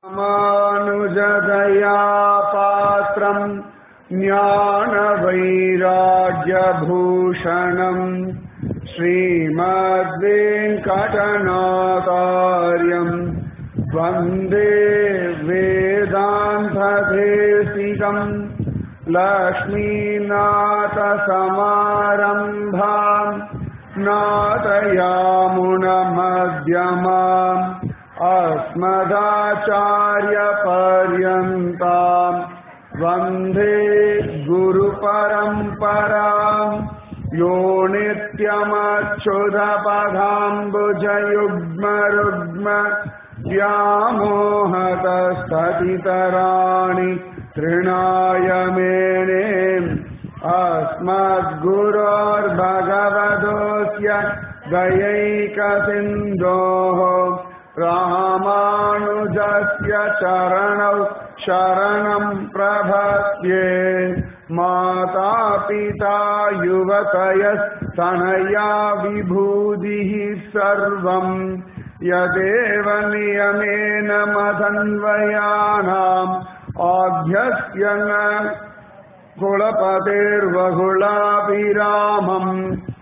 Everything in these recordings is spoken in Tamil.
रामानुजदया पात्रम् ज्ञानवैराग्यभूषणम् श्रीमद्वेङ्कटनाकार्यम् वन्दे वेदान्तदेशिकम् लक्ष्मीनाथसमारम्भाम् नाथयामुनमध्यमाम् अस्मदाचार्यपर्यन्ताम् वन्दे गुरुपरम्पराम् यो नित्यमच्युतपदाम्बुजयुग्मरुग्म व्यामोहतस्ततितराणि तृणाय मेने अस्मद्गुरोर्भगवतोऽस्य दयैकसिन्धोः रामानुजस्य चरणौ शरणम् प्रभद्ये मातापिता युवतयस्तनया विभूतिः सर्वम् यदेव नियमेन मदन्वयानाम् आभ्यस्य न कुलपतेर्वहुलाभिरामम्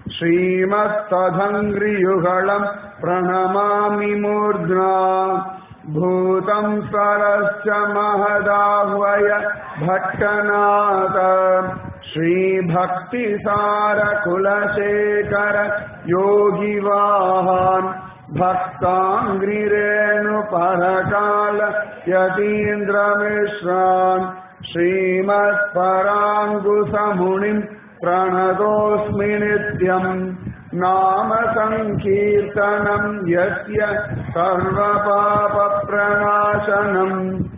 श्रीमत्तधङ्घ्रियुगळम् प्रणमामि मूर्ध्ना भूतम् सरश्च महदाह्वय भट्टनाथ श्रीभक्तिसारकुलशेखर योगिवाहान् भक्ताङ्घ्रिरेणुपरकाल यतीन्द्रमिश्रान् श्रीमत्पराङ्गुसमुनिम् प्रणतोऽस्मि नित्यम् नाम सङ्कीर्तनम् यस्य सर्वपापप्रणाशनम्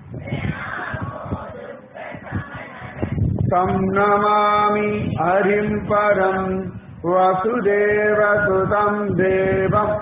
तं नमामि हरिम् परम् वसुदेवसुतम् देवम्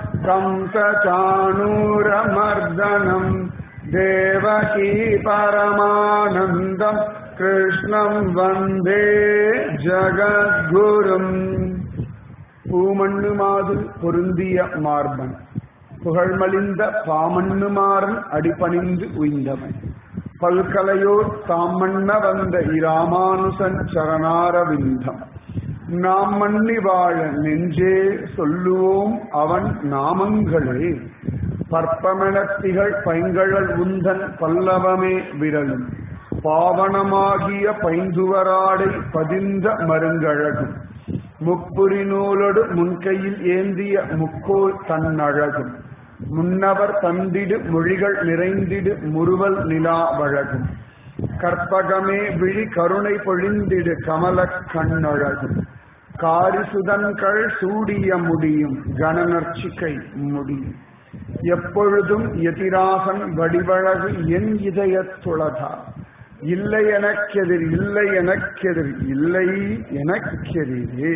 कंसचाणूरमर्दनम् देवकी परमानन्दम् கிருஷ்ணம் வந்தே ஜகத்குரும் பூமண்ணு மாது பொருந்திய மார்பன் புகழ்மலிந்த பாமண்ணுமாறன் அடிபணிந்து உய்ந்தவன் பல்கலையோர் தாமண்ண வந்த இராமானுசன் சரணாரவிந்தம் நாம் மண்ணி வாழ நெஞ்சே சொல்லுவோம் அவன் நாமங்களே பற்பமெனத்திகள் பைங்கழல் உந்தன் பல்லவமே விரலும் பாவனமாகிய பைந்துவராடை பதிந்த மருங்கழகும் முப்புரி நூலோடு முன்கையில் ஏந்திய முக்கோல் தன்னழகும் முன்னவர் தந்திடு மொழிகள் நிறைந்திடு முறுவல் நிலா வழகும் கற்பகமே விழி கருணை பொழிந்திடு கமல கண்ணழகும் காரிசுதன்கள் சூடிய முடியும் கணநர்ச்சிக்கை முடியும் எப்பொழுதும் எதிராசன் வடிவழகு என் இதயத்துளதா இல்லை எனக்கெதிர் இல்லை எனக்கெதிர் இல்லை எனக்கெதிரே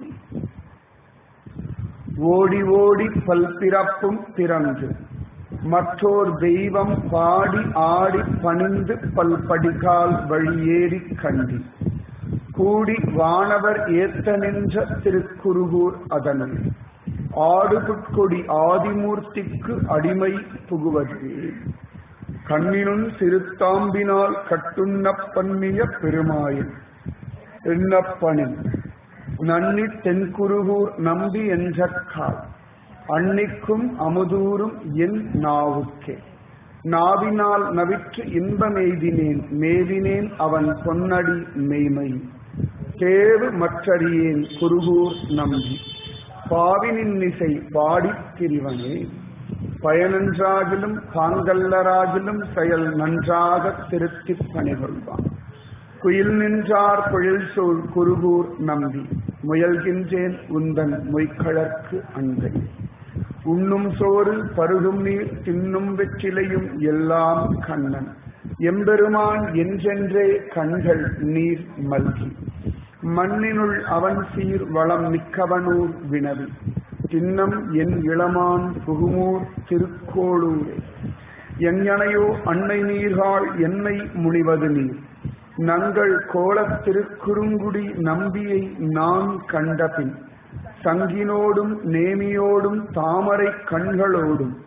ஓடி ஓடி பல்பிறப்பும் பிறந்து மற்றோர் தெய்வம் பாடி ஆடி பணிந்து பல்படிகால் வழியேறி கண்டி கூடி வானவர் ஏத்த நின்ற திருக்குருகூர் அதனில் ஆடுபுட்கொடி ஆதிமூர்த்திக்கு அடிமை புகுவதே கண்ணினும் சிறுத்தாம்பினால் கட்டுண்ண பண்ணிய பெருமாயின் எண்ணப்பனின் நன்னி தென்குருகூர் நம்பி என்ற கால் அன்னிக்கும் அமுதூரும் என் நாவுக்கே நாவினால் நவிற்று இன்பமெய்தினேன் மேவினேன் அவன் பொன்னடி மெய்மை தேவு மற்றறியேன் குருகூர் நம்பி பாவினின் இசை பாடித் திரிவனே பயனன்றாகிலும் பாங்கல்லராகிலும் செயல் நன்றாக திருத்திப் பணிகொள்வான் குயில் நின்றார் குழில் சூழ் குருகூர் நம்பி முயல்கின்றேன் உந்தன் மொய்க்கழற்கு அன்பை உண்ணும் சோறு பருகும் நீர் தின்னும் வெற்றிலையும் எல்லாம் கண்ணன் எம்பெருமான் என்றென்றே கண்கள் நீர் மல்கி மண்ணினுள் அவன் சீர் வளம் மிக்கவனூர் வினவி தின்னம் என் இளமான் புகுமூர் திருக்கோளூரே எங்கனையோ அன்னை நீர்காள் என்னை முனிவது நீர் நங்கள் கோலத் திருக்குறுங்குடி நம்பியை நான் கண்டபின் சங்கினோடும் நேமியோடும் தாமரை கண்களோடும்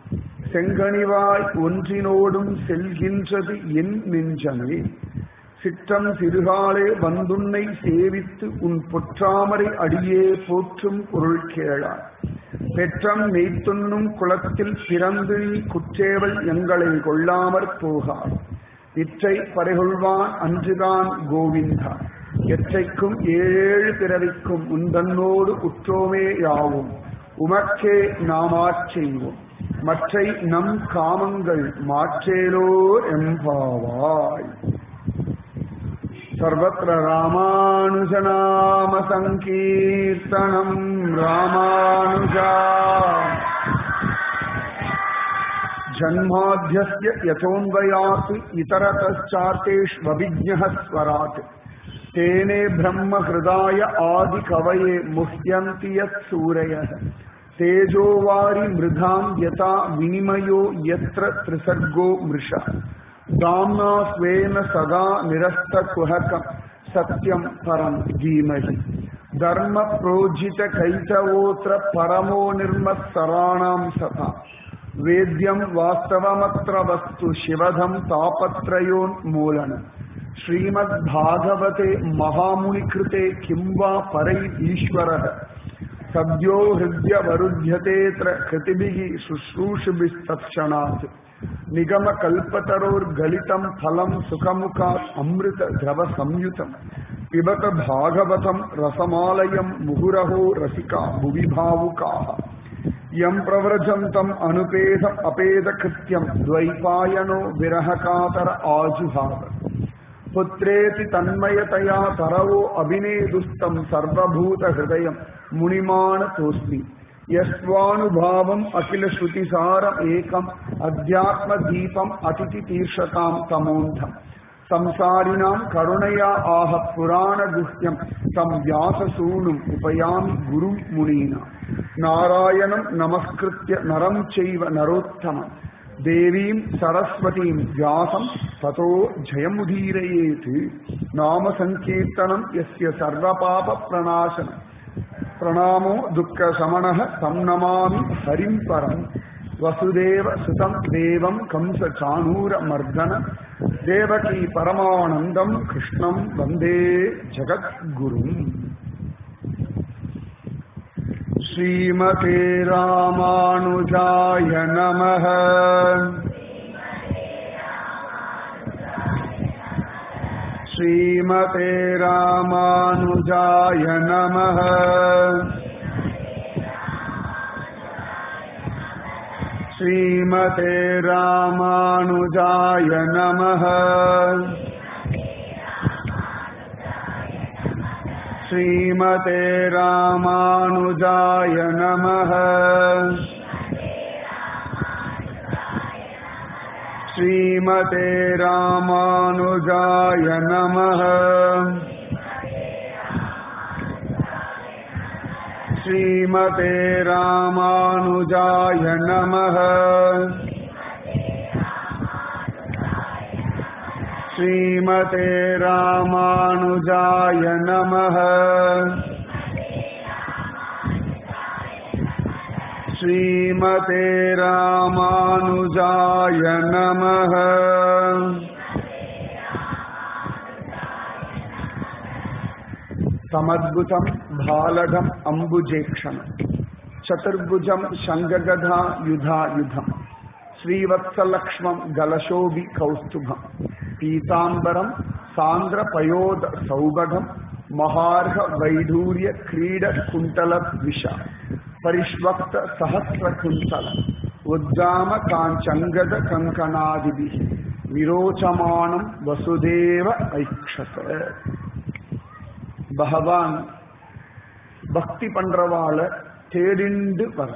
செங்கனிவாய் ஒன்றினோடும் செல்கின்றது என் நெஞ்சமே சிற்றம் சிறுகாலே வந்துன்னை சேவித்து உன் பொற்றாமரை அடியே போற்றும் பொருள் கேளார் பெற்றம் மெய்த்துண்ணும் குளத்தில் பிறந்து நீ குற்றேவல் எங்களை கொள்ளாமற் போகார் இற்றை பறைகொள்வான் அன்றுதான் கோவிந்தா எற்றைக்கும் ஏழேழு பிறவிக்கும் உந்தன்னோடு உற்றோமே யாவும் உமக்கே நாமாச் செய்வோம் மற்றை நம் காமங்கள் மாற்றேலோர் எம்பாவாய் सर्वत्र रामानुजनामसङ्कीर्तनम् रामानुजा जन्माध्यस्य यथोन्वयात् इतरतश्चार्तेष्वभिज्ञः स्वरात् तेने ब्रह्महृदाय आदिकवये मुह्यन्ति यत् सूरयः तेजोवारि मृधाम् यथा विनिमयो यत्र त्रिसर्गो मृषा दाम्ना स्वेन सदा निरस्तकुहकम् सत्यम् परम् धीमहि धर्म प्रोजित कैतवोऽत्र परमो निर्मत्सराणाम् सता वेद्यम् वास्तवमत्र वस्तु शिवधम् तापत्रयोन्मूलनम् श्रीमद्भागवते महामुनिकृते किं वा परैरीश्वरः सद्यो हृद्यवरुध्यतेऽत्र कृतिभिः शुश्रूषुभिस्तत्क्षणात् निगमकल्पतरोर्गलितम् फलम् सुखमुखात् अमृतद्रवसंयुतम् पिबत भागवतम् रसमालयम् मुहुरहो रसिका भुवि भावुकाः यम् प्रव्रजन्तम् अनुपेदम् अपेदकृत्यम् द्वैपायनो विरहकातर आजुहाव पुत्रेति तन्मयतया तरवो अभिनेदुस्तम् सर्वभूतहृदयम् मुनिमानतोऽस्मि यस्वानुभावम् अखिलश्रुतिसारम् एकम् अध्यात्मदीपम् अतिथितीर्षताम् तमोऽन्धम् संसारिणाम् करुणया आह पुराणगुह्यम् तम् व्याससूनुम् उपयामि गुरुम् मुनीनाम् नारायणम् नमस्कृत्य नरम् चैव नरोत्तमम् देवीम् सरस्वतीम् व्यासम् ततो जयमुदीरयेत् नाम सङ्कीर्तनम् यस्य सर्वपापप्रणाशनम् प्रणामो दुःखशमनः तं नमामि हरिम् परम् वसुदेव सुतम् देवम् कंसचाणूरमर्दन देवकी परमानन्दम् कृष्णम् वन्दे जगद्गुरुम् श्रीमते रामानुजाय नमः श्रीमते रामानुजाय नमः श्रीमते रामानुजाय नमः श्रीमते रामानुजाय नमः श्रीमते रामानुजाय नमः श्रीमते रामानुजाय नमः श्रीमते रामानुजाय नमः श्रीमते रामानुजाय नमः समद्भुतम् भालगम् अम्बुजेक्षम् चतुर्भुजम् शङ्गगधा युधायुधम् श्रीवत्सलक्ष्मम् गलशोभि कौस्तुभम् पीताम्बरम् सान्द्रपयोद सौभगम् महार्घ वैढूर्य क्रीड कुण्टलद्विष परिष्वक्त सहस्रकुन्तल उद्गाम काञ्चङ्गद कङ्कणादिभिः विरोचमाणम् वसुदेव ऐक्षत பகவான் பக்தி பண்றவாள தேடிண்டு வர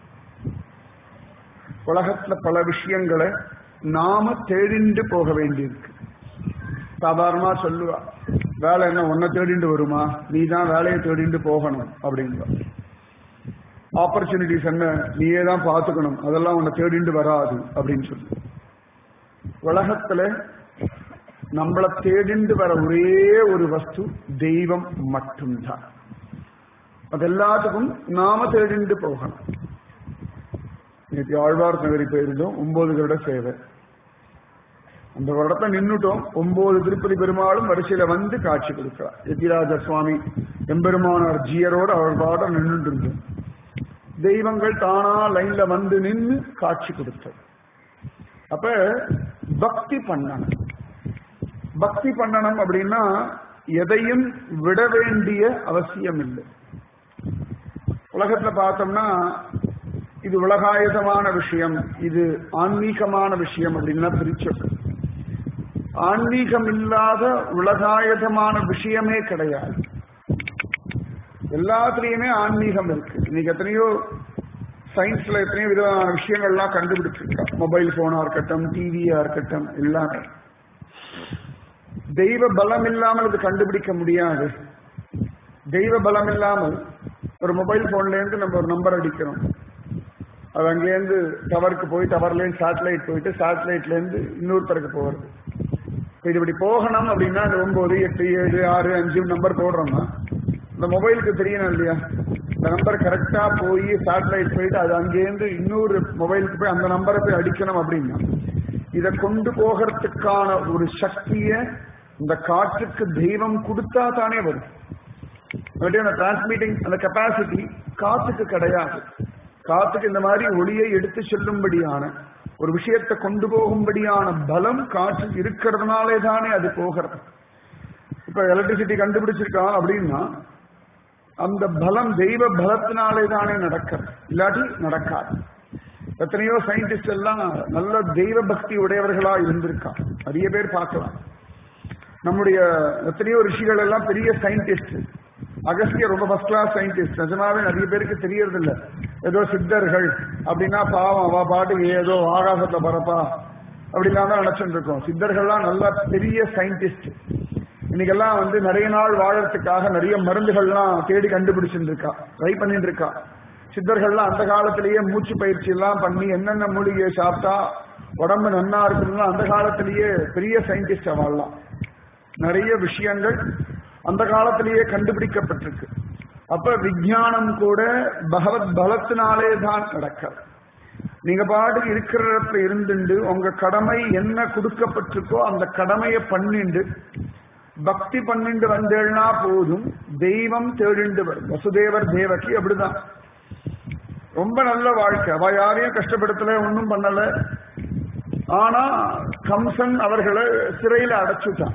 உலகத்துல பல விஷயங்களை நாம தேடிண்டு போக வேண்டியிருக்கு சாதாரணமா சொல்லுவா வேலை என்ன உன்னை தேடிண்டு வருமா நீ தான் வேலையை தேடிண்டு போகணும் அப்படின்பா ஆப்பர்ச்சுனிட்டிஸ் என்ன நீயே தான் பார்த்துக்கணும் அதெல்லாம் உன்னை தேடிண்டு வராது அப்படின்னு சொல்லு உலகத்துல நம்மளை தேடிண்டு வர ஒரே ஒரு வஸ்து தெய்வம் மட்டும்தான் அது எல்லாத்துக்கும் நாம தேடிண்டு போகணும் நேற்று ஆழ்வார் நகரி போயிருந்தோம் ஒன்பது வருட சேவை அந்த வருடத்தை நின்னுட்டோம் ஒன்பது திருப்பதி பெருமாளும் வரிசையில வந்து காட்சி கொடுக்கிறார் எத்திராஜ சுவாமி எம்பெருமானார் ஜியரோடு அவர் பாட நின்றுட்டு இருந்தோம் தெய்வங்கள் தானா லைன்ல வந்து நின்று காட்சி கொடுத்தது அப்ப பக்தி பண்ணணும் பக்தி பண்ணணும் அப்படின்னா எதையும் விட வேண்டிய அவசியம் இல்லை உலகத்துல பார்த்தோம்னா இது உலகாயுதமான விஷயம் இது ஆன்மீகமான விஷயம் அப்படின்னா பிரிச்சு ஆன்மீகம் இல்லாத உலகாயுதமான விஷயமே கிடையாது எல்லாத்துலயுமே ஆன்மீகம் இருக்கு இன்னைக்கு எத்தனையோ சயின்ஸ்ல எத்தனையோ விதமான விஷயங்கள்லாம் கண்டுபிடிச்சிருக்கா மொபைல் போனா இருக்கட்டும் டிவியா இருக்கட்டும் எல்லாமே தெய்வ பலம் இல்லாமல் இது கண்டுபிடிக்க முடியாது தெய்வ பலம் இல்லாமல் ஒரு மொபைல் போன்ல இருந்து நம்ம ஒரு நம்பர் அடிக்கிறோம் அது அங்கேருந்து டவருக்கு போய் டவர்லேருந்து சேட்டலைட் போயிட்டு சேட்டலைட்ல இருந்து இன்னொருத்தருக்கு போகிறது இது இப்படி போகணும் அப்படின்னா அந்த ஒன்பது எட்டு ஏழு ஆறு அஞ்சு நம்பர் போடுறோம்னா இந்த மொபைலுக்கு தெரியணும் இல்லையா இந்த நம்பர் கரெக்டா போய் சேட்டலைட் போயிட்டு அது அங்கேருந்து இன்னொரு மொபைலுக்கு போய் அந்த நம்பரை போய் அடிக்கணும் அப்படின்னா இதை கொண்டு போகிறதுக்கான ஒரு சக்திய இந்த காற்றுக்கு தெய்வம் கொடுத்தா தானே வரும் அந்த டிரான்ஸ்மிட்டிங் அந்த கெப்பாசிட்டி காத்துக்கு கிடையாது காத்துக்கு இந்த மாதிரி ஒளியை எடுத்து செல்லும்படியான ஒரு விஷயத்தை கொண்டு போகும்படியான பலம் காற்று இருக்கிறதுனாலே தானே அது போகிறது இப்ப எலக்ட்ரிசிட்டி கண்டுபிடிச்சிருக்கான் அப்படின்னா அந்த பலம் தெய்வ பலத்தினாலே தானே நடக்கிறது இல்லாட்டி நடக்காது எத்தனையோ சயின்டிஸ்ட் எல்லாம் நல்ல தெய்வ பக்தி உடையவர்களா இருந்திருக்கா நிறைய பேர் பார்க்கலாம் நம்முடைய எத்தனையோ ரிஷிகள் எல்லாம் பெரிய சயின்டிஸ்ட் அகஸ்தியர் ரொம்ப ஃபர்ஸ்ட் கிளாஸ் சயின்டிஸ்ட் நிஜமாவே நிறைய பேருக்கு தெரியறது இல்ல ஏதோ சித்தர்கள் அப்படின்னா பாவம் அவ பாட்டுக்கு ஏதோ ஆகாசத்துல பரப்பா அப்படிலாம் தான் நினைச்சுட்டு இருக்கோம் சித்தர்கள்லாம் நல்ல பெரிய சயின்டிஸ்ட் இன்னைக்கெல்லாம் வந்து நிறைய நாள் வாழறதுக்காக நிறைய மருந்துகள்லாம் தேடி கண்டுபிடிச்சுட்டு இருக்கா ட்ரை பண்ணிட்டு இருக்கா சித்தர்கள்லாம் அந்த காலத்திலேயே மூச்சு பயிற்சி எல்லாம் பண்ணி என்னென்ன மூலிகையை சாப்பிட்டா உடம்பு நன்னா இருக்குன்னு அந்த காலத்திலேயே பெரிய சயின்டிஸ்ட் வாழலாம் நிறைய விஷயங்கள் அந்த காலத்திலேயே கண்டுபிடிக்கப்பட்டிருக்கு அப்ப விஞ்ஞானம் கூட பகவத் பலத்தினாலே தான் நடக்கிறது நீங்க பாட்டு இருக்கிற இடத்துல இருந்துண்டு உங்க கடமை என்ன கொடுக்கப்பட்டிருக்கோ அந்த கடமையை பண்ணிண்டு பக்தி பண்ணிண்டு வந்தேன்னா போதும் தெய்வம் தேடிண்டு வரும் வசுதேவர் தேவகி அப்படிதான் ரொம்ப நல்ல வாழ்க்கை அவ யாரையும் கஷ்டப்படுத்தல ஒன்றும் பண்ணல ஆனா கம்சன் அவர்களை சிறையில அடைச்சுட்டான்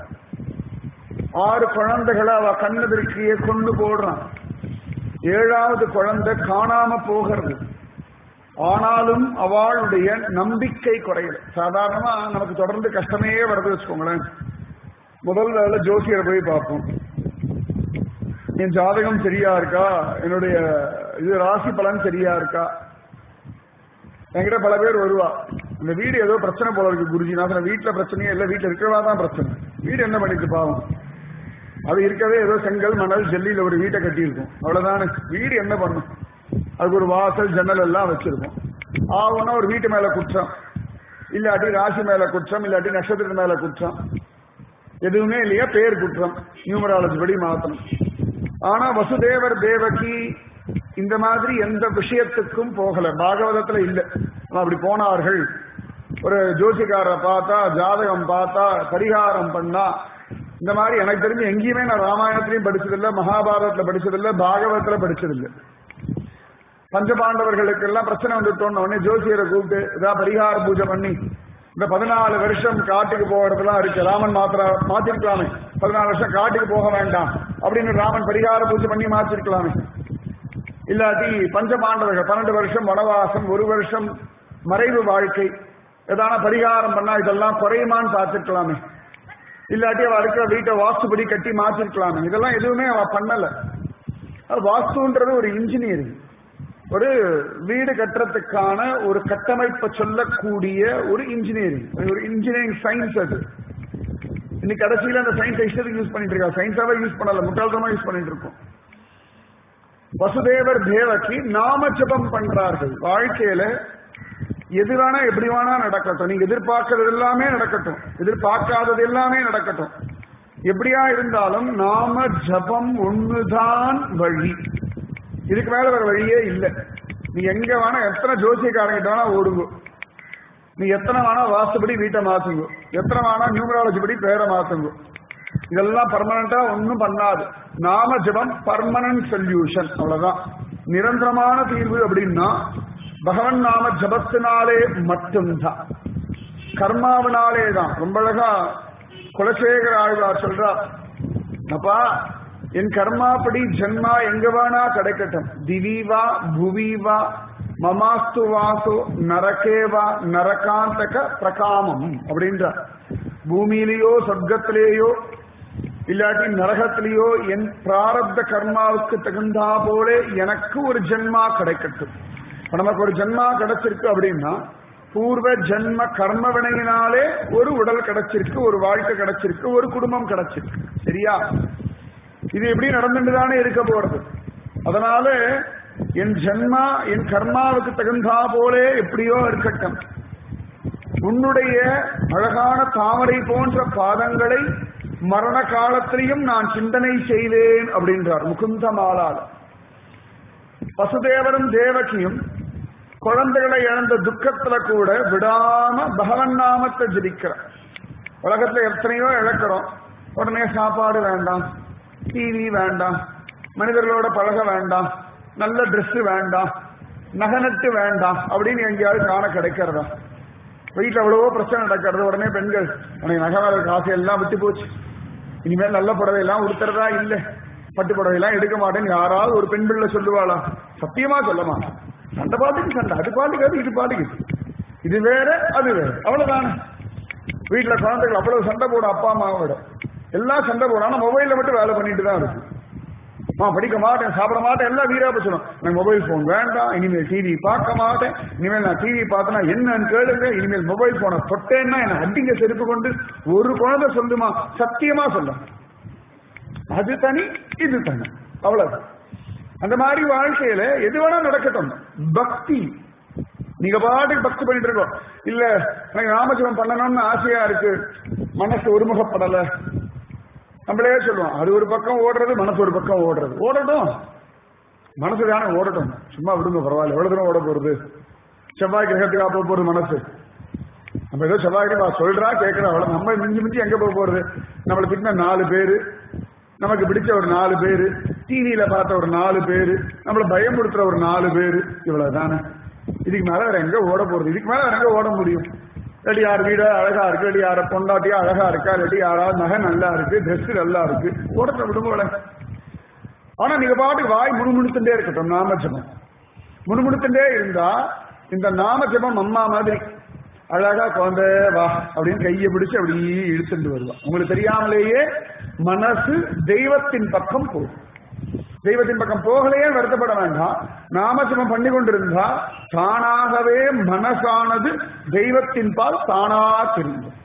ஆறு குழந்தைகளை அவ கண்ணதிற்கியே கொண்டு போடுறான் ஏழாவது குழந்தை காணாம போகிறது ஆனாலும் அவளுடைய நம்பிக்கை குறையல சாதாரணமா நமக்கு தொடர்ந்து கஷ்டமே வருது வச்சுக்கோங்களேன் முதல் வேலை ஜோசியரை போய் பார்ப்போம் என் ஜாதகம் சரியா இருக்கா என்னுடைய இது ராசி பலன் சரியா இருக்கா என்கிட்ட பல பேர் வருவா இந்த வீடு ஏதோ பிரச்சனை போல இருக்கு குருஜி நான் வீட்டுல பிரச்சனையே இல்லை வீட்டுல இருக்கிறவா தான் பிரச்சனை வீடு என்ன பண்ணிட்டு பாவம் அது இருக்கவே ஏதோ செங்கல் மணல் ஜல்லியில ஒரு வீட்டை கட்டியிருக்கும் அவ்வளவுதானே வீடு என்ன பண்ணும் அதுக்கு ஒரு வாசல் ஜன்னல் எல்லாம் வச்சிருக்கும் ஆகும்னா ஒரு வீட்டு மேல குற்றம் இல்லாட்டி ராசி மேல குற்றம் இல்லாட்டி நட்சத்திரத்து மேல குற்றம் எதுவுமே இல்லையா பேர் குற்றம் நியூமராலஜி படி மாத்தணும் ஆனா வசுதேவர் தேவகி இந்த மாதிரி எந்த விஷயத்துக்கும் போகல பாகவதத்துல இல்ல அப்படி போனார்கள் ஒரு ஜோசிக்காரரை பார்த்தா ஜாதகம் பார்த்தா பரிகாரம் பண்ணா இந்த மாதிரி எனக்கு தெரிஞ்சு எங்கேயுமே நான் ராமாயணத்திலையும் படிச்சதில்லை மகாபாரதத்துல படிச்சதில்லை பாகவதத்துல படிச்சதில்லை பஞ்சபாண்டவர்களுக்கு எல்லாம் பிரச்சனை வந்துட்டோன்னு உடனே ஜோசியரை கூப்பிட்டு ஏதாவது பரிகார பூஜை பண்ணி இந்த பதினாலு வருஷம் காட்டுக்கு போகிறதுலாம் இருக்கு ராமன் மாத்திர மாத்திருக்கலாமே பதினாலு வருஷம் காட்டுக்கு போக வேண்டாம் அப்படின்னு ராமன் பரிகார பூஜை பண்ணி மாத்திருக்கலாமே இல்லாட்டி பஞ்சபாண்டவர்கள் பன்னெண்டு வருஷம் வனவாசம் ஒரு வருஷம் மறைவு வாழ்க்கை ஏதான பரிகாரம் பண்ணா இதெல்லாம் குறையுமான்னு பார்த்துருக்கலாமே இல்லாட்டி அவ இருக்கிற வீட்டை வாஸ்துபடி கட்டி மாத்திருக்கலாமே இதெல்லாம் எதுவுமே அவ பண்ணல வாஸ்துன்றது ஒரு இன்ஜினியரிங் ஒரு வீடு கட்டுறதுக்கான ஒரு கட்டமைப்பை சொல்லக்கூடிய ஒரு இன்ஜினியரிங் ஒரு இன்ஜினியரிங் சயின்ஸ் அது இன்னைக்கு கடைசியில அந்த சயின்ஸ் இஷ்டத்துக்கு யூஸ் பண்ணிட்டு இருக்கா சயின்ஸாவே யூஸ் பண்ணல முட்டாள்தனமா யூஸ் பண்ணிட்டு இருக்கோம் வசுதேவர் தேவகி நாம ஜபம் பண்றார்கள் வாழ்க்கையில எது வேணா எப்படி வேணா நடக்கட்டும் நீங்க எதிர்பார்க்கறது எல்லாமே நடக்கட்டும் எதிர்பார்க்காதது எல்லாமே நடக்கட்டும் எப்படியா இருந்தாலும் நாம ஜபம் ஒண்ணுதான் வழி இதுக்கு மேல வேற வழியே இல்லை நீ எங்க வேணா எத்தனை ஜோசியக்காரங்கிட்ட வேணா ஓடுங்க நீ எத்தனை வேணா வாஸ்துபடி வீட்டை மாத்துங்க எத்தனை வேணா நியூமராலஜி படி பேரை மாத்துங்க இதெல்லாம் பர்மனண்டா ஒன்றும் பண்ணாது நாம ஜபம் பர்மனன்ட் சொல்யூஷன் அவ்வளவுதான் நிரந்தரமான தீர்வு அப்படின்னா பகவன் நாம ஜபத்தினாலே மட்டும்தான் கர்மாவினாலே தான் ரொம்ப அழகா குலசேகர ஆழ்வார் சொல்றா அப்பா என் கர்மாப்படி ஜென்மா எங்க வேணா கிடைக்கட்டும் திவிவா புவிவா மமாஸ்து வாசோ நரகேவா நரகாந்தக பிரகாமம் அப்படின்ற பூமியிலேயோ சொர்க்கத்திலேயோ இல்லாட்டி நரகத்திலேயோ என் பிராரப்த கர்மாவுக்கு தகுந்தா போல எனக்கு ஒரு ஜென்மா கிடைக்கட்டும் இப்ப நமக்கு ஒரு ஜென்மா கிடைச்சிருக்கு அப்படின்னா பூர்வ ஜென்ம கர்ம வினையினாலே ஒரு உடல் கிடைச்சிருக்கு ஒரு வாழ்க்கை கிடைச்சிருக்கு ஒரு குடும்பம் கிடைச்சிருக்கு சரியா இது எப்படி நடந்துட்டு தானே இருக்க போறது அதனால என் ஜென்மா என் கர்மாவுக்கு தகுந்தா போலே எப்படியோ இருக்கட்டும் உன்னுடைய அழகான தாமரை போன்ற பாதங்களை மரண காலத்திலையும் நான் சிந்தனை செய்வேன் அப்படின்றார் முகுந்த மாலால் வசுதேவரும் தேவகியும் குழந்தைகளை இழந்த துக்கத்துல கூட விடாம பகவன் நாமத்தை ஜபிக்கிறார் உலகத்துல எத்தனையோ இழக்கிறோம் உடனே சாப்பாடு வேண்டாம் டிவி வேண்டாம் மனிதர்களோட பழக வேண்டாம் நல்ல Dress வேண்டாம் நகனட்டு வேண்டாம் அப்படின்னு எங்கேயாவது காண கிடைக்கிறதா வீட்டில் எவ்வளவோ பிரச்சனை நடக்கிறது உடனே பெண்கள் உனக்கு நகை மேல காசு எல்லாம் விட்டு போச்சு இனிமேல் நல்ல புடவை எல்லாம் உடுத்துறதா இல்லை பட்டு புடவை எல்லாம் எடுக்க மாட்டேன்னு யாராவது ஒரு பெண் பிள்ளை சொல்லுவாளா சத்தியமா சொல்ல மாட்டேன் சண்டை பாட்டுக்கு சண்டை அது பாட்டுக்கு அது இது பாட்டுக்கு இது. இது வேற அது வேற அவ்வளவுதானே வீட்டுல குழந்தைகள் அவ்வளவு சண்டை போடும் அப்பா அம்மாவோட எல்லாம் சண்டை போடும் ஆனா மொபைல்ல மட்டும் வேலை பண்ணிட்டு தான் இருக்கு நான் படிக்க மாட்டேன் சாப்பிட மாட்டேன் எல்லாம் வீரா சொல்லணும் எனக்கு மொபைல் போன் வேண்டாம் இனிமேல் டிவி பார்க்க மாட்டேன் இனிமேல் நான் டிவி பார்த்தனா என்னன்னு கேளுங்க இனிமேல் மொபைல் போனை தொட்டேன்னா என்ன அடிங்க செருப்பு கொண்டு ஒரு குழந்தை சொல்லுமா சத்தியமா சொல்லும் அது தனி இது தனி அவ்வளவு அந்த மாதிரி வாழ்க்கையில எது வேணா நடக்கட்டும் பக்தி நீங்க பாட்டுக்கு பக்தி பண்ணிட்டு இருக்கோம் இல்ல எனக்கு ராமஜபம் பண்ணணும்னு ஆசையா இருக்கு மனசு ஒருமுகப்படல நம்மளே சொல்லுவோம் அது ஒரு பக்கம் ஓடுறது மனசு ஒரு பக்கம் ஓடுறது ஓடட்டும் மனசு தானே ஓடட்டும் சும்மா விடுங்க பரவாயில்ல எவ்வளவு தூரம் ஓட போறது செவ்வாய் கிரகத்துக்கா போக போறது மனசு நம்ம ஏதோ செவ்வாய் கிரகம் சொல்றா கேட்கிறா அவ்வளவு நம்ம மிஞ்சி மிஞ்சி எங்க போக போறது நம்மளை திட்டின நாலு பேரு நமக்கு பிடிச்ச ஒரு நாலு பேரு டிவியில பார்த்த ஒரு நாலு பேரு நம்மளை பயமுறுத்துற ஒரு நாலு பேரு இவ்வளவு தானே இதுக்கு மேல வேற எங்க ஓட போறது இதுக்கு மேல வேற எங்க ஓட முடியும் இல்லாட்டி யார் வீடு அழகா இருக்கு இல்லாட்டி யார பொண்டாட்டியா அழகா இருக்கா இல்லாட்டி யாராவது நகை நல்லா இருக்கு Dress நல்லா இருக்கு ஓடத்தை விடுங்க ஆனா நீங்க பாட்டுக்கு வாய் முணுமுணுத்துட்டே இருக்கட்டும் நாம ஜபம் முணுமுணுத்துட்டே இருந்தா இந்த நாம ஜபம் அம்மா மாதிரி அழகா குழந்தை வா அப்படின்னு கையை பிடிச்சு அப்படியே இழுத்துட்டு வருவா உங்களுக்கு தெரியாமலேயே மனசு தெய்வத்தின் பக்கம் போகும் தெய்வத்தின் பக்கம் போகலையே வருத்தப்பட வேண்டாம் நாமஜபம் பண்ணி கொண்டிருந்தா தானாகவே மனசானது தெய்வத்தின் பால் தானா திரும்பும்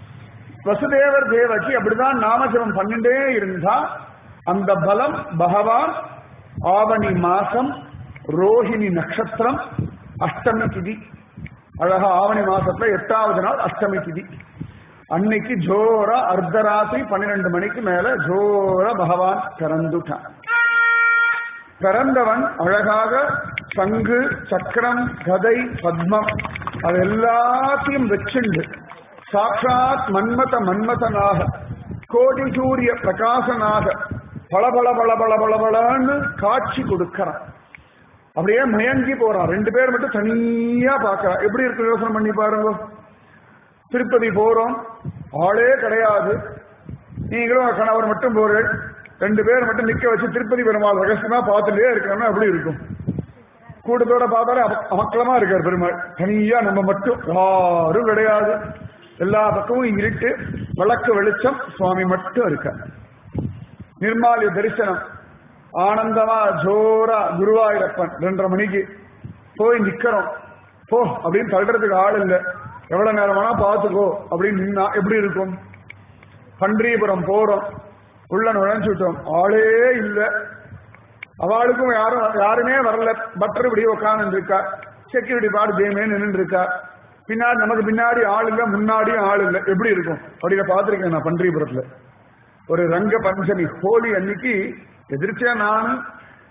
வசுதேவர் தேவகி அப்படிதான் நாமஜபம் பண்ணிட்டே இருந்தா அந்த பலம் பகவான் ஆவணி மாசம் ரோஹிணி நட்சத்திரம் அஷ்டமி திதி அழகா ஆவணி மாசத்துல எட்டாவது நாள் அஷ்டமி திதி அன்னைக்கு ஜோரா அர்த்தராத்திரி பன்னிரெண்டு மணிக்கு மேல ஜோரா பகவான் பிறந்துட்டான் பிறந்தவன் அழகாக சங்கு சக்கரம் கதை பத்மம் அது எல்லாத்தையும் வச்சுண்டு சாட்சாத் மன்மத மன்மதனாக கோடி சூரிய பிரகாசனாக பல பல பல பல பல பலன்னு காட்சி கொடுக்கறான் அப்படியே மயங்கி போறான் ரெண்டு பேர் மட்டும் தனியா பார்க்கறான் எப்படி இருக்கு யோசனை பண்ணி பாருங்க திருப்பதி போறோம் ஆளே கிடையாது நீங்களும் கணவர் மட்டும் போறேன் ரெண்டு பேர் மட்டும் நிக்க வச்சு திருப்பதி பெருமாள் ரகசியமா பார்த்துட்டே இருக்கணும்னா எப்படி இருக்கும் கூட்டத்தோட பார்த்தாலே அம- அமக்கலமா இருக்கார் பெருமாள் தனியா நம்ம மட்டும் யாரும் கிடையாது எல்லா பக்கமும் இருட்டு விளக்கு வெளிச்சம் சுவாமி மட்டும் இருக்கார் நிர்மாலிய தரிசனம் ஆனந்தமா ஜோரா குருவாயூரப்பன் ரெண்டரை மணிக்கு போய் நிக்கிறோம் போ அப்படின்னு தள்ளுறதுக்கு ஆள் இல்ல எவ்வளவு நேரம் வேணா பாத்துக்கோ அப்படின்னு நின்னா எப்படி இருக்கும் பன்றியபுரம் போறோம் உள்ள நுழைஞ்சுட்டோம் ஆளே இல்ல அவளுக்கும் யாரும் யாருமே வரல பட்டர் இப்படி உட்கார்ந்து இருக்கா செக்யூரிட்டி பாடு ஜெயமே நின்று இருக்கா பின்னாடி நமக்கு பின்னாடி ஆள் இல்ல முன்னாடியும் ஆள் இல்ல எப்படி இருக்கும் அப்படின்னு பார்த்திருக்கேன் நான் பன்றியபுரத்துல ஒரு ரங்க பஞ்சமி ஹோலி அன்னைக்கு எதிர்ச்சியா நான்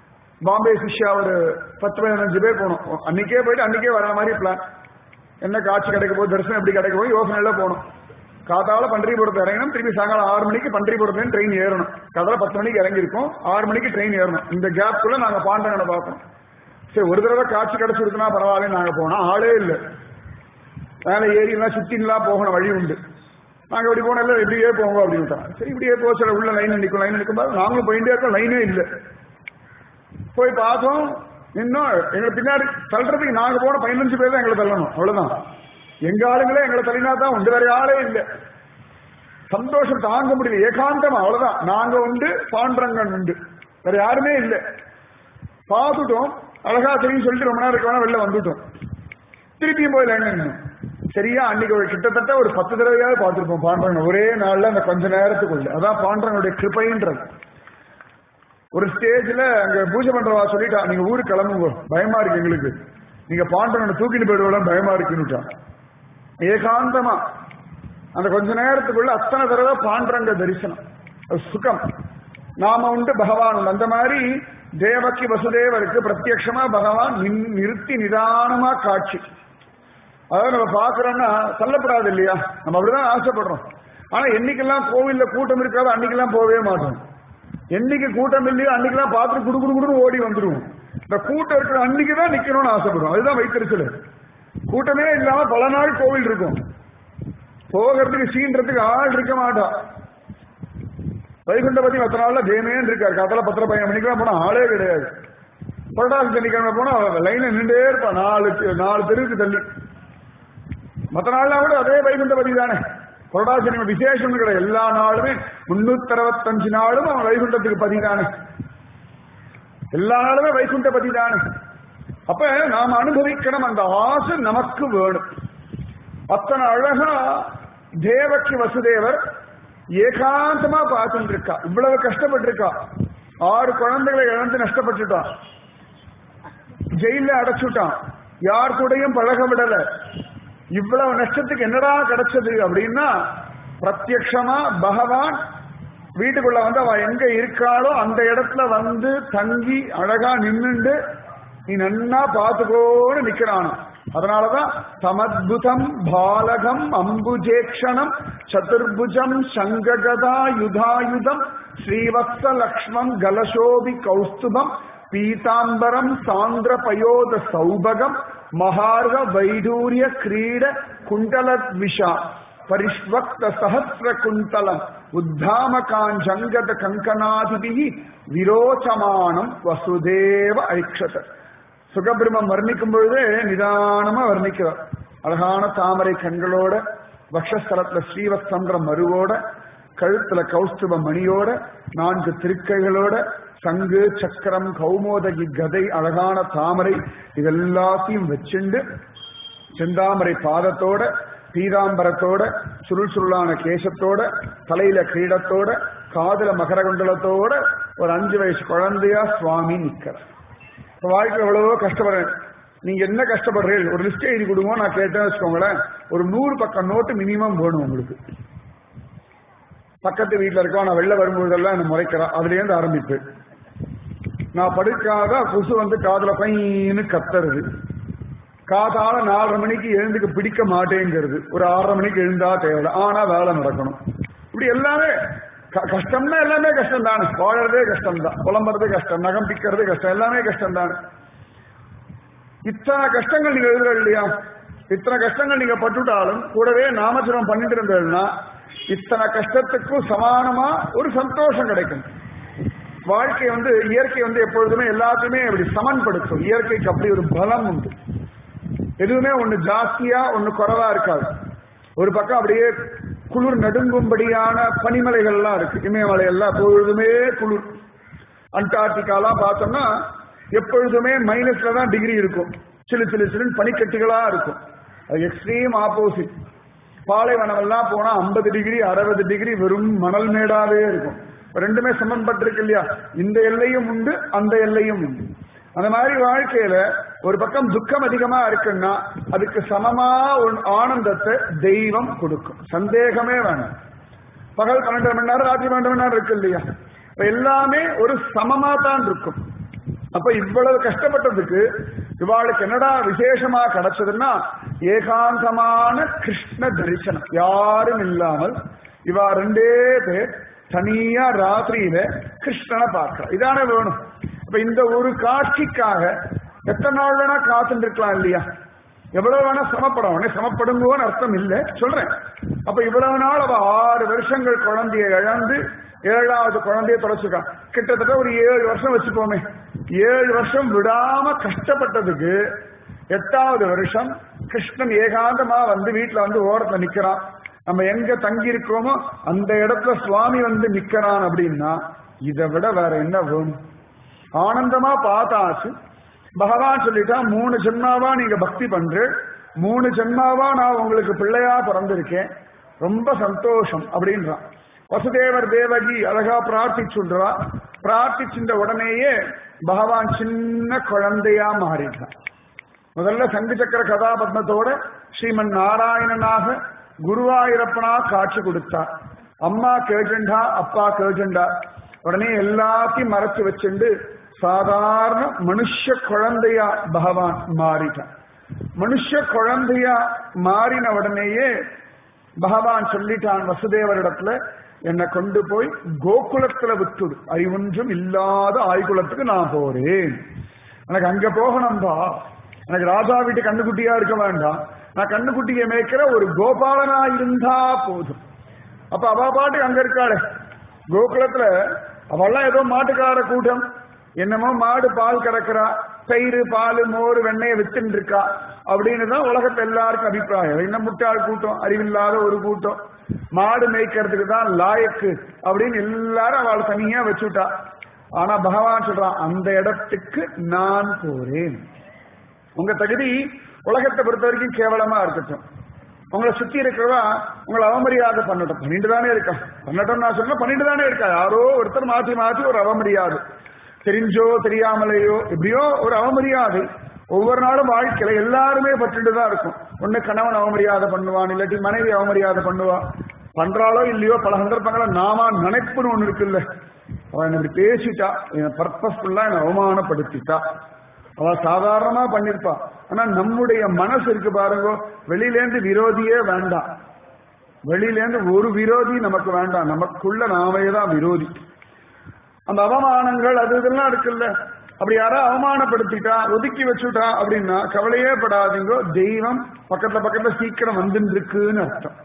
பாம்பே சிஷ்யா ஒரு பத்து பதினஞ்சு பேர் போனோம் அன்னைக்கே போயிட்டு அன்னைக்கே வர மாதிரி பிளான் என்ன காட்சி கிடைக்க போகுது தரிசனம் எப்படி கிடைக்க போகுது யோசனையில போகணும் காத்தால பன்றிபுரத்தை இறங்கணும் திருப்பி சாயங்காலம் ஆறு மணிக்கு பன்றிபுரத்துல ட்ரெயின் ஏறணும் காத்தால பத்து மணிக்கு இறங்கியிருக்கோம் ஆறு மணிக்கு ட்ரெயின் ஏறணும் இந்த கேப்குள்ள நாங்க பாண்டவனை பார்ப்போம் சரி ஒரு தடவை காட்சி கிடைச்சிருக்குன்னா பரவாயில்ல நாங்க போனோம் ஆளே இல்லை மேலே ஏரியெல்லாம் சுத்தின்லாம் போகணும் வழி உண்டு நாங்க இப்படி போனோம் இல்லை இப்படியே போங்க அப்படின்னு விட்டாங்க. சரி இப்படியே போக சில உள்ள லைன் நிற்கும் லைன் நிற்கும் போது நாங்களும் போயிட்டே இருக்கோம் லைனே இல்லை போய் பார்த்தோம் இன்னும் எங்களை பின்னாடி தள்ளுறதுக்கு நாங்க போன பதினஞ்சு பேர் தான் எங்களை தள்ளணும் அவ்வளவுதான் எங்க ஆளுங்களே எங்களை தள்ளினா தான் உண்டு வேற யாரே இல்லை சந்தோஷம் தாங்க முடியல ஏகாந்தமா அவ்வளவுதான் நாங்க உண்டு பாண்டரங்கன் உண்டு வேற யாருமே இல்லை பார்த்துட்டோம் அழகா தெரியும் சொல்லிட்டு ரொம்ப நேரம் இருக்க வேணா வெளில வந்துட்டோம் திருப்பியும் போய் லைன் நின்னோம் சரியா அன்னைக்கு ஒரு கிட்டத்தட்ட ஒரு பத்து தடவையாவது பார்த்திருப்போம் பாண்டரங்கன் ஒரே நாள்ல அந்த கொஞ்ச நேரத்துக்குள்ள அதான் பாண்டரங்கனுடைய கிருப்பைன்றது ஒரு ஸ்டேஜ்ல அங்க பூஜை பண்றவா சொல்லிட்டா நீங்க ஊருக்கு கிளம்புங்க பயமா இருக்கு எங்களுக்கு நீங்க பாண்டவனை தூக்கிட்டு போயிடுவோம் பயமா இருக்குன்னுட்டா ஏகாந்தமா அந்த கொஞ்ச நேரத்துக்குள்ள அத்தனை தடவை பாண்டரங்க தரிசனம் அது சுகம் நாம உண்டு பகவான் உண்டு அந்த மாதிரி தேவகி வசுதேவருக்கு பிரத்யக்ஷமா பகவான் நின்- நிறுத்தி நிதானமா காட்சி அதாவது நம்ம பாக்குறோம்னா தள்ளப்படாது இல்லையா நம்ம அப்படிதான் ஆசைப்படுறோம் ஆனா என்னைக்கெல்லாம் கோவில்ல கூட்டம் இருக்காதோ அன்னைக்கெல்லாம் போகவே மாட்டோம் என்னைக்கு கூட்டம் இல்லையோ அன்னைக்கெல்லாம் பார்த்துட்டு குடு குடு குடுன்னு ஓடி வந்துருவோம் இந்த கூட்டம் இருக்கிற அன்னைக்கு தான் நிக்கணும்னு ஆசைப்படுறோம் அதுதான் வைத்திருச்சல் கூட்டமே இல்லாம பல நாள் கோவில் இருக்கும் போகிறதுக்கு சீன்றதுக்கு ஆள் இருக்க மாட்டா வைகுண்ட பத்தி மற்ற நாள்ல ஜெயமேன் இருக்காரு காத்தால பத்திர பையன் மணிக்கெல்லாம் போனா ஆளே கிடையாது புரட்டாசி சனிக்கிழமை போனா லைன்ல நின்றே இருப்பான் நாலு நாலு தெருவுக்கு தள்ளி மற்ற நாள்லாம் கூட அதே வைகுண்டபதி தானே புரட்டாசி சனி விசேஷம் கிடையாது எல்லா நாளுமே முன்னூத்தி அறுபத்தஞ்சு நாளும் அவன் வைகுண்டத்துக்கு பதி தானே எல்லா நாளுமே வைகுண்ட பதி தானே அப்ப நாம் அனுபவிக்கணும் அந்த ஆசை நமக்கு வேணும் அத்தனை அழகா தேவக்கி வசுதேவர் ஏகாந்தமா பார்த்துட்டு இருக்கா இவ்வளவு கஷ்டப்பட்டிருக்கா ஆறு குழந்தைகளை இழந்து நஷ்டப்பட்டுட்டான் ஜெயில அடைச்சுட்டான் யார் கூடயும் பழக விடல இவ்வளவு நஷ்டத்துக்கு என்னடா கிடைச்சது அப்படின்னா பிரத்யக்ஷமா பகவான் வீட்டுக்குள்ள வந்து அவ எங்க இருக்காளோ அந்த இடத்துல வந்து தங்கி அழகா நின்னுண்டு நீ நன்னா பாத்துக்கோன்னு நிக்கிறானா அதனாலதான் சமத்புதம் பாலகம் அம்புஜேக்ஷணம் சதுர்புஜம் சங்ககதா யுதாயுதம் ஸ்ரீவத்ச லக்ஷ்மம் கலசோபி கௌஸ்துபம் பீதாம்பரம் சாந்திர பயோத சௌபகம் மகார்க வைடூரிய கிரீட குண்டலத்விஷா பரிஷ்வக்த சஹசிர குந்தலம் உத்தாமகாஞ்சங்கத கங்கனாதிபி விரோச்சமானம் வசுதேவ ஐக்ஷத சுகபிரமம் வர்ணிக்கும் பொழுதே நிதானமா வர்ணிக்கிறார் அழகான தாமரை கண்களோட வக்ஷஸ்தலத்துல ஸ்ரீவத்சந்திர மருவோட கழுத்துல கௌஸ்துப மணியோட நான்கு திருக்கைகளோட சங்கு சக்கரம் கௌமோதகி கதை அழகான தாமரை இதெல்லாத்தையும் வச்சுண்டு செந்தாமரை பாதத்தோட பீதாம்பரத்தோட சுருள் சுருளான கேசத்தோட தலையில கிரீடத்தோட காதுல மகரகுண்டலத்தோட ஒரு அஞ்சு வயசு குழந்தையா சுவாமி நிக்கிறார் இப்ப வாழ்க்கையில் எவ்வளவோ கஷ்டப்படுறேன் நீங்க என்ன கஷ்டப்படுறீர்கள் ஒரு லிஸ்ட் எழுதி கொடுங்க நான் கேட்டேன்னு வச்சுக்கோங்களேன் ஒரு நூறு பக்கம் நோட்டு மினிமம் வேணும் உங்களுக்கு பக்கத்து வீட்டுல இருக்கோம் நான் வெளில வரும்போதெல்லாம் என்ன முறைக்கிறேன் அதுல இருந்து ஆரம்பிப்பேன் நான் படுக்காத கொசு வந்து காதுல பையன்னு கத்துறது காதால நாலரை மணிக்கு எழுந்துக்க பிடிக்க மாட்டேங்கிறது ஒரு ஆறரை மணிக்கு எழுந்தா தேவை ஆனா வேலை நடக்கணும் இப்படி எல்லாமே க- கஷ்டம்னா எல்லாமே கஷ்டம் தானே வாழறதே கஷ்டம் தான் புலம்புறதே கஷ்டம் நகம் பிக்கிறது கஷ்டம் எல்லாமே கஷ்டம் தானே இத்தனை கஷ்டங்கள் நீங்க எழுதுற இல்லையா இத்தனை கஷ்டங்கள் நீங்க பட்டுட்டாலும் கூடவே நாமஜபம் பண்ணிட்டு இருந்ததுன்னா இத்தனை கஷ்டத்துக்கும் சமானமா ஒரு சந்தோஷம் கிடைக்கும் வாழ்க்கை வந்து இயற்கை வந்து எப்பொழுதுமே எல்லாத்தையுமே அப்படி சமன்படுத்தும் இயற்கைக்கு அப்படி ஒரு பலம் உண்டு எதுவுமே ஒண்ணு ஜாஸ்தியா ஒண்ணு குறைவா இருக்காது ஒரு பக்கம் அப்படியே குளிர் நடுங்கும்படியான பனிமலைகள்லாம் இருக்கு இமயமலை எல்லாம் எப்பொழுதுமே குளிர் அண்டார்டிகாலாம் பார்த்தோம்னா எப்பொழுதுமே மைனஸ்ல தான் டிகிரி இருக்கும் சிலு சிலு சிலுன்னு பனிக்கட்டிகளா இருக்கும் அது எக்ஸ்ட்ரீம் ஆப்போசிட் பாலைவனம் எல்லாம் போனா ஐம்பது டிகிரி அறுபது டிகிரி வெறும் மணல் மேடாவே இருக்கும் ரெண்டுமே சமன்பட்டிருக்கு இல்லையா இந்த எல்லையும் உண்டு அந்த எல்லையும் உண்டு அந்த மாதிரி வாழ்க்கையில ஒரு பக்கம் துக்கம் அதிகமா இருக்குன்னா அதுக்கு சமமா ஒரு ஆனந்தத்தை தெய்வம் கொடுக்கும் சந்தேகமே வேணாம் பகல் பன்னெண்டு மணி நேரம் ராத்திரி பன்னெண்டு மணி நேரம் இருக்கு இல்லையா இப்ப எல்லாமே ஒரு சமமா தான் இருக்கும் அப்ப இவ்வளவு கஷ்டப்பட்டதுக்கு இவாளுக்கு என்னடா விசேஷமா கிடைச்சதுன்னா ஏகாந்தமான கிருஷ்ண தரிசனம் யாரும் இல்லாமல் இவா ரெண்டே பேர் தனியா ராத்திரியில கிருஷ்ணனை பார்க்க இதானே வேணும் அப்ப இந்த ஒரு காட்சிக்காக எத்தனை நாள் வேணா காத்துட்டு இருக்கலாம் இல்லையா எவ்வளவு வேணா சிரமப்படும் உடனே சிரமப்படுங்கோன்னு அர்த்தம் இல்லை சொல்றேன் அப்ப இவ்வளவு நாள் அவ ஆறு வருஷங்கள் குழந்தைய இழந்து ஏழாவது குழந்தைய தொலைச்சுக்கா கிட்டத்தட்ட ஒரு ஏழு வருஷம் வச்சுப்போமே ஏழு வருஷம் விடாம கஷ்டப்பட்டதுக்கு எட்டாவது வருஷம் கிருஷ்ணன் ஏகாந்தமா வந்து வீட்டுல வந்து ஓரத்துல நிக்கிறான் நம்ம எங்க தங்கி இருக்கோமோ அந்த இடத்துல சுவாமி வந்து நிக்கிறான் அப்படின்னா இதை விட வேற என்ன வேணும் ஆனந்தமா பார்த்தாச்சு பகவான் சொல்லிட்டா மூணு ஜென்மாவா நீங்க பக்தி பண்ற மூணு ஜென்மாவா நான் உங்களுக்கு பிள்ளையா பிறந்திருக்கேன் ரொம்ப சந்தோஷம் அப்படின்றான் வசுதேவர் தேவகி அழகா பிரார்த்திச்சுன்றா பிரார்த்திச்சுன்ற உடனேயே பகவான் சின்ன குழந்தையா மாறிட்டான் முதல்ல சங்கு சக்கர கதாபத்மத்தோட ஸ்ரீமன் நாராயணனாக குருவாயிரப்பனா காட்சி கொடுத்தார் அம்மா கேட்டுண்டா அப்பா கேட்டுண்டா உடனே எல்லாத்தையும் மறைச்சு வச்சுண்டு சாதாரண மனுஷ குழந்தையா பகவான் மாறிட்டான் மனுஷ குழந்தையா மாறின உடனேயே பகவான் சொல்லிட்டான் வசுதேவரிடத்துல என்னை கொண்டு போய் கோகுலத்துல விட்டுடு அறிவொன்றும் இல்லாத ஆய்குலத்துக்கு நான் போறேன் எனக்கு அங்க போகணும்பா எனக்கு ராஜா வீட்டு கண்ணுக்குட்டியா இருக்க வேண்டாம் நான் கண்ணுக்குட்டியை மேய்க்கிற ஒரு கோபாலனா இருந்தா போதும் அப்ப அவ பாட்டு அங்க இருக்காளே கோகுலத்துல அவெல்லாம் ஏதோ மாட்டுக்கார கூட்டம் என்னமோ மாடு பால் கறக்குறா தயிர் பால் மோர் வெண்ணெயை வித்துன்னு இருக்கா அப்படின்னு தான் உலகத்துல எல்லாருக்கும் அபிப்பிராயம் என்ன முட்டாள் கூட்டம் அறிவில்லாத ஒரு கூட்டம் மாடு மேய்க்கிறதுக்கு தான் லாயக்கு அப்படின்னு எல்லாரும் அவள் தனியா வச்சுட்டா ஆனா பகவான் சொல்றான் அந்த இடத்துக்கு நான் போறேன் உங்க தகுதி உலகத்தை பொறுத்த வரைக்கும் கேவலமா இருக்கட்டும் உங்களை சுத்தி இருக்கிறவா உங்களை அவமரியாதை பண்ணட்டும் பண்ணிட்டு தானே இருக்கா பண்ணட்டும் நான் சொன்னா பண்ணிட்டு தானே இருக்கா யாரோ ஒருத்தர் மாத்தி மாத்தி ஒரு அவமரியாதை தெரிஞ்சோ தெரியாமலேயோ எப்படியோ ஒரு அவமரியாதை ஒவ்வொரு நாளும் வாழ்க்கையில எல்லாருமே பட்டுட்டு தான் இருக்கும் ஒண்ணு கணவன் அவமரியாதை பண்ணுவான் இல்லாட்டி மனைவி அவமரியாதை பண்ணுவா பண்றாளோ இல்லையோ பல சந்தர்ப்பங்கள நாமா நினைப்புன்னு ஒண்ணு இருக்குல்ல அவன் என்ன இப்படி பேசிட்டா என் பர்பஸ்ஃபுல்லா என்னை அவமானப்படுத்திட்டா அவ சாதாரணமா பண்ணிருப்பா ஆனா நம்முடைய மனசு இருக்கு பாருங்க வெளியிலேந்து விரோதியே வேண்டாம் வெளியிலேந்து ஒரு விரோதி நமக்கு வேண்டாம் நமக்குள்ள நாமே தான் விரோதி அந்த அவமானங்கள் அது இதெல்லாம் இருக்குல்ல அப்படி யாரோ அவமானப்படுத்திட்டா ஒதுக்கி வச்சுட்டா அப்படின்னா கவலையே படாதீங்க தெய்வம் பக்கத்துல பக்கத்துல சீக்கிரம் வந்துட்டு இருக்குன்னு அர்த்தம்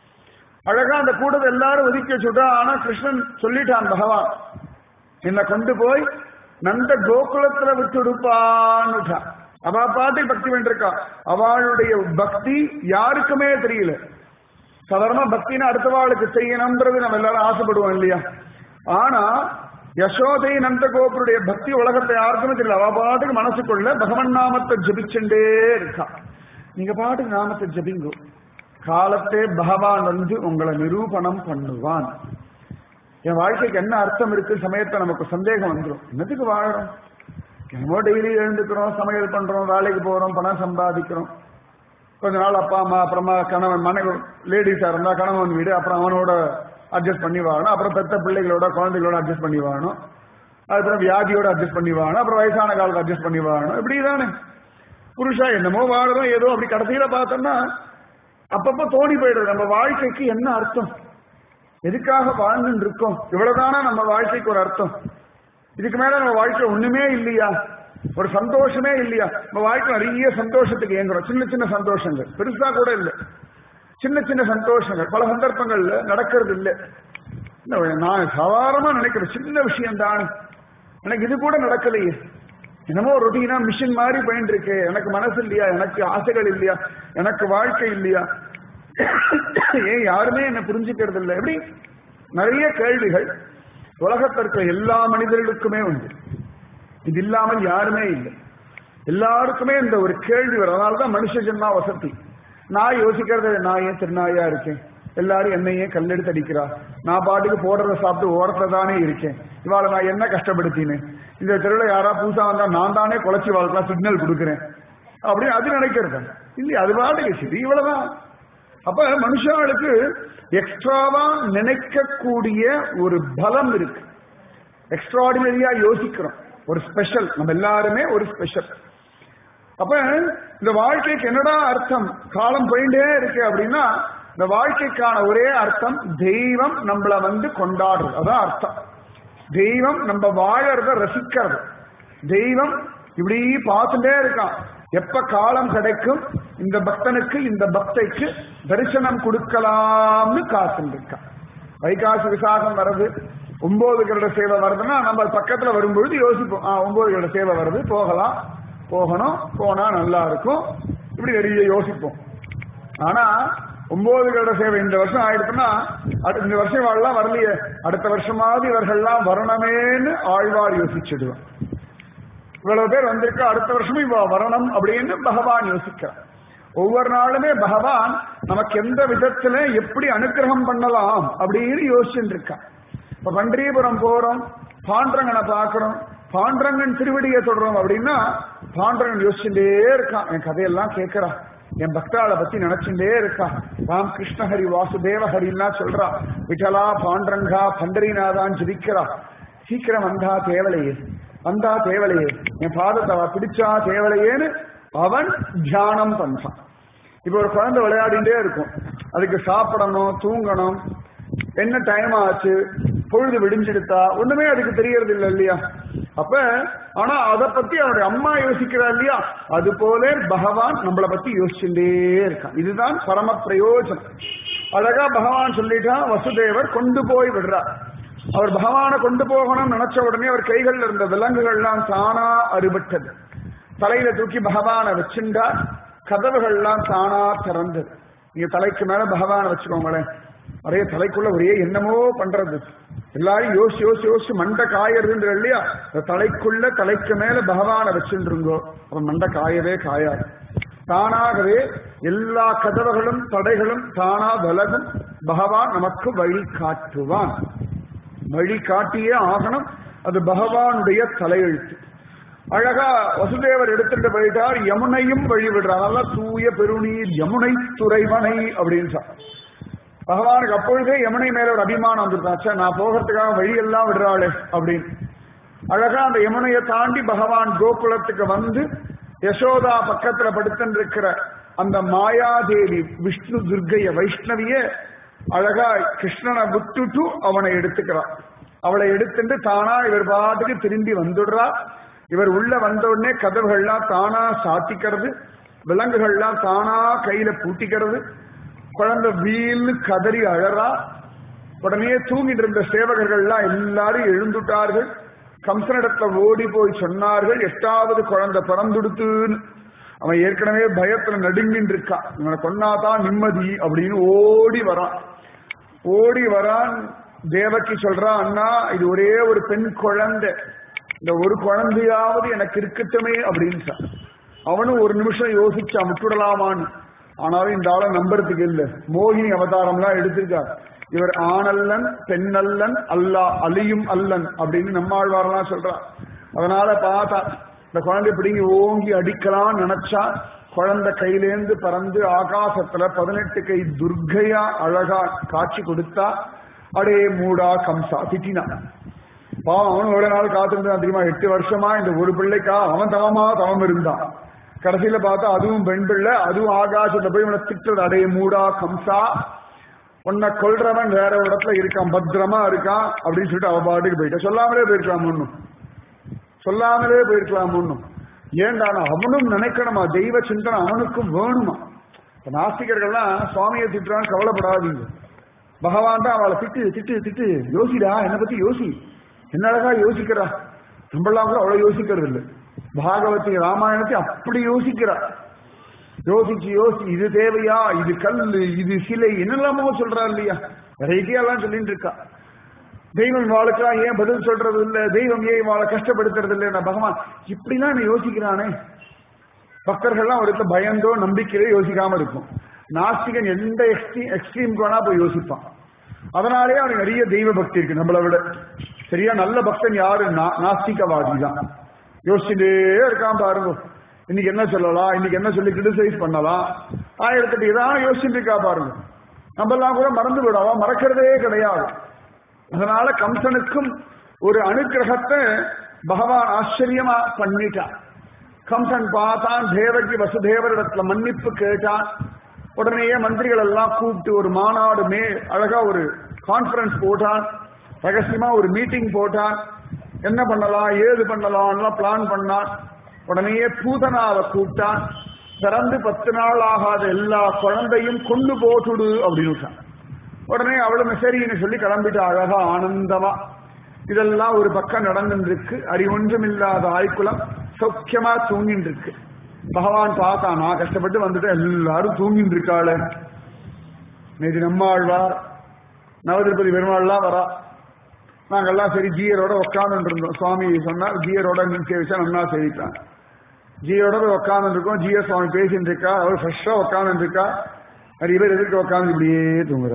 அழகா அந்த கூட்டத்தை எல்லாரும் ஒதுக்கி வச்சுட்டா ஆனா கிருஷ்ணன் சொல்லிட்டான் பகவான் என்னை கொண்டு போய் நந்த கோகுலத்துல விட்டுடுப்பான்னுட்டான் அவ பாட்டு பக்தி பண்ணிருக்கா அவளுடைய பக்தி யாருக்குமே தெரியல சாதாரண பக்தினா அடுத்தவாளுக்கு செய்யணும்ன்றது நம்ம எல்லாரும் ஆசைப்படுவோம் இல்லையா ஆனா யசோதை நந்தகோபருடைய பக்தி உலகத்தை யாருக்குமே தெரியல அவ பாட்டுக்கு மனசுக்குள்ள பகவன் நாமத்தை ஜபிச்சுட்டே இருக்கா நீங்க பாட்டுக்கு நாமத்தை ஜபிங்கோ காலத்தே பகவான் வந்து உங்களை நிரூபணம் பண்ணுவான் என் வாழ்க்கைக்கு என்ன அர்த்தம் இருக்கு சமயத்தை நமக்கு சந்தேகம் வந்துடும் என்னத்துக்கு வாழறோம் என்னமோ டெய்லி எழுந்துக்கிறோம் சமையல் பண்றோம் வேலைக்கு போறோம் பணம் சம்பாதிக்கிறோம் கொஞ்ச நாள் அப்பா அம்மா அப்புறமா கணவன் மனைவி லேடிஸா இருந்தா கணவன் வீடு அப்புறம் அவனோட அட்ஜஸ்ட் பண்ணி வாழணும் அப்புறம் பெத்த பிள்ளைகளோட குழந்தைகளோட அட்ஜஸ்ட் பண்ணி வாழணும் அதுக்கப்புறம் வியாதியோட அட்ஜஸ்ட் பண்ணி வாழணும் அப்புறம் வயசான காலத்தை அட்ஜஸ்ட் பண்ணி வாழணும் இப்படி தானே புருஷா என்னமோ வாழறோம் ஏதோ அப்படி கடைசியில பார்த்தோம்னா அப்பப்போ தோணி போயிடுது நம்ம வாழ்க்கைக்கு என்ன அர்த்தம் எதுக்காக வாழ்ந்துட்டு இருக்கோம் இவ்வளவுதானா நம்ம வாழ்க்கைக்கு ஒரு அர்த்தம் இதுக்கு மேல நம்ம வாழ்க்கை ஒண்ணுமே இல்லையா ஒரு சந்தோஷமே இல்லையா நம்ம வாழ்க்கை நிறைய சந்தோஷத்துக்கு ஏங்குறோம் சின்ன சின்ன சந்தோஷங்கள் பெருசா கூட இல்லை சின்ன சின்ன சந்தோஷங்கள் பல சந்தர்ப்பங்கள்ல நடக்கிறது இல்லை நான் சாதாரணமா நினைக்கிறேன் சின்ன விஷயம் தான் எனக்கு இது கூட நடக்கலையே என்னமோ ரொட்டீனா மிஷின் மாதிரி போயிட்டு இருக்கு எனக்கு மனசு இல்லையா எனக்கு ஆசைகள் இல்லையா எனக்கு வாழ்க்கை இல்லையா ஏன் யாருமே என்ன புரிஞ்சுக்கிறது இல்லை எப்படி நிறைய கேள்விகள் உலகத்திற்கு எல்லா மனிதர்களுக்குமே உண்டு இது இல்லாமல் யாருமே இல்லை எல்லாருக்குமே இந்த ஒரு கேள்வி வரும் அதனாலதான் மனுஷ ஜென்மா வசதி நான் யோசிக்கிறது நான் ஏன் திருநாயா இருக்கேன் எல்லாரும் என்னையே கல்லெடுத்து அடிக்கிறா நான் பாட்டுக்கு போடுறத சாப்பிட்டு ஓரத்துல தானே இருக்கேன் இவாள நான் என்ன கஷ்டப்படுத்தினேன் இந்த தெருவில் யாரா புதுசா வந்தா நான் தானே குலைச்சி வாழ்க்கலாம் சிக்னல் கொடுக்குறேன் அப்படின்னு அது நினைக்கிறது இல்லையா அது பாட்டுக்கு சரி இவ்வளவுதான் அப்ப மனுஷாளுக்கு எக்ஸ்ட்ராவா நினைக்கக்கூடிய ஒரு பலம் இருக்கு எக்ஸ்ட்ராடினரியா யோசிக்கிறோம் ஒரு ஸ்பெஷல் நம்ம எல்லாருமே ஒரு ஸ்பெஷல் அப்ப இந்த வாழ்க்கைக்கு என்னடா அர்த்தம் காலம் போயிட்டே இருக்கு அப்படின்னா இந்த வாழ்க்கைக்கான ஒரே அர்த்தம் தெய்வம் நம்மள வந்து கொண்டாடுறது அதான் அர்த்தம் தெய்வம் நம்ம வாழறத ரசிக்கிறது தெய்வம் இப்படி பார்த்துட்டே இருக்கான் எப்ப காலம் கிடைக்கும் இந்த பக்தனுக்கு இந்த பக்தைக்கு தரிசனம் கொடுக்கலாம்னு காத்துட்டு இருக்கான் வைகாசி விசாகம் வருது ஒன்பது கருட சேவை வருதுன்னா நம்ம பக்கத்துல வரும்பொழுது யோசிப்போம் ஆ ஒன்பது கருட சேவை வருது போகலாம் போகணும் போனா நல்லா இருக்கும் இப்படி நிறைய யோசிப்போம் ஆனா ஒன்பது கருட சேவை இந்த வருஷம் ஆயிடுச்சுன்னா அடுத்த இந்த வருஷம் வாழலாம் வரலையே அடுத்த வருஷமாவது இவர்கள்லாம் வரணுமேன்னு ஆழ்வார் யோசிச்சிடுவான் இவ்வளவு பேர் வந்திருக்கா அடுத்த வருஷமும் இவ வரணும் அப்படின்னு பகவான் யோசிக்கிறார் ஒவ்வொரு நாளுமே பகவான் நமக்கு எந்த விதத்துல எப்படி அனுகிரகம் பண்ணலாம் அப்படின்னு யோசிச்சுட்டு இருக்கான் இப்ப பண்டீபுரம் போறோம் பாண்டரங்கனை பாக்குறோம் பாண்டரங்கன் திருவடியை தொடரும் அப்படின்னா பாண்டரங்கன் யோசிச்சுட்டே இருக்கான் என் கதையெல்லாம் கேட்கிறான் என் பக்தாளை பத்தி நினைச்சுட்டே இருக்கா ராம் கிருஷ்ணஹரி வாசுதேவ ஹரின்னா சொல்றா விட்டலா பாண்டரங்கா பண்டரிநாதான் ஜிதிக்கிறா சீக்கிரம் வந்தா தேவலையே வந்தா தேவலையே என் பாதத்தை அவ பிடிச்சா தேவலையேன்னு அவன் தியானம் பண்றான் இப்ப ஒரு குழந்தை விளையாடிட்டே இருக்கும் அதுக்கு சாப்பிடணும் தூங்கணும் என்ன டைம் ஆச்சு பொழுது விடிஞ்சிடுத்தா ஒண்ணுமே அதுக்கு தெரியறது இல்லை இல்லையா அப்ப ஆனா அதை பத்தி அவருடைய அம்மா யோசிக்கிறா இல்லையா அது போல பகவான் நம்மளை பத்தி யோசிச்சுட்டே இருக்கான் இதுதான் பரம பிரயோஜனம் அழகா பகவான் சொல்லிட்டான் வசுதேவர் கொண்டு போய் விடுறார் அவர் பகவானை கொண்டு போகணும்னு நினைச்ச உடனே அவர் கைகள்ல இருந்த விலங்குகள்லாம் தானா அறுபட்டது தலையில தூக்கி பகவானை வச்சுண்டா கதவுகள்லாம் தானா திறந்தது நீங்க தலைக்கு மேல பகவானை வச்சுக்கோங்களேன் நிறைய தலைக்குள்ள ஒரே என்னமோ பண்றது எல்லாரும் யோசி யோசி யோசிச்சு மண்டை காயறதுன்ற இல்லையா இந்த தலைக்குள்ள தலைக்கு மேல பகவானை வச்சுருங்கோ அவன் மண்டை காயவே காயாது தானாகவே எல்லா கதவுகளும் தடைகளும் தானா விலகும் பகவான் நமக்கு வழி காட்டுவான் வழி காட்டியே ஆகணும் அது பகவானுடைய தலையெழுத்து அழகா வசுதேவர் எடுத்துட்டு போயிட்டார் யமுனையும் வழி விடுறார் நல்லா தூய பெருநீர் யமுனை துறைவனை அப்படின்னு பகவானுக்கு அப்பொழுதே யமுனை மேல ஒரு அபிமானம் வந்துருந்தாச்சா நான் போகிறதுக்காக வழியெல்லாம் விடுறாளே அப்படின்னு அழகா அந்த யமுனையை தாண்டி பகவான் கோகுலத்துக்கு வந்து யசோதா பக்கத்துல படுத்துட்டு இருக்கிற அந்த மாயாதேவி விஷ்ணு துர்கைய வைஷ்ணவிய அழகா கிருஷ்ணனை விட்டுட்டு அவனை எடுத்துக்கிறான் அவளை எடுத்துட்டு தானா இவர் பாட்டுக்கு திரும்பி வந்துடுறா இவர் உள்ள வந்த உடனே கதவுகள்லாம் தானா சாத்திக்கிறது விலங்குகள்லாம் தானா கையில பூட்டிக்கிறது குழந்தை வீல்னு கதறி அழறா உடனே தூங்கிட்டு இருந்த சேவகர்கள்லாம் எல்லாரும் எழுந்துட்டார்கள் கம்சனிடத்துல ஓடி போய் சொன்னார்கள் எட்டாவது குழந்தை பிறந்துடுத்துன்னு அவன் ஏற்கனவே பயத்துல நடுங்கின்னு இருக்கான் இவனை கொன்னாதான் நிம்மதி அப்படின்னு ஓடி வரான் ஓடி வரான் தேவகி சொல்றான் அண்ணா இது ஒரே ஒரு பெண் குழந்தை இந்த ஒரு குழந்தையாவது எனக்கு இருக்கட்டுமே அப்படின்னு அவனும் ஒரு நிமிஷம் யோசிச்சான் விட்டுடலாமான்னு ஆனாலும் இந்த ஆளை நம்புறதுக்கு இல்ல மோகினி அவதாரம்லாம் எடுத்திருக்கார் இவர் ஆணல்லன் பெண்ணல்லன் அல்லா அலியும் அல்லன் அப்படின்னு நம்மாழ்வாரெல்லாம் சொல்றார் அதனால பார்த்தா இந்த குழந்தை பிடிங்கி ஓங்கி அடிக்கலாம் நினைச்சா குழந்தை கையிலேந்து பறந்து ஆகாசத்துல பதினெட்டு கை துர்கையா அழகா காட்சி கொடுத்தா அடே மூடா கம்சா திட்டினா பாவம் அவன் எவ்வளவு நாள் காத்திருந்தான் தெரியுமா எட்டு வருஷமா இந்த ஒரு பிள்ளைக்கா அவன் தவமா தவம் இருந்தான் கடைசியில பார்த்தா அதுவும் பெண் பிள்ளை அதுவும் ஆகாசத்துல போய் இவனை திட்டுறது அடைய மூடா கம்சா உன்னை கொல்றவன் வேற ஒரு இடத்துல இருக்கான் பத்திரமா இருக்கான் அப்படின்னு சொல்லிட்டு அவ பாட்டுக்கு போயிட்டா சொல்லாமலே போயிருக்கலாம் ஒன்னும் சொல்லாமலே போயிருக்கலாம் ஒன்னும் ஏண்டானா அவனும் நினைக்கணுமா தெய்வ சிந்தனை அவனுக்கும் வேணுமா இப்ப நாஸ்திகர்கள்லாம் சுவாமியை திட்டுறான்னு கவலைப்படாதீங்க பகவான் தான் அவளை திட்டு திட்டு திட்டு யோசிடா என்னை பத்தி யோசி என்ன அழகா யோசிக்கிறா நம்மளாம் கூட அவ்வளவு யோசிக்கிறது இல்லை பாகவதி ராமாயணத்தை அப்படி யோசிக்கிறா யோசிச்சு யோசி இது தேவையா இது கல்லு இது சிலை என்னெல்லாமோ சொல்றா இல்லையா வெரைட்டியெல்லாம் சொல்லிட்டு இருக்கா தெய்வம் வாளுக்கெல்லாம் ஏன் பதில் சொல்றது இல்ல தெய்வம் ஏன் வாழை கஷ்டப்படுத்துறது இல்லை நான் பகவான் இப்படிலாம் என்ன யோசிக்கிறானே பக்தர்கள்லாம் ஒரு இடத்துல பயந்தோ நம்பிக்கையோ யோசிக்காம இருக்கும் நாஸ்திகன் எந்த எக்ஸ்ட்ரீம் எக்ஸ்ட்ரீமுக்கு வேணா போய் யோசிப்பான் அதனாலே அவனுக்கு நிறைய தெய்வ பக்தி இருக்கு நம்மளை விட சரியா நல்ல பக்தன் யாரு நாஸ்திகவாதி தான் யோசிச்சுட்டே இருக்கான் பாருங்க இன்னைக்கு என்ன சொல்லலாம் இன்னைக்கு என்ன சொல்லி கிரிட்டிசைஸ் பண்ணலாம் ஆயிரத்தெட்டு இதான் யோசிச்சுட்டு இருக்கா பாருங்க நம்ம எல்லாம் கூட மறந்து விடாவா மறக்கிறதே கிடையாது அதனால கம்சனுக்கும் ஒரு அனுகிரகத்தை பகவான் ஆச்சரியமா பண்ணிட்டான் கம்சன் பார்த்தான் தேவகி வசுதேவரிடத்துல மன்னிப்பு கேட்டான் உடனேயே மந்திரிகள் எல்லாம் கூப்பிட்டு ஒரு மாநாடு மே அழகா ஒரு கான்பரன்ஸ் போட்டான் ரகசியமா ஒரு மீட்டிங் போட்டான் என்ன பண்ணலாம் ஏது பண்ணலாம் பிளான் பண்ணான் உடனேயே பூதனாவை கூப்பிட்டான் பிறந்து பத்து நாள் ஆகாத எல்லா குழந்தையும் கொண்டு போட்டுடு அப்படின்னு உடனே அவளும் சரின்னு சொல்லி கிளம்பிட்டு அழகா ஆனந்தமா இதெல்லாம் ஒரு பக்கம் நடந்துட்டு இருக்கு அறிவொன்றும் இல்லாத ஆய்க்குலம் சௌக்கியமா தூங்கிட்டு இருக்கு பகவான் பார்த்தா நான் கஷ்டப்பட்டு வந்துட்டு எல்லாரும் தூங்கிட்டு இருக்காள நேற்று நம்மாழ்வார் நவதிருப்பதி பெருமாள்லாம் வரா நாங்கெல்லாம் சரி ஜீயரோட உட்காந்துட்டு இருந்தோம் சுவாமி சொன்னார் ஜீயரோட நீங்க சேவிச்சா நல்லா சேவிக்கலாம் ஜியோட போய் உட்காந்துட்டு இருக்கோம் ஜிஎஸ் சுவாமி பேசிட்டு இருக்கா அவர் ஃப்ரெஷ்ஷா உட்காந்துட்டு இருக்கா நிறைய பேர் எதிர்க்க உட்காந்து இப்படியே தூங்குறா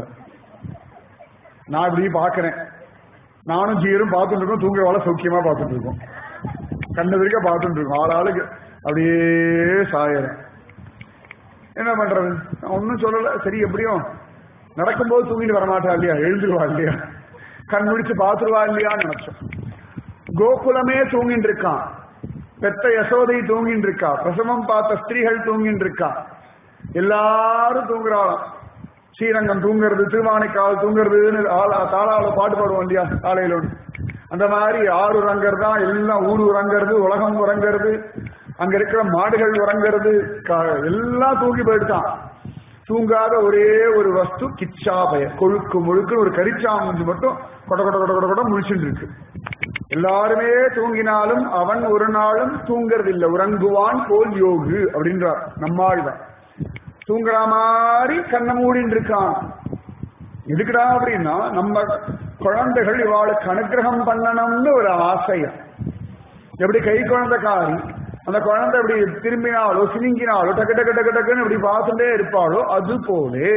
நான் இப்படியே பாக்குறேன் நானும் ஜீயரும் பார்த்துட்டு இருக்கோம் தூங்குறவாள சௌக்கியமா பார்த்துட்டு இருக்கோம் கண்ணு வரைக்கும் பார்த்துட்டு இருக்கோம் ஆள் ஆளுக்கு அப்படியே சாயறேன் என்ன பண்றது நான் ஒன்னும் சொல்லல சரி எப்படியும் நடக்கும்போது தூங்கிட்டு வரமாட்டா இல்லையா எழுந்துருவா இல்லையா கண் முடிச்சு பார்த்துருவா இல்லையான்னு நினைச்சோம் கோகுலமே தூங்கிட்டு இருக்கான் பெத்த யசோதை தூங்கிட்டு இருக்கா பிரசவம் பார்த்த ஸ்திரீகள் தூங்கிட்டு இருக்கா எல்லாரும் தூங்குறாளாம் ஸ்ரீரங்கம் தூங்குறது திருவானைக்கால் தூங்குறதுன்னு ஆளா தாளால பாட்டு பாடுவோம் இல்லையா காலையில ஒண்ணு. அந்த மாதிரி ஆறு உறங்கிறது தான் எல்லாம் ஊர் உறங்கிறது உலகம் உறங்கிறது அங்க இருக்கிற மாடுகள் உறங்கிறது க- எல்லாம் தூங்கி போயிடுதான் தூங்காத ஒரே ஒரு வஸ்து கிச்சாபய கொழுக்கு முழுக்கு ஒரு கரிச்சாமஞ்சி மட்டும் கொட கொட கொட கொட கொட முழிச்சுட்டு இருக்கு எல்லாருமே தூங்கினாலும் அவன் ஒரு நாளும் தூங்குறது இல்லை உறங்குவான் போல் யோகு அப்படின்றார் நம்மாழ்வார் தூங்குற மாதிரி கண்ணை மூடின்னு இருக்கான் எதுக்குடா அப்படின்னா நம்ம குழந்தைகள் இவாளுக்கு அனுகிரகம் பண்ணணும்னு ஒரு ஆசையா எப்படி கை குழந்தைக்காரி அந்த குழந்தை இப்படி திரும்பினாலோ சினிங்கினாலோ டக்கு டக்கு டக்கு டக்குன்னு இப்படி பார்த்துட்டே இருப்பாளோ அது போலே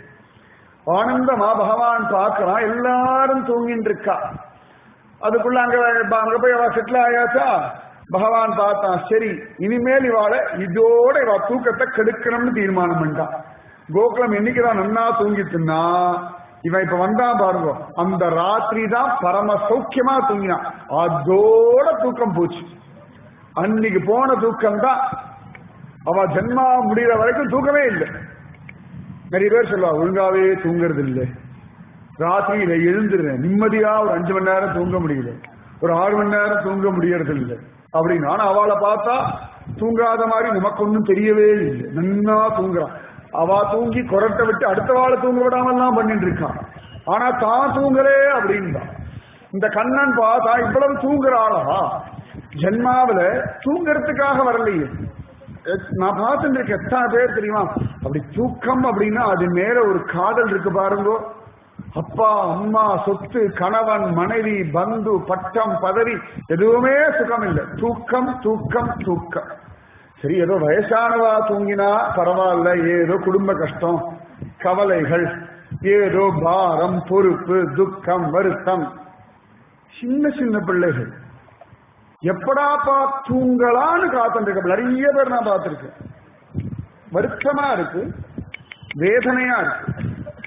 ஆனந்தமா பகவான் பார்க்கலாம் எல்லாரும் தூங்கிட்டு இருக்கா அதுக்குள்ள அங்க அங்க போய் அவ செட்டில் ஆயாச்சா பகவான் பார்த்தான் சரி இனிமேல் இவாள இதோட இவ தூக்கத்தை கெடுக்கணும்னு தீர்மானம் பண்ணிட்டான் கோகுலம் என்னைக்குதான் நன்னா தூங்கிட்டுன்னா இவன் இப்ப வந்தான் பாருங்க அந்த ராத்திரி தான் பரம சௌக்கியமா தூங்கினான் அதோட தூக்கம் போச்சு அன்னைக்கு போன தூக்கம் தான் அவ ஜென்மா முடிகிற வரைக்கும் தூக்கமே இல்லை நிறைய பேர் சொல்லுவா ஒழுங்காவே தூங்குறது இல்லை ராத்திரியில எழுந்துடுறேன் நிம்மதியா ஒரு அஞ்சு மணி நேரம் தூங்க முடியல ஒரு ஆறு மணி நேரம் தூங்க முடியறது இல்லை அப்படின்னு ஆனா அவளை பார்த்தா தூங்காத மாதிரி நமக்கு ஒன்றும் தெரியவே இல்லை நன்னா தூங்குறான் அவ தூங்கி கொரட்டை விட்டு அடுத்த வாழை தூங்க விடாமல்லாம் பண்ணிட்டு இருக்கான் ஆனா தான் தூங்கலே அப்படின்தான் இந்த கண்ணன் பார்த்தா இவ்வளவு தூங்குற ஆளா ஜென்மாவில தூங்குறதுக்காக வரலையே எத்- நான் பார்த்துட்டு இருக்க எத்தனை பேர் தெரியுமா அப்படி தூக்கம் அப்படின்னா அது மேல ஒரு காதல் இருக்கு பாருங்க அப்பா அம்மா சொத்து கணவன் மனைவி பந்து பட்டம் பதவி எதுவுமே சுகம் இல்லை தூக்கம் தூக்கம் தூக்கம் சரி ஏதோ வயசானவா தூங்கினா பரவாயில்ல ஏதோ குடும்ப கஷ்டம் கவலைகள் ஏதோ பாரம் பொறுப்பு துக்கம் வருத்தம் சின்ன சின்ன பிள்ளைகள் எப்படாப்பா தூங்கலான்னு காத்துருக்க நிறைய பேர் நான் பார்த்திருக்கேன் வருத்தமா இருக்கு வேதனையா இருக்கு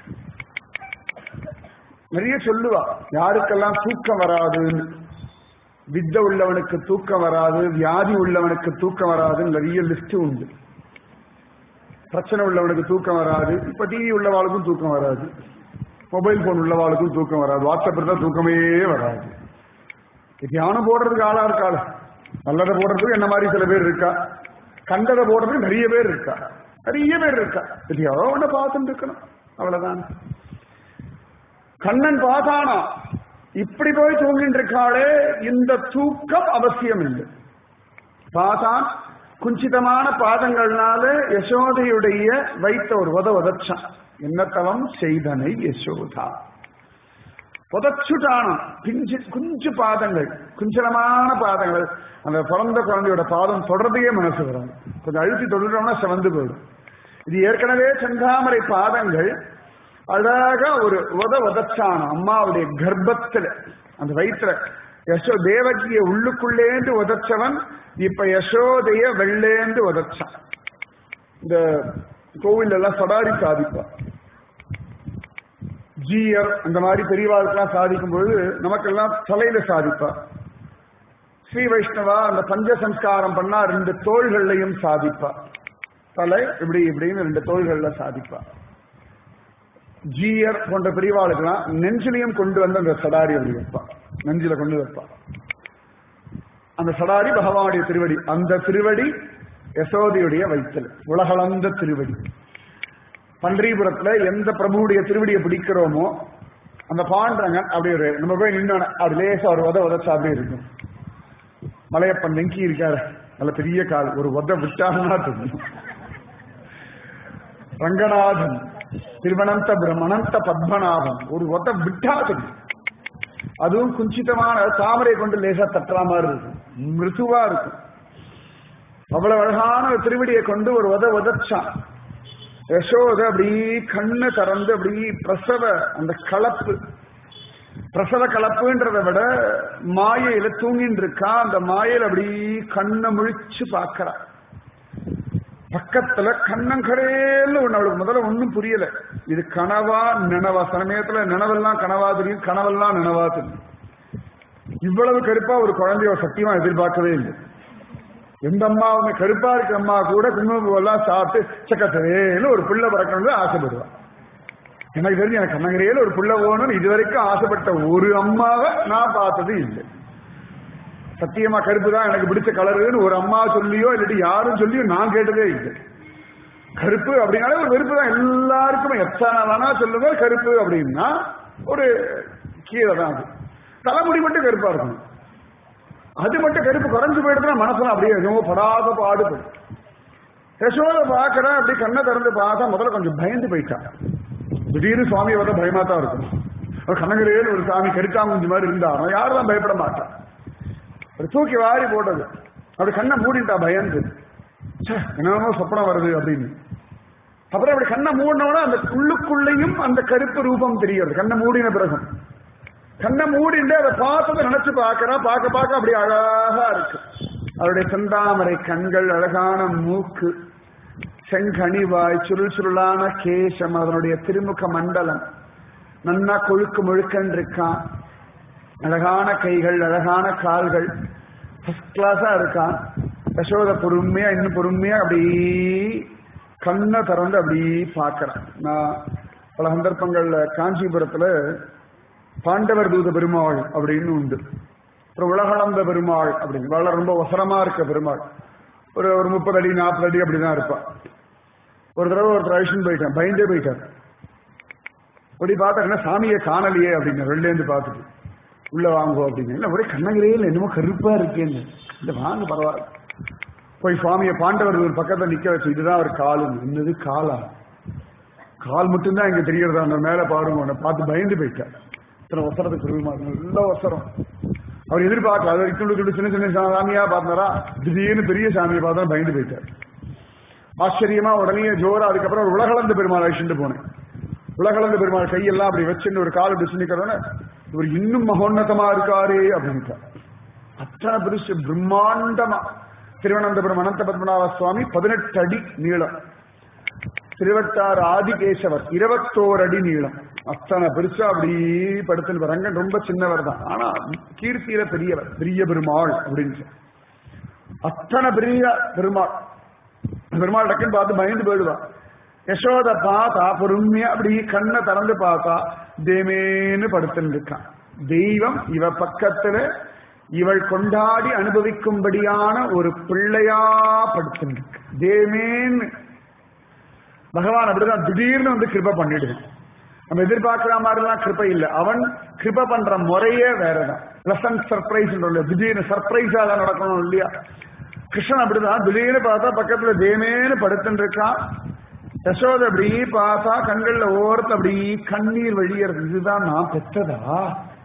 நிறைய சொல்லுவா யாருக்கெல்லாம் தூக்கம் வராதுன்னு வித்த உள்ளவனுக்கு தூக்கம் வராது வியாதி உள்ளவனுக்கு தூக்கம் வராதுன்னு நிறைய லிஸ்ட் உண்டு பிரச்சனை உள்ளவனுக்கு தூக்கம் வராது இப்ப டிவி உள்ளவாளுக்கும் தூக்கம் வராது மொபைல் போன் உள்ளவாளுக்கும் தூக்கம் வராது வாட்ஸ்அப் இருந்தா தூக்கமே வராது தியானம் போடுறதுக்கு ஆளா இருக்காள் நல்லதை போடுறதுக்கு என்ன மாதிரி சில பேர் இருக்கா கண்டதை போடுறதுக்கு நிறைய பேர் இருக்கா நிறைய பேர் இருக்கா எதையோ ஒண்ணு பார்த்துட்டு இருக்கணும் அவ்வளவுதான் கண்ணன் பார்த்தானா இப்படி போய் தூங்கிட்டு இருக்காளே இந்த தூக்கம் அவசியம் இல்லை பார்த்தான் குஞ்சிதமான பாதங்கள்னால யசோதையுடைய வைத்த ஒரு உத உதச்சான் என்ன தவம் செய்தனை யசோதா புதச்சுட்டானாம் பிஞ்சு குஞ்சு பாதங்கள் குஞ்சலமான பாதங்கள் அந்த பிறந்த குழந்தையோட பாதம் தொடர்றதையே மனசு வராது கொஞ்சம் அழுத்தி தொடுறோம்னா செவந்து போயிடும் இது ஏற்கனவே செந்தாமரை பாதங்கள் அழகா ஒரு உத உதச்சான அம்மாவுடைய கர்ப்பத்துல அந்த வயிற்றுல யசோ தேவகிய உள்ளுக்குள்ளேந்து உதச்சவன் இப்ப யசோதைய வெள்ளேந்து உதச்சான் இந்த கோவில் எல்லாம் சடாரி சாதிப்பான் ஜீயர் அந்த மாதிரி பெரியவாளுக்கெல்லாம் சாதிக்கும் பொழுது நமக்கெல்லாம் தலையில சாதிப்பா ஸ்ரீ வைஷ்ணவா அந்த பஞ்ச சம்ஸ்காரம் பண்ணா ரெண்டு தோள்கள்லையும் சாதிப்பா தலை இப்படி இப்படின்னு ரெண்டு தோள்கள்ல சாதிப்பா ஜீயர் போன்ற பிரிவாளுக்கெல்லாம் நெஞ்சிலையும் கொண்டு வந்து அந்த சடாரி அப்படி வைப்பா நெஞ்சில கொண்டு வைப்பா அந்த சடாரி பகவானுடைய திருவடி அந்த திருவடி யசோதையுடைய வைத்தல் உலகளந்த திருவடி பன்றிபுரத்துல எந்த பிரபுவுடைய திருவடியை பிடிக்கிறோமோ அந்த பாண்டரங்கன் அப்படி ஒரு நம்ம போய் நின்னோட அது லேசா ஒரு உத உதச்சா அப்படியே இருக்கும் மலையப்பன் வெங்கி இருக்காரு நல்ல பெரிய கால் ஒரு உத விட்டாங்கன்னா தெரியும் ரங்கநாதன் திருவனந்தபுரம் அனந்த பத்மநாபன் ஒரு ஒத்த விட்டா தெரியும் அதுவும் குஞ்சிதமான தாமரை கொண்டு லேசா தட்டுற மாதிரி இருக்கும் மிருதுவா இருக்கும் அவ்வளவு அழகான ஒரு திருவடியை கொண்டு ஒரு உத உதச்சான் யசோத அப்படி கண்ணு திறந்து அப்படி பிரசவ அந்த கலப்பு பிரசவ கலப்புன்றதை விட மாயையில தூங்கின்னு இருக்கா அந்த மாயையில அப்படி கண்ணை முழிச்சு பார்க்கறா பக்கத்துல கண்ணங்கரேன்னு ஒண்ணு அவளுக்கு முதல்ல ஒண்ணும் புரியல இது கனவா நினவா சமயத்துல நினவெல்லாம் கனவா தெரியும் கனவெல்லாம் நினவா தெரியும் இவ்வளவு கருப்பா ஒரு குழந்தைய சத்தியமா எதிர்பார்க்கவே இல்லை எந்த அம்மாவுமே கருப்பா இருக்கிற அம்மா கூட குங்குமப்பூ எல்லாம் சாப்பிட்டு சக்கத்தவேன்னு ஒரு பிள்ளை பிறக்கணும்னு ஆசைப்படுவா எனக்கு தெரிஞ்சு எனக்கு கண்ணங்கரையில ஒரு பிள்ளை போகணும்னு இதுவரைக்கும் ஆசைப்பட்ட ஒரு அம்மாவை நான் பார்த்தது இல்லை சத்தியமா கருப்பு தான் எனக்கு பிடிச்ச கலருன்னு ஒரு அம்மா சொல்லியோ இல்லாட்டி யாரும் சொல்லியோ நான் கேட்டதே இல்லை கருப்பு அப்படின்னாலே ஒரு வெறுப்பு தான் எல்லாருக்குமே எத்தனை வேணா சொல்லுங்க கருப்பு அப்படின்னா ஒரு கீழே தான் அது தலைமுடி மட்டும் கருப்பா இருக்கணும் அது மட்டும் கருப்பு குறைஞ்சு போயிடுதுன்னா மனசுல அப்படியே எதுவும் படாத பாடுபடும் யசோத பாக்குற அப்படி கண்ணை திறந்து பார்த்தா முதல்ல கொஞ்சம் பயந்து போயிட்டான் திடீர்னு சுவாமியை வர பயமா தான் இருக்கும் ஒரு கண்ணகிரியில் ஒரு சாமி கருக்காங்குஞ்சு மாதிரி இருந்தாலும் யாரும் தான் பயப்பட மாட்டான் ஒரு தூக்கி வாரி போட்டது அப்படி கண்ணை மூடிட்டா பயந்து ச்சே, என்னமோ சொப்பனம் வருது அப்படின்னு அப்புறம் அப்படி கண்ணை மூடினோட அந்த உள்ளுக்குள்ளேயும் அந்த கருப்பு ரூபம் தெரியுது கண்ணை மூடின பிறகும் கண்ணை மூடிட்டு அதை பார்த்ததை நினைச்சு பார்க்கறா பார்க்க பார்க்க அப்படி அழகா இருக்கு அவருடைய செந்தாமரை கண்கள் அழகான மூக்கு செங்கனிவாய் சுருள் சுருளான கேசம் அதனுடைய திருமுக மண்டலம் நன்னா கொழுக்கு முழுக்கன் இருக்கான் அழகான கைகள் அழகான கால்கள் ஃபர்ஸ்ட் கிளாஸா இருக்கான் யசோத பொறுமையா இன்னும் பொறுமையா அப்படி கண்ணை திறந்து அப்படி பார்க்கறான் நான் பல சந்தர்ப்பங்கள்ல காஞ்சிபுரத்துல பாண்டவர் தூத பெருமாள் அப்படின்னு உண்டு அப்புறம் உலகளந்த பெருமாள் அப்படின்னு வள ரொம்ப வசரமா இருக்க பெருமாள் ஒரு ஒரு முப்பது அடி நாற்பது அடி அப்படிதான் இருப்பான் ஒரு தடவை ஒருத்தர் அழிச்சுன்னு போயிட்டான் பயந்தே போயிட்டார் அப்படி பார்த்தா சாமியை காணலையே அப்படின்னு வெளிலேருந்து பார்த்துட்டு உள்ள வாங்குவோம் அப்படின்னு இல்லை ஒரே கண்ணகிரையில் என்னமோ கருப்பா இருக்கேன்னு இல்லை வாங்க பரவாயில்ல போய் சுவாமியை பாண்டவர் ஒரு பக்கத்துல நிக்க வச்சு இதுதான் ஒரு காலு என்னது காலா கால் மட்டும்தான் இங்க தெரியறதா அந்த மேல பாருங்க உன்னை பார்த்து பயந்து போயிட்டார் இத்தனை வசரத்துக்கு பெருமா நல்ல வசரம் அவர் எதிர்பார்க்கல அது வரைக்கும் துண்டு சின்ன சின்ன சாமியா பார்த்தாரா திடீர்னு பெரிய சாமியை பார்த்தா பயந்து போயிட்டார் ஆச்சரியமா உடனே ஜோரா அதுக்கப்புறம் ஒரு உலகளந்த பெருமாள் அழிச்சுட்டு போனேன் உலகளந்த பெருமாள் கையெல்லாம் அப்படி வச்சுட்டு ஒரு கால் அப்படி சின்னிக்கிறோன்னு இவர் இன்னும் மகோன்னதமா இருக்காரே அப்படின்ட்டார் அத்தனை பெருசு பிரம்மாண்டமா திருவனந்தபுரம் அனந்த பத்மநாப சுவாமி பதினெட்டு அடி நீளம் திருவட்டார் ஆதிகேசவர் இருபத்தோரு அடி நீளம் அத்தனை பெருசா அப்படி படுத்துன்னு ரங்கன் ரொம்ப சின்னவர் தான் ஆனா கீர்த்தியில பெரியவர் பெரிய பெருமாள் அப்படின்னு சொல்லி. அத்தனை பெரிய பெருமாள் பெருமாள் டக்குன்னு பார்த்து பயந்து போயிடுவா யசோத பார்த்தா பொறுமையா அப்படி கண்ணை திறந்து பார்த்தா தேமேன்னு படுத்துன்னு இருக்கான் தெய்வம் இவ பக்கத்துல இவள் கொண்டாடி அனுபவிக்கும்படியான ஒரு பிள்ளையா படுத்துன்னு இருக்கு தேமேன்னு பகவான் அப்படிதான் திடீர்னு வந்து கிருப பண்ணிடுவான் நம்ம எதிர்பார்க்கிற மாதிரிலாம் கிருபை இல்லை அவன் கிருப பண்ற முறையே வேறதான் லெசன் சர்ப்ரைஸ் திடீர்னு சர்ப்ரைஸா தான் நடக்கணும் இல்லையா கிருஷ்ணன் அப்படிதான் திடீர்னு பார்த்தா பக்கத்துல தேமேன்னு படுத்துட்டு இருக்கான் யசோத அப்படி பார்த்தா கண்கள்ல ஓரத்து அப்படி கண்ணீர் வழியறது இதுதான் நான் பெத்ததா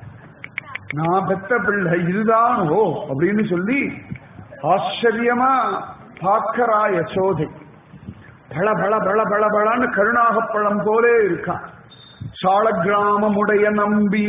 நான் பெத்த பிள்ளை இதுதான் ஓ அப்படின்னு சொல்லி ஆச்சரியமா பார்க்கறா யசோதை பள பள பள பள பளன்னு கருணாகப்பழம் போலே இருக்கான் சாலக்கிராமமுடைய நம்பி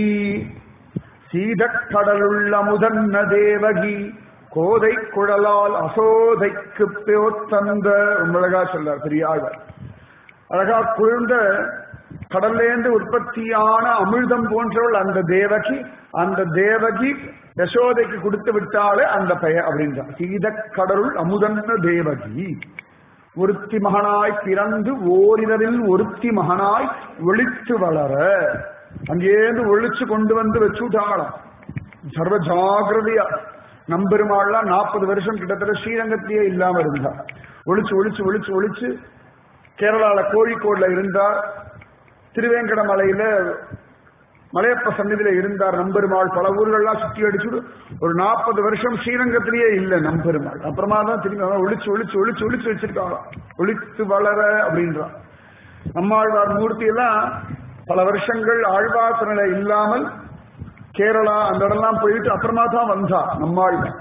சீதக்கடலுள்ள முதன்ன தேவகி கோதை குழலால் அசோதைக்கு தந்த ரொம்ப அழகா சொல்றார் பெரியாழ்வார் அழகா குளிர்ந்த கடல்லேந்து உற்பத்தியான அமிர்தம் போன்றவள் அந்த தேவகி அந்த தேவகி யசோதைக்கு கொடுத்து விட்டாலே அந்த பெயர் அப்படின்றான் சீத கடலுள் அமுதன்ன தேவகி ஒருத்தி மகனாய் பிறந்து ஓரிரவில் ஒருத்தி மகனாய் ஒளித்து வளர அங்கேருந்து ஒழிச்சு கொண்டு வந்து வச்சுட்டாளாம் சர்வ ஜாகிரதையா நம்பெருமாள்லாம் நாற்பது வருஷம் கிட்டத்தட்ட ஸ்ரீரங்கத்திலேயே இல்லாம இருந்தா ஒழிச்சு ஒழிச்சு ஒழிச்சு ஒழிச்சு கேரளால கோழிக்கோடுல இருந்தார் திருவேங்கடமலையில மலையப்ப சந்நிதியில இருந்தார் நம்பெருமாள் பல ஊர்கள்லாம் சுத்தி அடிச்சுடு ஒரு நாற்பது வருஷம் ஸ்ரீரங்கத்திலேயே இல்ல நம்பெருமாள் அப்புறமா தான் திரும்பி அவன் ஒழிச்சு ஒழிச்சு ஒழிச்சு ஒழிச்சு வச்சிருக்காங்களாம் ஒழித்து வளர அப்படின்றான் நம்மாழ்வார் மூர்த்தி எல்லாம் பல வருஷங்கள் ஆழ்வார் நிலை இல்லாமல் கேரளா அந்த இடம்லாம் போயிட்டு அப்புறமா தான் வந்தா நம்மாழ்வார்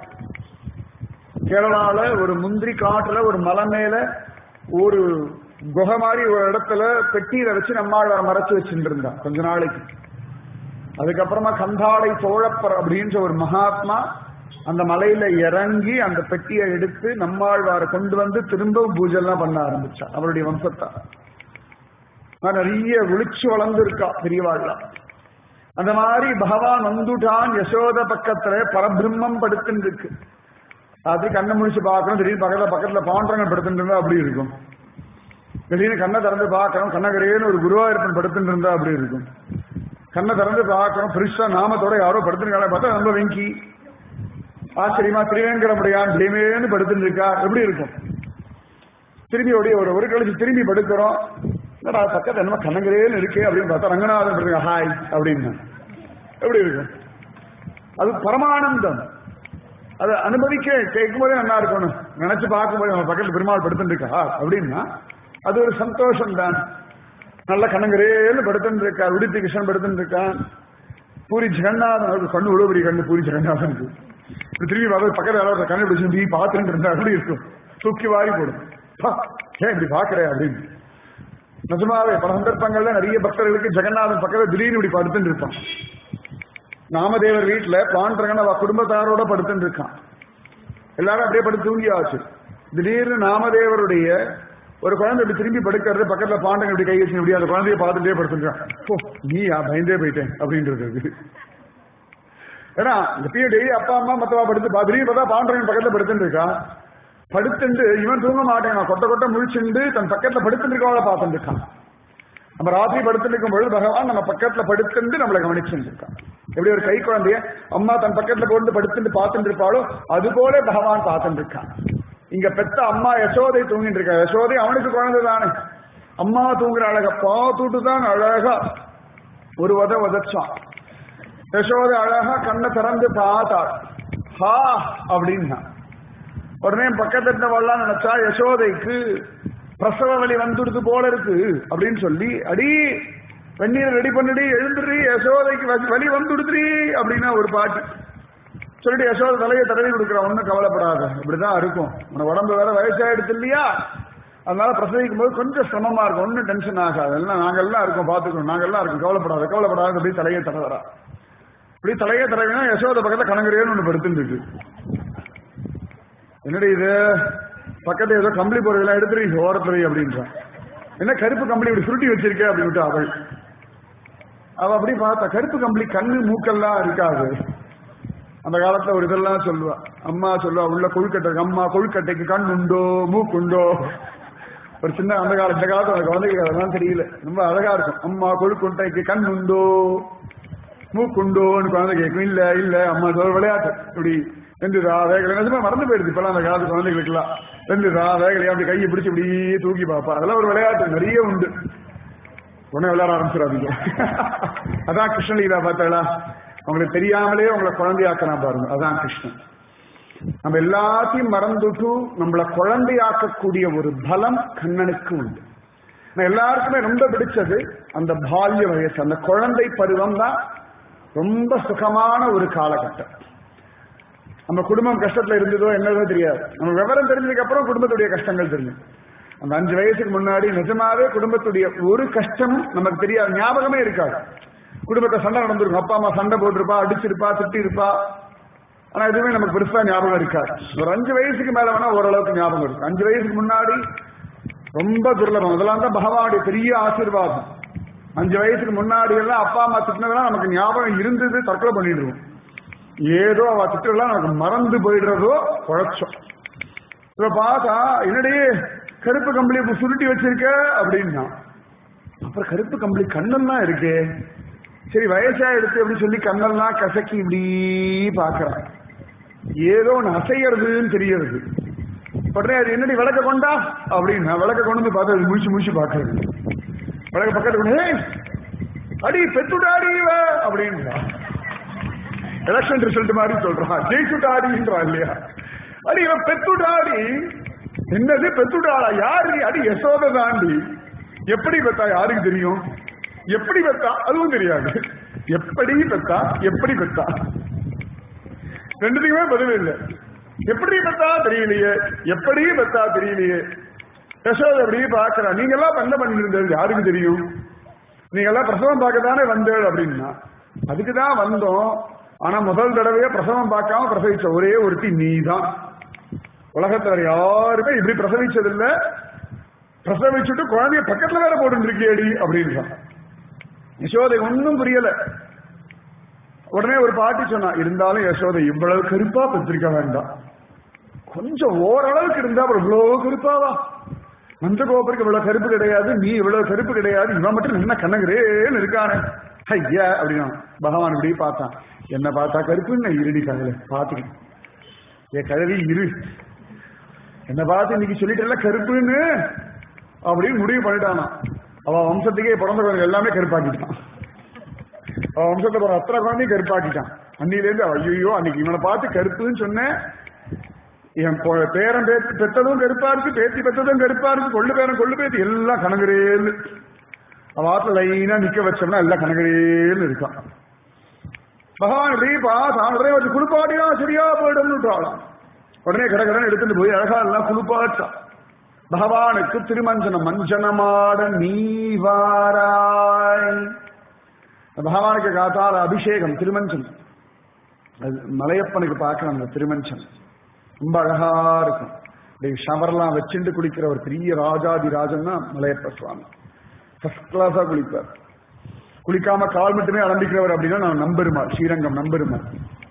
கேரளால ஒரு முந்திரி காட்டுல ஒரு மலை மேல ஒரு குகை மாதிரி ஒரு இடத்துல பெட்டியில வச்சு நம்மாழ்வார் மறைச்சு வச்சுட்டு இருந்தா கொஞ்ச நாளைக்கு அதுக்கப்புறமா கந்தாடை சோழப்பர் அப்படின்ற ஒரு மகாத்மா அந்த மலையில இறங்கி அந்த பெட்டியை எடுத்து நம்மாழ்வாரை கொண்டு வந்து திரும்பவும் பூஜை எல்லாம் பண்ண ஆரம்பிச்சா அவருடைய வம்சத்தா நான் நிறைய விழிச்சு வளர்ந்துருக்கா பெரியவாள்லாம் அந்த மாதிரி பகவான் வந்துட்டான் யசோத பக்கத்துல பரபிரம்மம் படுத்துன்னு இருக்கு அது கண்ணை முடிச்சு பார்க்கணும் திடீர்னு பக்கத்துல பக்கத்துல பாண்டரங்க படுத்துட்டு இருந்தா அப்படி இருக்கும் திடீர்னு கண்ணை திறந்து பார்க்கணும் கண்ணகரேன்னு ஒரு குருவாயிருப்பன் படுத்துட்டு இருந்தா அப்படி இருக்கும் கண்ணை திறந்து பார்க்கணும் பெருசா நாமத்தோட யாரோ படுத்துருக்காங்க பார்த்தா நம்ம வெங்கி ஆச்சரியமா திருவேங்கடமுடையான் பிளேமேன்னு படுத்துட்டு இருக்கா எப்படி இருக்கும் திரும்பி அப்படியே ஒரு ஒரு கழிச்சு திரும்பி படுக்கிறோம் என்னடா பக்கத்துல என்னமோ கண்ணங்கரேன்னு இருக்கே அப்படின்னு பார்த்தா ரங்கநாதன் இருக்கு ஹாய் அப்படின்னு எப்படி இருக்கும் அது பரமானந்தம் அதை அனுபவிக்க கேட்கும் போதே நல்லா இருக்கணும் நினைச்சு பார்க்கும்போது நம்ம பக்கத்துல பெருமாள் படுத்துட்டு இருக்கா அப்படின்னா அது ஒரு சந்தோஷம் தான் நல்ல கண்ணங்கரேன்னு படுத்துட்டு இருக்கா உடுப்பி கிருஷ்ணன் படுத்துட்டு இருக்கான் பூரி ஜெகநாதன் அவருக்கு கண்ணு உழவுரி கண்ணு பூரி ஜெகநாதனுக்கு இப்படி திரும்பி பார்த்து பக்கத்துல யாராவது கண்ணு பிடிச்சி நீ பார்த்துட்டு இருந்தா அப்படி இருக்கும் தூக்கி வாரி போடும் பா, ஏன் இப்படி பாக்குற அப்படின்னு நிஜமாவே பல சந்தர்ப்பங்கள்ல நிறைய பக்தர்களுக்கு ஜெகநாதன் பக்கத்துல திடீர்னு இப்படி படுத்துட்டு இருப்பான் நாமதேவர் வீட்டுல பாண்டரங்கன் அவ குடும்பத்தாரோட படுத்துட்டு இருக்கான் எல்லாரும் அப்படியே படுத்து தூங்கியாச்சு திடீர்னு நாமதேவருடைய ஒரு குழந்தை இப்படி திரும்பி படுக்கிறது பக்கத்துல பாண்டங்க இப்படி கை வச்சு இப்படி அந்த குழந்தைய பார்த்துட்டே படுத்துருக்கான் ஓ நீயா பயந்தே போயிட்டேன் அப்படின்றது ஏன்னா இப்பயே டெய்லி அப்பா அம்மா மத்தவா படுத்து பா- திடீர்னு பார்த்தா பாண்டரங்கன் பக்கத்துல படுத்துட்டு இருக்கா படுத்துண்டு இவன் தூங்க மாட்டேன் கொட்ட கொட்ட முழிச்சுண்டு தன் பக்கத்துல படுத்துட்டு இருக்கவளை பார்த்துட்டு இருக்கான் நம்ம ராத்திரி படுத்துட்டு இருக்கும் பொழுது பகவான் நம்ம பக்கத்துல படுத்துட்டு நம்மளை கவனிச்சுட்டு இருக்கான் எப்படி ஒரு கை குழந்தைய அம்மா தன் பக்கத்துல போட்டு படுத்துட்டு பார்த்துட்டு இருப்பாளோ அது போல பகவான் பார்த்துட்டு இருக்கான் இங்க பெத்த அம்மா யசோதை தூங்கிட்டு இருக்கா யசோதை அவனுக்கு குழந்தை தானே அம்மா தூங்குற அழக பார்த்துட்டு தான் அழகா ஒரு உத உதச்சான் யசோதை அழகா கண்ணை திறந்து பார்த்தாள் ஹா அப்படின்னா உடனே பக்கத்துல இருந்தவள்லாம் நினைச்சா யசோதைக்கு பிரசவ வலி வந்துடுது போல இருக்கு அப்படின்னு சொல்லி அடி வெந்நீரை ரெடி பண்ணுடி எழுந்துடுறி யசோதைக்கு வலி- வலி வந்துடுதுரி அப்படின்னா ஒரு பாட்டு சொல்லிட்டு யசோதை தலையை தடவி கொடுக்குற ஒன்றும் கவலைப்படாத இப்படிதான் இருக்கும் உனக்கு உடம்பு வேற வயசாயிடுச்சு இல்லையா அதனால பிரசவிக்கும் போது கொஞ்சம் சிரமமா இருக்கும் ஒன்றும் டென்ஷன் ஆகாது எல்லாம் நாங்கெல்லாம் இருக்கோம் பார்த்துக்கணும் நாங்கெல்லாம் இருக்கோம் கவலைப்படாத கவலைப்படாத அப்படி தலையை தடவரா இப்படி தலையை தடவினா யசோதை பக்கத்துல கணங்கரேன்னு ஒன்று படுத்துட்டு இருக்கு என்னடி இது பக்கத்துல ஏதோ கம்பளி போறதெல்லாம் எடுத்துரு ஓரத்துல வை அப்படின்றான் என்ன கருப்பு கம்பளி இப்படி சுருட்டி வச்சிருக்க அப்படின்ட்டு அவள் அவ அப்படி பார்த்தா கருப்பு கம்பளி கண்ணு மூக்கெல்லாம் இருக்காது அந்த காலத்துல ஒரு இதெல்லாம் சொல்லுவா அம்மா சொல்லுவா உள்ள கொழுக்கட்டை இருக்கு. அம்மா கொழுக்கட்டைக்கு கண் உண்டோ மூக்கு உண்டோ ஒரு சின்ன அந்த காலம் இந்த காலத்துல அந்த குழந்தைக்கு அதெல்லாம் தெரியல ரொம்ப அழகா இருக்கும் அம்மா கொழுக்கொட்டைக்கு கண் உண்டோ மூக்குண்டோன்னு குழந்தை கேட்கும் இல்ல இல்ல அம்மா சொல்ற விளையாட்டு இப்படி வெந்துதா வேகலை நிஜமா மறந்து போயிடுது இப்பெல்லாம் அந்த காலத்து குழந்தைகளுக்குலாம் வெந்துதா வேகலையா அப்படி கையை பிடிச்சி இப்படி தூக்கி பார்ப்பா அதெல்லாம் ஒரு விளையாட்டு நிறைய உண்டு உடனே விளையாட ஆரம்பிச்சிடாதீங்க அதான் கிருஷ்ணலீலா பார்த்தாளா உங்களுக்கு தெரியாமலே உங்களை குழந்தையாக்கலாம் பாருங்க அதான் கிருஷ்ணன் நம்ம எல்லாத்தையும் மறந்துட்டு நம்மள குழந்தையாக்கக்கூடிய ஒரு பலம் கண்ணனுக்கு உண்டு நான் எல்லாருக்குமே ரொம்ப பிடிச்சது அந்த பால்ய வயசு அந்த குழந்தை பருவம் தான் ரொம்ப சுகமான ஒரு காலகட்டம் நம்ம குடும்பம் கஷ்டத்துல இருந்ததோ என்னதோ தெரியாது நம்ம விவரம் தெரிஞ்சதுக்கு அப்புறம் குடும்பத்துடைய கஷ்டங்கள் தெரியும் அந்த அஞ்சு வயசுக்கு முன்னாடி நிஜமாவே குடும்பத்துடைய ஒரு கஷ்டமும் நமக்கு தெரியாது ஞாபகமே இருக்காது குடும்பத்தை சண்டை நடந்திருக்கும் அப்பா அம்மா சண்டை போட்டிருப்பா அடிச்சிருப்பா திட்டி இருப்பா ஆனா எதுவுமே நமக்கு பெருசா ஞாபகம் இருக்காது ஒரு அஞ்சு வயசுக்கு மேல வேணா ஓரளவுக்கு ஞாபகம் இருக்கும் அஞ்சு வயசுக்கு முன்னாடி ரொம்ப துர்லபம் அதெல்லாம் தான் பகவானுடைய பெரிய ஆசீர்வாதம் அஞ்சு வயசுக்கு முன்னாடி எல்லாம் அப்பா அம்மா திட்டினதெல்லாம் நமக்கு ஞாபகம் இருந்தது தற்கொலை பண்ணிடுவோம் ஏதோ அவ திட்டெல்லாம் நமக்கு மறந்து போயிடுறதோ குழைச்சோம் இப்ப பார்த்தா என்னடி கருப்பு கம்பளி இப்ப சுருட்டி வச்சிருக்க அப்படின்னா அப்புறம் கருப்பு கம்பளி கண்ணெல்லாம் இருக்கே சரி வயசா எடுத்து அப்படின்னு சொல்லி கண்ணெல்லாம் கசக்கி இப்படி பாக்குறான் ஏதோ ஒன்று அசையறதுன்னு தெரியறது உடனே அது என்னடி விளக்க கொண்டா அப்படின்னா விளக்க கொண்டு வந்து பார்த்தா அது முழிச்சு முழிச்சு பாக்குறது விளக்க பக்கத்துல கொண்டு "ஏய், அடி பெத்துடாடி இவ அப்படின்றா எலெக்ஷன் ரிசல்ட் மாதிரி சொல்றான் ஜெயிச்சுட்டாடின்றா இல்லையா அடி இவன் பெத்துடாடி என்னது பெத்துடாளா யாரு அடி யசோத தாண்டி எப்படி பெத்தா யாருக்கு தெரியும் எப்படி பெத்தா அதுவும் தெரியாது எப்படி பெத்தா எப்படி பெத்தா ரெண்டுத்துக்குமே பதில் இல்லை எப்படி பெத்தா தெரியலையே எப்படி பெத்தா தெரியலையே யசோத அப்படியே பாக்குறா நீங்க எல்லாம் என்ன பண்ணிட்டு இருந்தது யாருக்கு தெரியும் நீங்க எல்லாம் பிரசவம் பார்க்க தானே வந்தேள் அப்படின்னா அதுக்கு தான் வந்தோம் ஆனா முதல் தடவையே பிரசவம் பார்க்காம பிரசவிச்ச ஒரே ஒருத்தி நீ தான் உலகத்துல வேற யாருமே இப்படி பிரசவிச்சதில்ல பிரசவிச்சுட்டு குழந்தைய பக்கத்துல வேற போட்டு இருக்கியடி அப்படின்றான் யசோதை ஒன்னும் புரியல உடனே ஒரு பாட்டி சொன்னா இருந்தாலும் யசோதை இவ்வளவு கருப்பா பெற்றிருக்க வேண்டாம் கொஞ்சம் ஓரளவுக்கு இருந்தா அப்புறம் இவ்வளவு கருப்பாவா மஞ்ச கோபருக்கு இவ்வளவு கருப்பு கிடையாது நீ இவ்வளவு கருப்பு கிடையாது இவன் மட்டும் என்ன கண்ணகிறேன்னு இருக்கானே ஐயா அப்படின்னா பகவான் இப்படி பார்த்தான் என்ன பார்த்தா கருப்புன்னு இருடி கதல பாத்துக்க என் கதவி இரு என்ன பார்த்து இன்னைக்கு சொல்லிட்டு கருப்புன்னு அப்படின்னு முடிவு பண்ணிட்டானா அவன் வம்சத்துக்கே பிறந்த குழந்தை எல்லாமே கருப்பாக்கிட்டான் அவன் வம்சத்தை பிறந்த அத்தனை குழந்தையும் கருப்பாக்கிட்டான் அன்னிலேருந்து ஐயோ அன்னைக்கு இவனை பார்த்து கருப்புன்னு சொன்னேன் என் பொ- பேரன் பேத்தி பெத்ததும் கருப்பா இருக்கு பேத்தி பெத்ததும் கருப்பா இருக்கு கொள்ளு பேரன் கொள்ளு பேத்தி எல்லாம் கனகரேன்னு அவன் ஆத்துல லைனா நிக்க வச்சோம்னா எல்லாம் கனகரேன்னு இருக்கான் பகவான் இப்படிப்பா தான் உடனே வச்சு குளிப்பாட்டினா சரியா போயிடும்னு விட்டாளாம் உடனே கடகடன் எடுத்துட்டு போய் அழகா எல்லாம் குளிப்பாட்டான் பகவானுக்கு திருமஞ்சனம் மஞ்சனமாட நீ வாராய் பகவானுக்கு காத்தால அபிஷேகம் திருமஞ்சனம் அது மலையப்பனுக்கு பார்க்கலாம் அந்த திருமஞ்சனம் ரொம்ப அழகா இருக்கும் இப்படி ஷவர்லாம் வச்சுட்டு குளிக்கிற ஒரு பெரிய ராஜாதி ராஜன்னா மலையப்ப சுவாமி ஃபர்ஸ்ட் கிளாஸா குளிப்பார் குளிக்காம கால் மட்டுமே அலம்பிக்கிறவர் அப்படின்னா நான் நம்பெருமாள் ஸ்ரீரங்கம் நம்பெருமாள்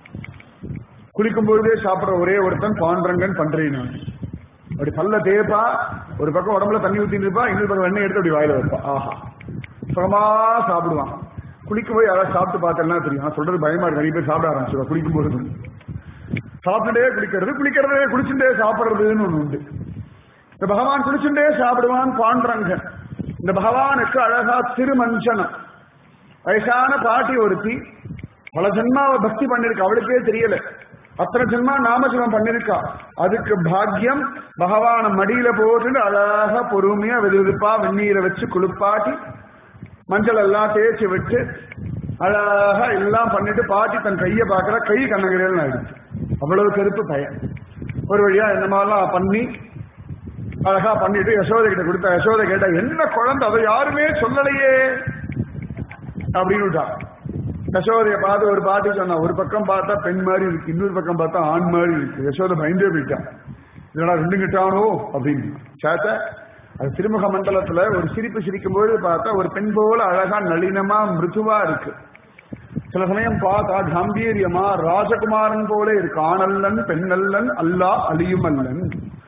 குளிக்கும் பொழுதே சாப்பிடுற ஒரே ஒருத்தன் பாண்டரங்கன் பண்றேன் நான் அப்படி பல்ல தேப்பா ஒரு பக்கம் உடம்புல தண்ணி ஊத்திட்டு இருப்பா இன்னொரு பக்கம் எண்ணெய் எடுத்து அப்படி வாயில வைப்பா ஆஹா சுகமா சாப்பிடுவான் குளிக்க போய் யாராவது சாப்பிட்டு பார்த்தேன்னா தெரியும் நான் சொல்றது பயமா இருக்கு நிறைய பேர் சாப்பிட ஆரம்பிச்சிருவா குளிக்கும் போது சாப்பிட்டுட்டே குளிக்கிறது குளிக்கிறதே குளிச்சுட்டே சாப்பிடுறதுன்னு ஒண்ணு உண்டு இந்த பகவான் குளிச்சுட்டே சாப்பிடுவான் பாண்டரங்கன் இந்த பகவானுக்கு அழகா திருமஞ்சனம் வயசான பாட்டி ஒருத்தி பல ஜென்மாவை பக்தி பண்ணிருக்கா அவளுக்கே தெரியல அத்தனை ஜென்மா நாமஜபம் பண்ணிருக்கா அதுக்கு பாக்கியம் பகவான மடியில போட்டு அழகா பொறுமையா வெது வெதுப்பா வெந்நீரை வச்சு குளிப்பாட்டி மஞ்சள் எல்லாம் தேய்ச்சி விட்டு அழகா எல்லாம் பண்ணிட்டு பாட்டி தன் கையை பார்க்கற கை கண்ணகிரேன்னு ஆயிடுச்சு அவ்வளவு கருப்பு பையன் ஒரு வழியா இந்த மாதிரிலாம் பண்ணி அழகா பண்ணிட்டு யசோதை கிட்ட கொடுத்தா யசோதை கேட்டா என்ன குழந்தை அதை யாருமே சொல்லலையே அப்படின்னு விட்டான் யசோதைய பார்த்து ஒரு பாட்டி சொன்னா ஒரு பக்கம் பார்த்தா பெண் மாதிரி இருக்கு இன்னொரு பக்கம் பார்த்தா ஆண் மாதிரி இருக்கு யசோதை பயந்தே போயிட்டான் இதெல்லாம் ரெண்டு கிட்டானோ அப்படின்னு சேத்த அது திருமுக மண்டலத்துல ஒரு சிரிப்பு சிரிக்கும் போது பார்த்தா ஒரு பெண் போல அழகா நளினமா மிருதுவா இருக்கு சில சமயம் பார்த்தா கம்பீரியமா ராஜகுமாரன் போல இருக்கு ஆணல்லன் பெண்ணல்லன் அல்லா அழியும் அல்லன்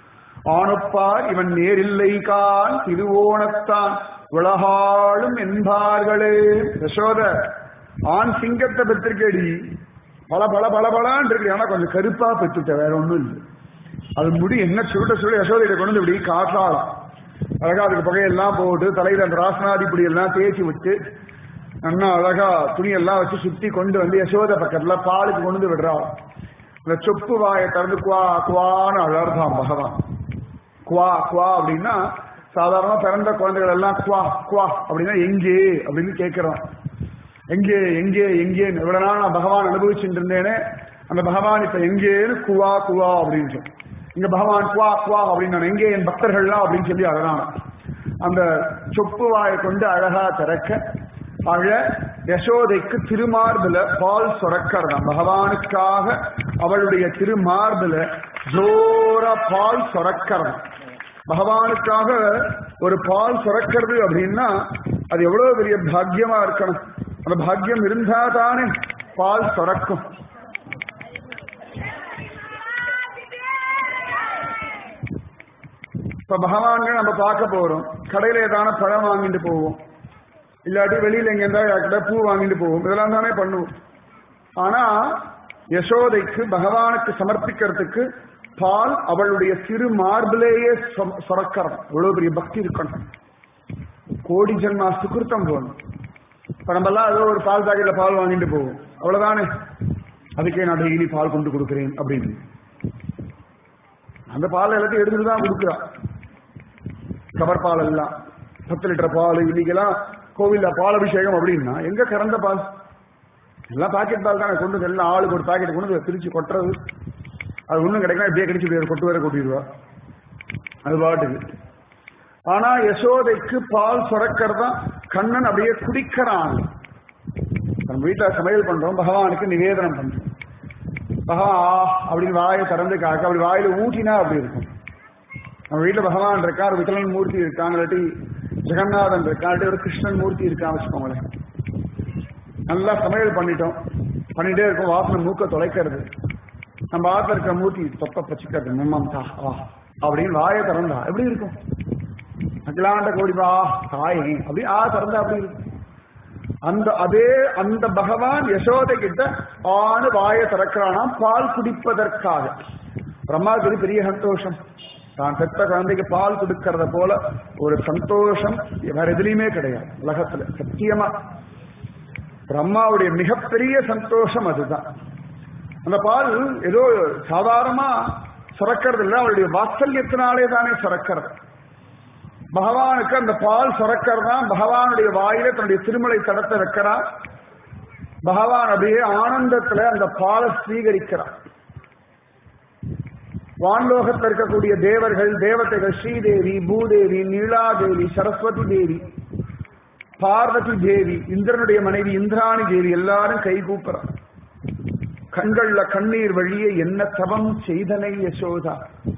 ஆணப்பார் இவன் நேரில்லை கான் திருவோணத்தான் உலகாளும் என்பார்களே யசோத ஆண் சிங்கத்தை பெற்றிருக்கேடி பல பல பல பலான் இருக்கு ஆனா கொஞ்சம் கருப்பா பெற்றுட்ட வேற ஒண்ணும் இல்லை அது முடி என்ன சுருட்ட சுருட்ட யசோதையிட கொண்டு வந்து இப்படி காட்டாளாம் அழகா அதுக்கு புகையெல்லாம் போட்டு தலையில அந்த ராசனாதி பொடி எல்லாம் தேய்ச்சி விட்டு நல்லா அழகா துணியெல்லாம் வச்சு சுத்தி கொண்டு வந்து யசோத பக்கத்துல பாலுக்கு கொண்டு வந்து விடுறா இந்த சொப்பு வாயை திறந்து குவா குவான்னு அழர்தான் பகவான் குவா குவா அப்படின்னா சாதாரணமா பிறந்த குழந்தைகள் எல்லாம் குவா குவா அப்படின்னா எங்கே அப்படின்னு கேட்கிறோம் எங்கே எங்கே எங்கே இவ்வளவு நாள் நான் பகவான் அனுபவிச்சுட்டு இருந்தேனே அந்த பகவான் இப்ப எங்கேன்னு குவா குவா அப்படின்னு சொல்லி இங்க பகவான் குவா குவா அப்படின்னு நான் எங்கே என் பக்தர்கள்லாம் அப்படின்னு சொல்லி அழகான அந்த சொப்பு வாயை கொண்டு அழகா திறக்க அழ யசோதைக்கு திருமார்புல பால் சுரக்கிறதாம் பகவானுக்காக அவளுடைய திருமார்புல ஜோர பால் சுரக்கிறதாம் பகவானுக்காக ஒரு பால் சுரக்கிறது அப்படின்னா அது எவ்வளவு பெரிய பாக்கியமா இருக்கணும் அந்த பாக்கியம் இருந்தா தானே பால் சுரக்கும் இப்ப பகவான்கள் நம்ம பார்க்க போறோம் கடையில ஏதான பழம் வாங்கிட்டு போவோம் இல்லாட்டி வெளியில எங்க இருந்தா பூ வாங்கிட்டு போவோம் இதெல்லாம் தானே பண்ணுவோம் ஆனா யசோதைக்கு பகவானுக்கு சமர்ப்பிக்கிறதுக்கு பால் அவளுடைய சிறு மார்பிலேயே சுரக்கறம் இவ்வளவு பெரிய பக்தி இருக்கணும் கோடி ஜென்மா சுகிருத்தம் போகணும் இப்ப நம்ம எல்லாம் ஏதோ ஒரு பால் பாக்கெட்ல பால் வாங்கிட்டு போவோம் அவ்வளவுதானே அதுக்கே நான் டெய்லி பால் கொண்டு கொடுக்குறேன் அப்படின்னு அந்த பால் எல்லாத்தையும் எடுத்துட்டு தான் கொடுக்குறா கவர் பால் எல்லாம் பத்து லிட்டர் பால் இன்னைக்கெல்லாம் கோவில்ல பால் அபிஷேகம் அப்படின்னா எங்க கறந்த பால் எல்லாம் பாக்கெட் பால் தானே கொண்டு வந்து எல்லாம் ஆளுக்கு ஒரு பாக்கெட் கொண்டு வந்து பிரிச்சு கொட்டுறது அது ஒண்ணும் கிடைக்கலாம் இப்படியே கடிச்சு இப்படியே கொட்டு வேற கொட்டிடுவா அது பாட்டுக்கு ஆனா யசோதைக்கு பால் சுரக்கிறதா கண்ணன் அப்படியே குடிக்கிறான் நம்ம வீட்டுல சமையல் பண்றோம் பகவானுக்கு நிவேதனம் பண்றோம் பகவான் ஆ அப்படின்னு வாயை திறந்து காக்க அப்படி வாயில ஊட்டினா அப்படி இருக்கும் நம்ம வீட்டுல பகவான் இருக்கா ஒரு விகலன் மூர்த்தி இருக்கான் இல்லாட்டி ஜெகநாதன் இருக்கான் இல்லாட்டி ஒரு கிருஷ்ணன் மூர்த்தி இருக்கான் வச்சுக்கோங்களேன் நல்லா சமையல் பண்ணிட்டோம் பண்ணிட்டே இருக்கும் வாசனை மூக்க தொலைக்கிறது நம்ம ஆத்துல இருக்க மூர்த்தி தொப்ப பச்சிக்கிறது மும்மம் தா ஆ அப்படின்னு வாயை திறந்தா எப்படி இருக்கும் அகிலாண்ட கோடிபா தாயே அப்படி ஆ திறந்தா அப்படி இருக்கும் அந்த அதே அந்த பகவான் யசோதை கிட்ட ஆணு வாயை திறக்கிறானாம் பால் குடிப்பதற்காக பிரம்மாவுக்கு பெரிய சந்தோஷம் தான் பெற்ற குழந்தைக்கு பால் கொடுக்கறத போல ஒரு சந்தோஷம் வேற எதுலையுமே கிடையாது உலகத்துல சத்தியமா பிரம்மாவுடைய மிகப்பெரிய சந்தோஷம் அதுதான் அந்த பால் ஏதோ சாதாரணமா சுரக்கிறது இல்லை அவருடைய வாத்சல்யத்தினாலே தானே சுரக்கிறது பகவானுக்கு அந்த பால் சுரக்கிறதான் பகவானுடைய வாயில தன்னுடைய திருமலை தடத்தை வைக்கிறான் பகவான் அப்படியே ஆனந்தத்துல அந்த பாலை ஸ்வீகரிக்கிறான் வான்லோகத்தில் இருக்கக்கூடிய தேவர்கள் தேவதைகள் ஸ்ரீதேவி பூதேவி நீலாதேவி சரஸ்வதி தேவி பார்வதி தேவி இந்திரனுடைய மனைவி இந்திராணி தேவி எல்லாரும் கை கூப்புறான் கண்கள்ல கண்ணீர் வழியே என்ன தவம் செய்தனை யசோதா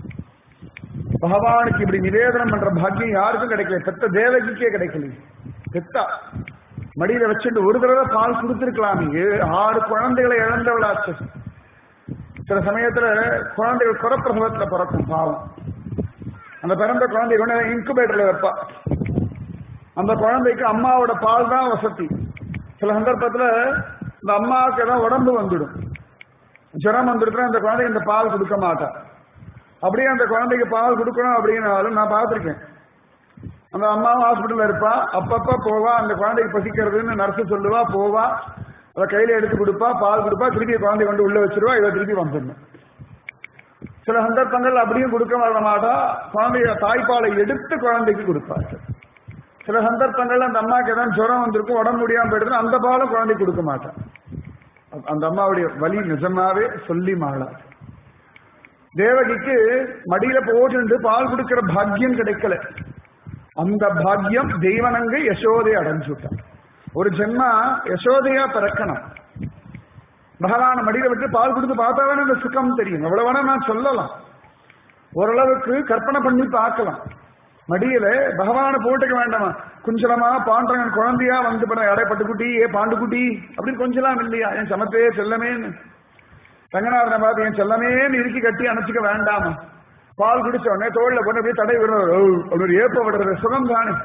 பகவானுக்கு இப்படி நிவேதனம் பண்ற பாக்கியம் யாருக்கும் கிடைக்கல பெத்த தேவகிக்கே கிடைக்கல பெத்தா மடியில வச்சுட்டு ஒரு தடவை பால் கொடுத்திருக்கலாமே ஆறு குழந்தைகளை இழந்தவளாச்சு சில சமயத்துல குழந்தைகள் குறப்பிரசவத்துல பிறக்கும் பாவம் அந்த பிறந்த குழந்தை கொண்டு இன்குபேட்டர்ல வைப்பா அந்த குழந்தைக்கு அம்மாவோட பால் தான் வசதி சில சந்தர்ப்பத்துல இந்த அம்மாவுக்கு ஏதாவது உடம்பு வந்துடும் ஜுரம் வந்துடுதுன்னா அந்த குழந்தைக்கு இந்த பால் கொடுக்க மாட்டா அப்படியே அந்த குழந்தைக்கு பால் கொடுக்கணும் அப்படின்னாலும் நான் பார்த்துருக்கேன் அந்த அம்மாவும் ஹாஸ்பிட்டல்ல இருப்பா அப்பப்ப போவா அந்த குழந்தைக்கு பசிக்கிறதுன்னு நர்ஸ் சொல்லுவா போவா அதை கையில எடுத்து கொடுப்பா பால் கொடுப்பா திருப்பி குழந்தை கொண்டு உள்ள வச்சிருவா இதை திருப்பி வந்துடணும் சில சந்தர்ப்பங்கள் அப்படியும் கொடுக்க வர மாட்டா குழந்தைய தாய்ப்பாலை எடுத்து குழந்தைக்கு கொடுப்பாரு சில சந்தர்ப்பங்கள்ல அந்த அம்மாவுக்கு ஏதாவது ஜுரம் வந்திருக்கும் உடம்பு முடியாம போயிடுது அந்த பாலும் குழந்தைக்கு கொடுக்க மாட்டான் அந்த அம்மாவுடைய வலி நிஜமாவே சொல்லி மாளாது தேவகிக்கு மடியில போட்டு பால் கொடுக்கிற பாக்கியம் கிடைக்கல அந்த பாக்கியம் தெய்வனங்க யசோதை அடைஞ்சுட்டான் ஒரு ஜென்மா யசோதையா பிறக்கணும் பகவான மடியில விட்டு பால் கொடுத்து பார்த்தா வேணும் அந்த சுகம் தெரியும் எவ்வளவு வேணா நான் சொல்லலாம் ஓரளவுக்கு கற்பனை பண்ணி பார்க்கலாம் மடியில பகவான போட்டுக்க வேண்டாமா குஞ்சலமா பாண்டவன் குழந்தையா வந்து பண்ண அடைப்பட்டுக்குட்டி ஏ பாண்டுக்குட்டி அப்படின்னு கொஞ்சலாம் இல்லையா என் சமத்தே செல்லமேன்னு ரங்கநாதனை பார்த்து என் செல்லமேன்னு இறுக்கி கட்டி அணைச்சிக்க வேண்டாமா பால் குடிச்ச உடனே தோல்ல போட்டு அப்படியே தடை விடுறது அப்படி ஏப்ப விடுறது சுகம் தானே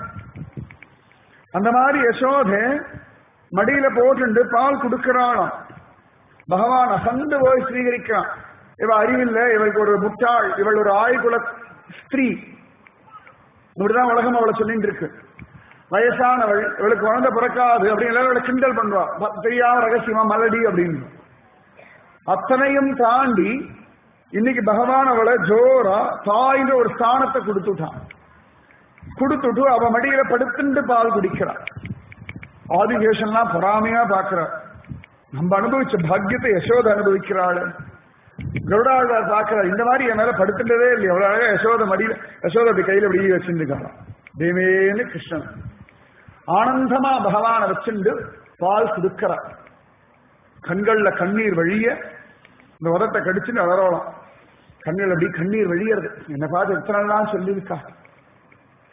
அந்த மாதிரி யசோதை மடியில போட்டு பால் கொடுக்கிறாளாம் பகவான் அசந்து போய் ஸ்வீகரிக்கிறான் இவ அறிவில்லை இவளுக்கு ஒரு முட்டாள் இவள் ஒரு ஆய்குல ஸ்திரீ இப்படிதான் உலகம் அவளை சொல்லிட்டு இருக்கு வயசானவள் இவளுக்கு குழந்தை பிறக்காது அப்படின்னு எல்லாரும் கிண்டல் பண்றா தெரியாம ரகசியமா மலடி அப்படின்னு அத்தனையும் தாண்டி இன்னைக்கு பகவான் அவளை ஜோரா தாயின்ற ஒரு ஸ்தானத்தை கொடுத்துட்டான் கொடுத்துட்டு அவ மடியில படுத்துண்டு பால் குடிக்கிறான் ஆதிகேஷன்லாம் பொறாமையா பாக்குறார் நம்ம அனுபவிச்ச பாக்கியத்தை யசோத அனுபவிக்கிறாள் கருடாழ்வார் பார்க்கிறார் இந்த மாதிரி என் மேல படுத்துட்டதே இல்லை எவ்வளவு அழகா யசோத மடியில யசோத அப்படி கையில அப்படி வச்சிருக்காராம் தேவேன்னு கிருஷ்ணன் ஆனந்தமா பகவான வச்சுண்டு பால் கொடுக்கிறார் கண்கள்ல கண்ணீர் வழிய இந்த உதத்தை கடிச்சுன்னு அலறலாம் கண்கள் அப்படி கண்ணீர் வழியறது என்னை பார்த்து எத்தனை நாள் சொல்லியிருக்கா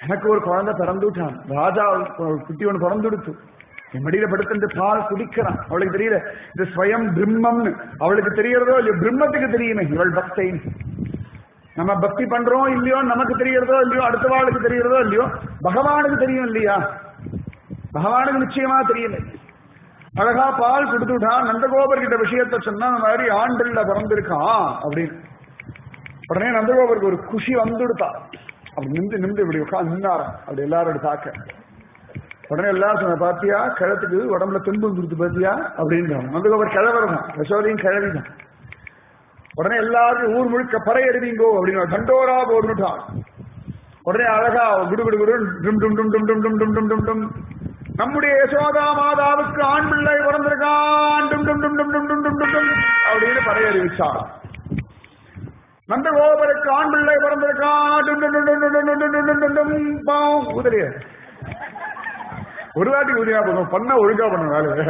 எனக்கு ஒரு குழந்தை பிறந்துட்டான் ராஜா ஒரு குட்டி ஒன்று பிறந்துடுத்து என் மடியில படுத்துட்டு பால் குடிக்கிறான் அவளுக்கு தெரியல இது ஸ்வயம் பிரம்மம்னு அவளுக்கு தெரியறதோ இல்லையோ பிரம்மத்துக்கு தெரியுமே இவள் பக்தை நம்ம பக்தி பண்றோம் இல்லையோ நமக்கு தெரியறதோ இல்லையோ அடுத்த வாழ்க்கு தெரியறதோ இல்லையோ பகவானுக்கு தெரியும் இல்லையா பகவானுக்கு நிச்சயமா தெரியல அழகா பால் கொடுத்துட்டான் நந்தகோபர் கிட்ட விஷயத்த சொன்னா அந்த மாதிரி ஆண்டில் பிறந்திருக்கான் அப்படின்னு உடனே நந்தகோபருக்கு ஒரு குஷி வந்துடுத்தா அப்படி நின்று நின்று இப்படி உட்காந்து நின்னாராம் அப்படி எல்லாரோட தாக்க உடனே எல்லாரும் சொன்ன பாத்தியா கிழத்துக்கு உடம்புல தெம்பு கொடுத்து பாத்தியா அப்படின்றாங்க நந்தகோபர் கிழவர் தான் யசோதையும் கிழவி தான் உடனே எல்லாரும் ஊர் முழுக்க பறை எறிவீங்கோ அப்படின்னு தண்டோரா போர்னுட்டான் உடனே அழகா குடு குடு குடு டும் டும் டும் டும் டும் டும் டும் டும் டும் டும் நம்முடைய யசோதா மாதாவுக்கு ஆண் பிள்ளை பிறந்திருக்கான் டும் டும் டும் டும் டும் டும் டும் டும் டும் அப்படின்னு பறை அறிவிச்சார் நந்தகோபருக்கு ஆண் பிள்ளை பிறந்திருக்கான் டும் டும் டும் டும் டும் டும் டும் டும் டும் டும் பாவம் ஊதலையே ஒரு வாட்டி ஊதியா போதும் பண்ண ஒழுங்கா பண்ண வேலை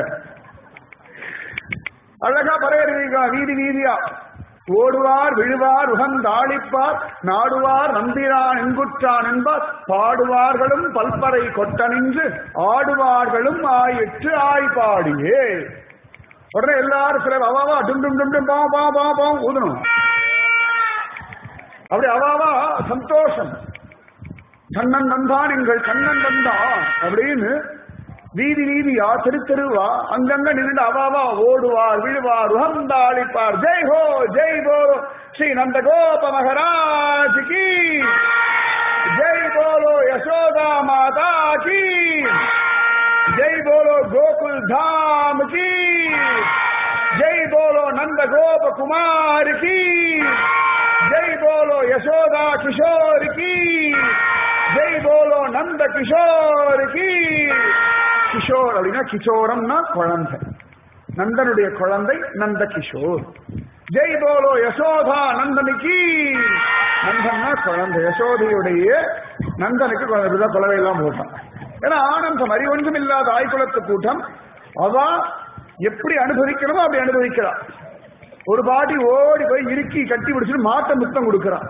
அழகா பறையறிவிக்கா வீதி வீதியா ஓடுவார் விழுவார் உகந்தாளிப்பார் நாடுவார் நம்பிரான் எங்குற்றான் என்பார் பாடுவார்களும் பல்பறை கொட்ட நின்று ஆடுவார்களும் ஆயிற்று ஆய்பாடியே உடனே எல்லாரும் சிலர் அவாவா டும் டும் டும் டும் பா பா பா பா ஊதணும் அப்படி அவாவா சந்தோஷம் கண்ணன் வந்தான் எங்கள் கண்ணன் வந்தான் அப்படின்னு வீதி வீதியா தெரு தெருவா அங்கங்க நின்று அவாவா ஓடுவார் விழுவார் உகந்தாளிப்பார் ஜெய் ஹோ ஜெய் போலோ ஸ்ரீ நந்த கோப மகராஜ் கி ஜெய் போலோ யசோதா மாதா கி ஜெய் போலோ கோகுல் தாம் கி ஜெய் போலோ நந்த கோப குமார் கி ஜெய் போலோ யசோதா கிஷோர் கி ஜெய் போலோ நந்த கிஷோர் கி கிஷோர் அப்படின்னா கிஷோரம்னா குழந்தை நந்தனுடைய குழந்தை நந்த கிஷோர் ஜெய் போலோ யசோதா நந்தனுக்கு நந்தன்னா குழந்தை யசோதையுடைய நந்தனுக்கு குழந்தை குழவை எல்லாம் போட்டான் ஏன்னா ஆனந்தம் அறிவொன்றும் இல்லாத ஆய்குலத்து கூட்டம் அவ எப்படி அனுபவிக்கணுமோ அப்படி அனுபவிக்கிறான் ஒரு பாட்டி ஓடி போய் இறுக்கி கட்டி பிடிச்சிட்டு மாட்டை முத்தம் கொடுக்கறான்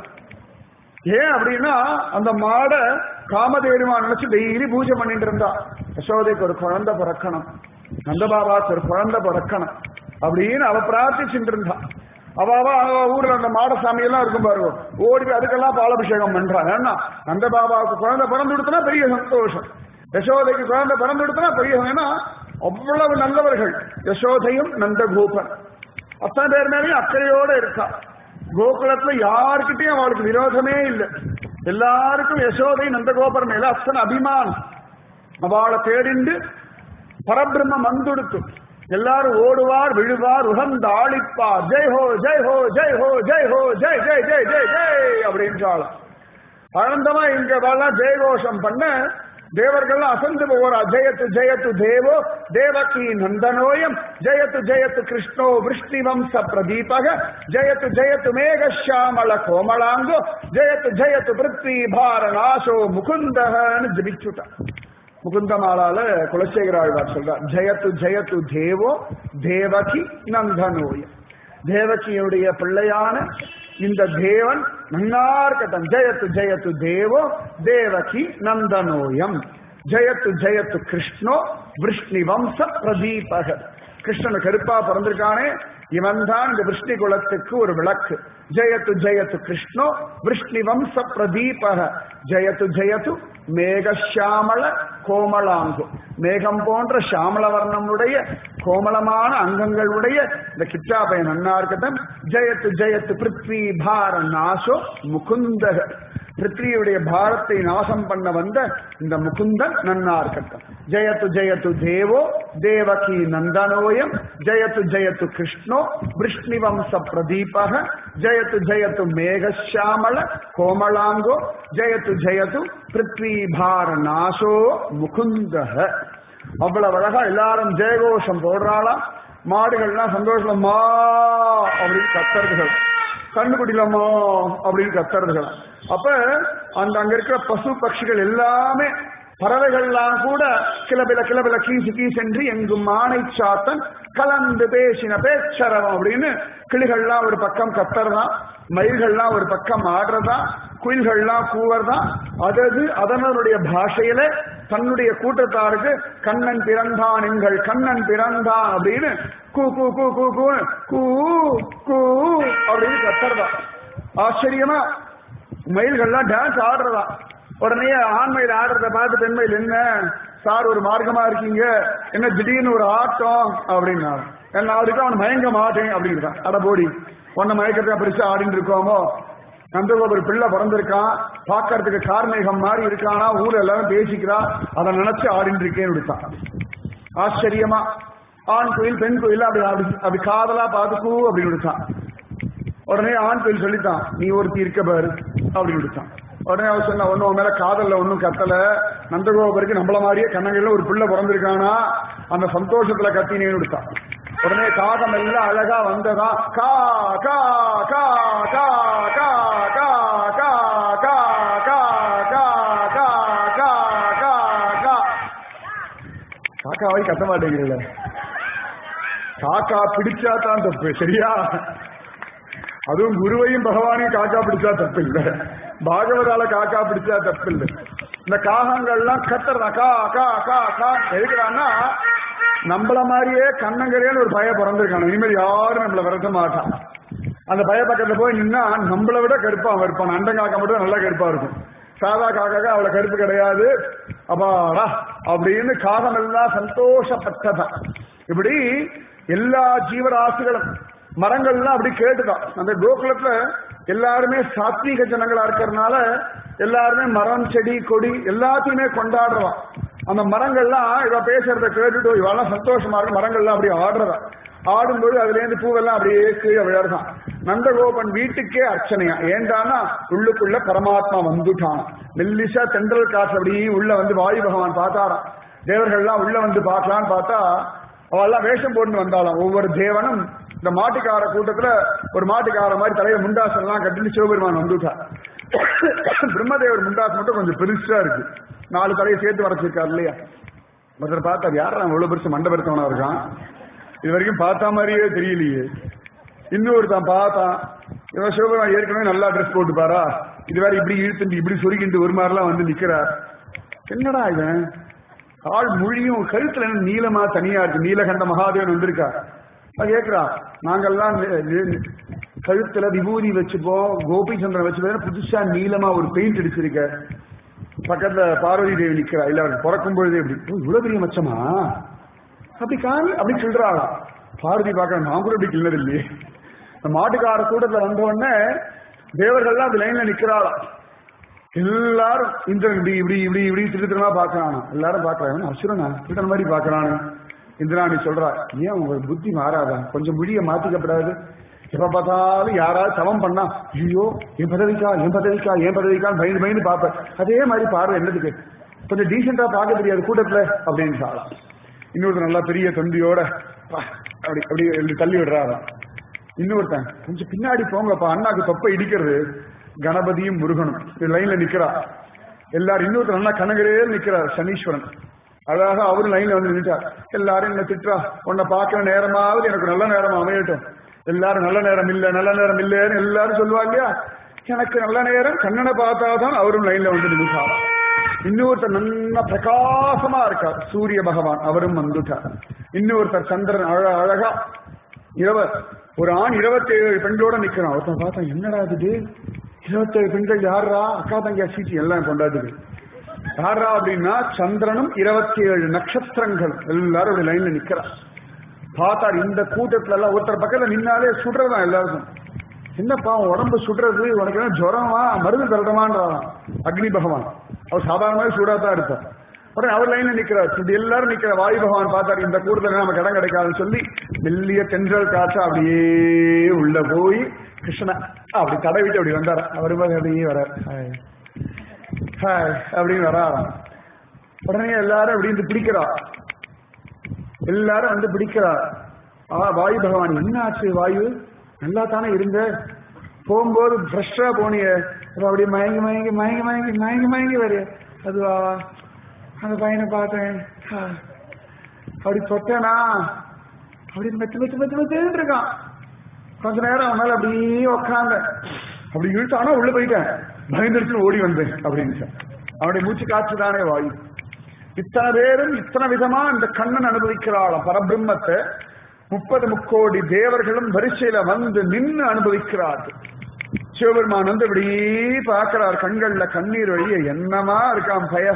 ஏன் அப்படின்னா அந்த மாடை காமதேனுமா நினைச்சு டெய்லி பூஜை பண்ணிட்டு இருந்தா யசோதைக்கு ஒரு குழந்தை பிறக்கணும் நந்தபாபாக்கு ஒரு குழந்தை பிறக்கணும் அப்படின்னு அவ பிரார்த்திச்சுட்டு இருந்தா அவ அவ அவ ஊர்ல அந்த மாடசாமி எல்லாம் இருக்கும் பாருங்க ஓடி போய் அதுக்கெல்லாம் பாலாபிஷேகம் பண்றான் ஏன்னா நந்தபாபாவுக்கு குழந்தை பிறந்து கொடுத்தனா பெரிய சந்தோஷம் யசோதைக்கு குழந்தை பிறந்து கொடுத்தனா பெரிய ஏன்னா அவ்வளவு நல்லவர்கள் யசோதையும் நந்தகோபன் அத்தனை பேர் மேலேயும் அக்கறையோட இருக்கா கோகுலத்துல யாருக்கிட்டையும் அவளுக்கு விரோதமே இல்லை எல்லாருக்கும் யசோதை நந்தகோபர் மேல அத்தனை அபிமானம் அவளை தேடிண்டு பரபிரம்மம் வந்துடுத்து எல்லாரும் ஓடுவார் விழுவார் உகந்த ஆளிப்பார் ஜெய் ஹோ ஜெய் ஹோ ஜெய் ஹோ ஜெய் ஹோ ஜெய் ஜெய் ஜெய் ஜெய் ஜெய் அப்படின்றாள் ஆனந்தமா இங்க வரலாம் ஜெயகோஷம் பண்ண தேவர்கள்லாம் அசந்து போகிறா ஜெயத்து ஜெயத்து தேவோ தேவகி நந்தனோயம் ஜெயத்து ஜெயத்து கிருஷ்ணோ விருஷ்ணி வம்ச பிரதீபக ஜெயத்து ஜெயத்து மேகஷாமல கோமலாங்கோ ஜெயத்து ஜெயத்து பிருத்வி பார நாசோ முகுந்தகன்னு ஜபிச்சுட்டான் முகுந்தமாலால குலசேகராழ்வார் சொல்றார் ஜெயத்து ஜெயத்து தேவோ தேவகி நந்தனோயம் தேவகியுடைய பிள்ளையான இந்த தேவன் நன்னார்கட்டம் ஜெயத்து ஜெயத்து தேவோ தேவகி நந்தனோயம் ஜெயத்து ஜெயத்து கிருஷ்ணோ விஷ்ணி வம்ச பிரதீபக கிருஷ்ணன் கருப்பா பிறந்திருக்கானே இவன் தான் இந்த விஷ்ணி குலத்துக்கு ஒரு விளக்கு ஜெயத்து ஜெயத்து கிருஷ்ணோ விஷ்ணி வம்ச பிரதீபக ஜெயத்து ஜெயத்து மேகஷாமள கோமலாங்கு மேகம் போன்ற சாமள வர்ணமுடைய கோமளமான அங்கங்களுடைய இந்த கிட்டாபய நன்னார்கட்டம் ஜெயத்து ஜெயத்து பிருத்வி பார நாசோ முகுந்தக பிருத்வியுடைய பாரத்தை நாசம் பண்ண வந்த இந்த முகுந்தன் நன்னார்கட்டம் ஜெயத்து ஜெயத்து தேவோ தேவகி நந்தனோயம் ஜெயத்து ஜெயத்து கிருஷ்ணோ விஷ்ணிவம்ச பிரதீபக ஜெயத்து ஜெயத்து மேகஷாமள கோமளாங்கோ ஜெயத்து ஜெயத்து பிருத்வி பார நாசோ முகுந்தக அவ்வளவு அழகா எல்லாரும் ஜெயகோஷம் போடுறாளாம் மாடுகள்லாம் சந்தோஷமா அப்படின்னு கத்துறதுகள் கண்ணுக்குடிலமோ அப்படின்னு கத்துறதுகள் அப்ப அந்த அங்க இருக்கிற பசு பட்சிகள் எல்லாமே பறவைகள்லாம் கூட கிளபில கிளபில கீசு கீசென்று எங்கும் மானை சாத்தன் கலந்து பேசின பேச்சரவம் அப்படின்னு கிளிகள்லாம் ஒரு பக்கம் கத்துறதா மயில்கள்லாம் ஒரு பக்கம் ஆடுறதா குயில்கள்லாம் கூவர்தான் அதது அதனுடைய பாஷையில தன்னுடைய கூட்டத்தாருக்கு கண்ணன் பிறந்தான் எங்கள் கண்ணன் பிறந்தான் அப்படின்னு கூ கூ கூ கூ கூ கூ கூ அப்படின்னு கத்துறதா ஆச்சரியமா மயில்கள்லாம் டான்ஸ் ஆடுறதா உடனே ஆண்மயில் ஆடுறத பார்த்து பெண்மயில் என்ன சார் ஒரு மார்க்கமா இருக்கீங்க என்ன திடீர்னு ஒரு ஆட்டம் அப்படின்னா என்ன அதுக்கு அவன் மயங்க மாட்டேன் அப்படிங்கிறான் அட போடி உன்னை மயக்கிறதுக்கு பெருசா ஆடிட்டு இருக்கோமோ நந்தகோபுர பிள்ளை பிறந்திருக்கான் பார்க்கறதுக்கு கார்மேகம் மாதிரி இருக்கானா ஊர்ல எல்லாரும் பேசிக்கிறா அதை நினைச்சு ஆடிட்டு இருக்கேன்னு விடுத்தான் ஆச்சரியமா ஆண் கோயில் பெண் கோயில் அப்படி அப்படி அப்படி காதலா பார்த்துக்கூ அப்படின்னு விடுத்தான் உடனே ஆண் கோயில் சொல்லித்தான் நீ ஒருத்தி இருக்க பாரு அப்படின்னு விடுத்தான் உடனே அவர் சொன்ன ஒன்னும் உன் மேல காதல்ல ஒன்னும் கத்தல நந்தகோபருக்கு நம்மள மாதிரியே கண்ணங்கள்ல ஒரு பிள்ளை பிறந்திருக்கானா அந்த சந்தோஷத்துல கத்தினேன்னு விடுத்தான் உடனே காகம் எல்லாம் அழகா வந்ததா கா கா கா கா கா கா கா கா கா கா கா கா கா கா காக்காவை கத்த மாட்டேங்கிறீங்கள காக்கா பிடிச்சா தான் தப்பு சரியா அதுவும் குருவையும் பகவானையும் காக்கா பிடிச்சா தப்பு இல்ல பாகவதால காக்கா பிடிச்சா தப்பு இல்ல இந்த காகங்கள்லாம் கத்துறதா கா கா கா கா எதுக்குறான்னா நம்மள மாதிரியே கண்ணங்கரையான ஒரு பய பிறந்திருக்கான இனிமேல் யாரும் நம்மள விரட்ட மாட்டான் அந்த பய பக்கத்துல போய் நின்னா நம்மளை விட கருப்பா அவன் இருப்பான் அண்டன் காக்கா மட்டும் நல்லா கருப்பா இருக்கும் சாதா காக்காக்கு அவளை கருப்பு கிடையாது அப்பாடா அப்படின்னு காகம் எல்லாம் சந்தோஷப்பட்டதான் இப்படி எல்லா ஜீவராசிகளும் மரங்கள்லாம் அப்படி கேட்டுதான் அந்த கோகுலத்துல எல்லாருமே சாத்வீக ஜனங்களா இருக்கிறதுனால எல்லாருமே மரம் செடி கொடி எல்லாத்தையுமே கொண்டாடுறோம் அந்த மரங்கள்லாம் இவ பேசுறத கேட்டுட்டு இவெல்லாம் சந்தோஷமா இருக்கு மரங்கள்லாம் அப்படி ஆடுறதா ஆடும்போது அதுல இருந்து பூவெல்லாம் அப்படியே கீழே விழறதான் நந்தகோபன் வீட்டுக்கே அர்ச்சனையா ஏண்டானா உள்ளுக்குள்ள பரமாத்மா வந்துட்டான் மெல்லிசா தென்றல் காற்று அப்படியே உள்ள வந்து வாயு பகவான் பார்த்தாராம் தேவர்கள்லாம் உள்ள வந்து பார்க்கலான்னு பார்த்தா அவெல்லாம் வேஷம் போட்டு வந்தாலாம் ஒவ்வொரு தேவனும் இந்த மாட்டுக்கார கூட்டத்துல ஒரு மாட்டுக்கார மாதிரி தலையில முண்டாசம் எல்லாம் கட்டிட்டு சிவபெருமான் வந்துட்டார் பிரம்மதேவர் முண்டாசம் மட்டும் கொஞ்சம் பெருசா இருக்கு நாலு தலையை சேர்த்து வரைச்சிருக்காரு இல்லையா ஒருத்தர் பார்த்தார் யார் இவ்வளவு பெருசு மண்டபெருத்தவனா இருக்கான் இது வரைக்கும் பார்த்தா மாதிரியே தெரியலையே இன்னொருத்தான் பார்த்தான் இவன் சிவபெருமான் ஏற்கனவே நல்லா ட்ரெஸ் போட்டு பாரா இது வேற இப்படி இழுத்துட்டு இப்படி சொருகிட்டு ஒரு மாதிரிலாம் வந்து நிக்கிறார் என்னடா இவன் ஆள் மொழியும் கழுத்துல என்ன நீளமா தனியா இருக்கு நீலகண்ட மகாதேவன் வந்திருக்கா அவன் கேக்குறா நாங்கெல்லாம் நி- நி- கழுத்துல விபூதி வச்சுப்போம் கோபிச்சந்திரன் வச்சுப்போம் புதுசா நீளமா ஒரு பெயிண்ட் அடிச்சிருக்க பக்கத்துல பார்வதி தேவி நிக்கிறா இல்ல அவருக்கு பிறக்கும் பொழுதே இப்படி "ஓ, இவ்வளவு பெரிய மச்சமா அப்படி காணி அப்படி சொல்றாளா பார்வதி பார்க்க நான் கூட இப்படி கிள்ளது இல்லையே இந்த மாட்டுக்கார கூட்டத்துல வந்த உடனே தேவர்கள்லாம் அந்த லைன்ல நிக்கிறாளா எல்லாரும் இந்திரன் இப்படி இப்படி இப்படி இப்படி திருத்தமா பாக்குறானா எல்லாரும் பாக்குறாங்க அசுரனா திருடன் மாதிரி பாக்குறானு இந்திராணி சொல்றா ஏன் உங்க புத்தி மாறாதா கொஞ்சம் முடிய மாத்திக்கப்படாது எப்ப பார்த்தாலும் யாராவது சமம் பண்ணா ஐயோ என் பதவிக்கா என் பதவிக்கா என் பதவிக்கான்னு பயந்து பயந்து பார்ப்பேன் அதே மாதிரி பார்வை என்னதுக்கு கொஞ்சம் டீசெண்டா பார்க்க தெரியாது கூட்டத்துல அப்படின்னு சொல்லலாம் இன்னொருத்தர் நல்லா பெரிய தொண்டியோட பா, அப்படி அப்படி இப்படி தள்ளி விடுறாராம் இன்னொருத்தன் கொஞ்சம் பின்னாடி போங்கப்பா அண்ணாக்கு தொப்பை இடிக்கிறது கணபதியும் முருகனும் இது லைன்ல நிக்கிறா எல்லாரும் இன்னொருத்தர் நல்லா கனகரே நிக்கிறார் சனீஸ்வரன் அழகா அவரும் லைன்ல வந்து நின்றுட்டார் எல்லாரும் என்ன திட்டுறா உன்னை பார்க்கிற நேரமாவது எனக்கு நல்ல நேரம் அமையட்டும் எல்லாரும் நல்ல நேரம் இல்ல நல்ல நேரம் இல்லைன்னு எல்லாரும் சொல்லுவாங்க இல்லையா எனக்கு நல்ல நேரம் கண்ணனை பார்த்தாதான் அவரும் லைன்ல வந்து நின்றுட்டாராம் இன்னொருத்தர் நல்ல பிரகாசமா இருக்கார் சூரிய பகவான் அவரும் வந்துட்டார் இன்னொருத்தர் சந்திரன் அழ அழகா இரவ ஒரு ஆண் இருபத்தேழு பெண்களோட நிக்கிறான் ஒருத்தன் பார்த்தா என்னடா இது இருபத்தேழு பெண்கள் யாரா அக்கா தங்கா சீச்சி எல்லாம் கொண்டாடுது யாரா அப்படின்னா சந்திரனும் இருபத்தி ஏழு நட்சத்திரங்கள் எல்லாரும் அப்படி லைன்ல நிக்கிறான் பார்த்தார் இந்த கூட்டத்துல எல்லாம் ஒருத்தர் பக்கத்துல நின்னாலே சுடுறதான் எல்லாருக்கும் என்னப்பா உன் உடம்பு சுடுறது உனக்கு என்ன ஜுரமா மருந்து தரட்டமான்றான் அக்னி பகவான் அவர் சாதாரணமாக சூடா தான் இருப்பார் உடனே அவர் லைன்ல நிக்கிறார் இப்படி எல்லாரும் நிக்கிற வாயு பகவான் பார்த்தாரு இந்த கூட்டத்துல நமக்கு இடம் கிடைக்காதுன்னு சொல்லி மெல்லிய தென்றல் காற்று அப்படியே உள்ள போய் கிருஷ்ணா அப்படி தடவிட்டு அப்படி வந்தார் அவர் மாதிரி அப்படியே வரார் ஹாய் ஹாய் அப்படின்னு வராராம் உடனே எல்லாரும் அப்படி வந்து பிடிக்கிறா எல்லாரும் வந்து பிடிக்கிறார் ஆ வாயு பகவான் என்ன ஆச்சு வாயு நல்லா தானே இருந்த போகும்போது ஃப்ரெஷ்ஷா போனிய அப்புறம் அப்படியே மயங்கி மயங்கி மயங்கி மயங்கி மயங்கி மயங்கி வரைய அதுவா அந்த பையனை பார்த்தேன் ஆ, அப்படி தொட்டேனா அப்படி மெத்து மெத்து மெத்து மெத்துன்னு இருக்கான் கொஞ்ச நேரம் அவன் மேல அப்படியே உக்காந்த அப்படி இழுத்தானா உள்ள போயிட்டேன் பயந்துட்டு ஓடி வந்தேன் அப்படின்னு அவனுடைய மூச்சு காற்று தானே வாயு இத்தனை பேரும் இத்தனை விதமா இந்த கண்ணன் அனுபவிக்கிறாளாம் பரபிரம்மத்தை முப்பது முக்கோடி தேவர்களும் வரிசையில வந்து நின்று அனுபவிக்கிறார்கள் சிவபெருமான் வந்து இப்படி பார்க்கிறார் கண்கள்ல கண்ணீர் வழிய என்னமா இருக்கான் பய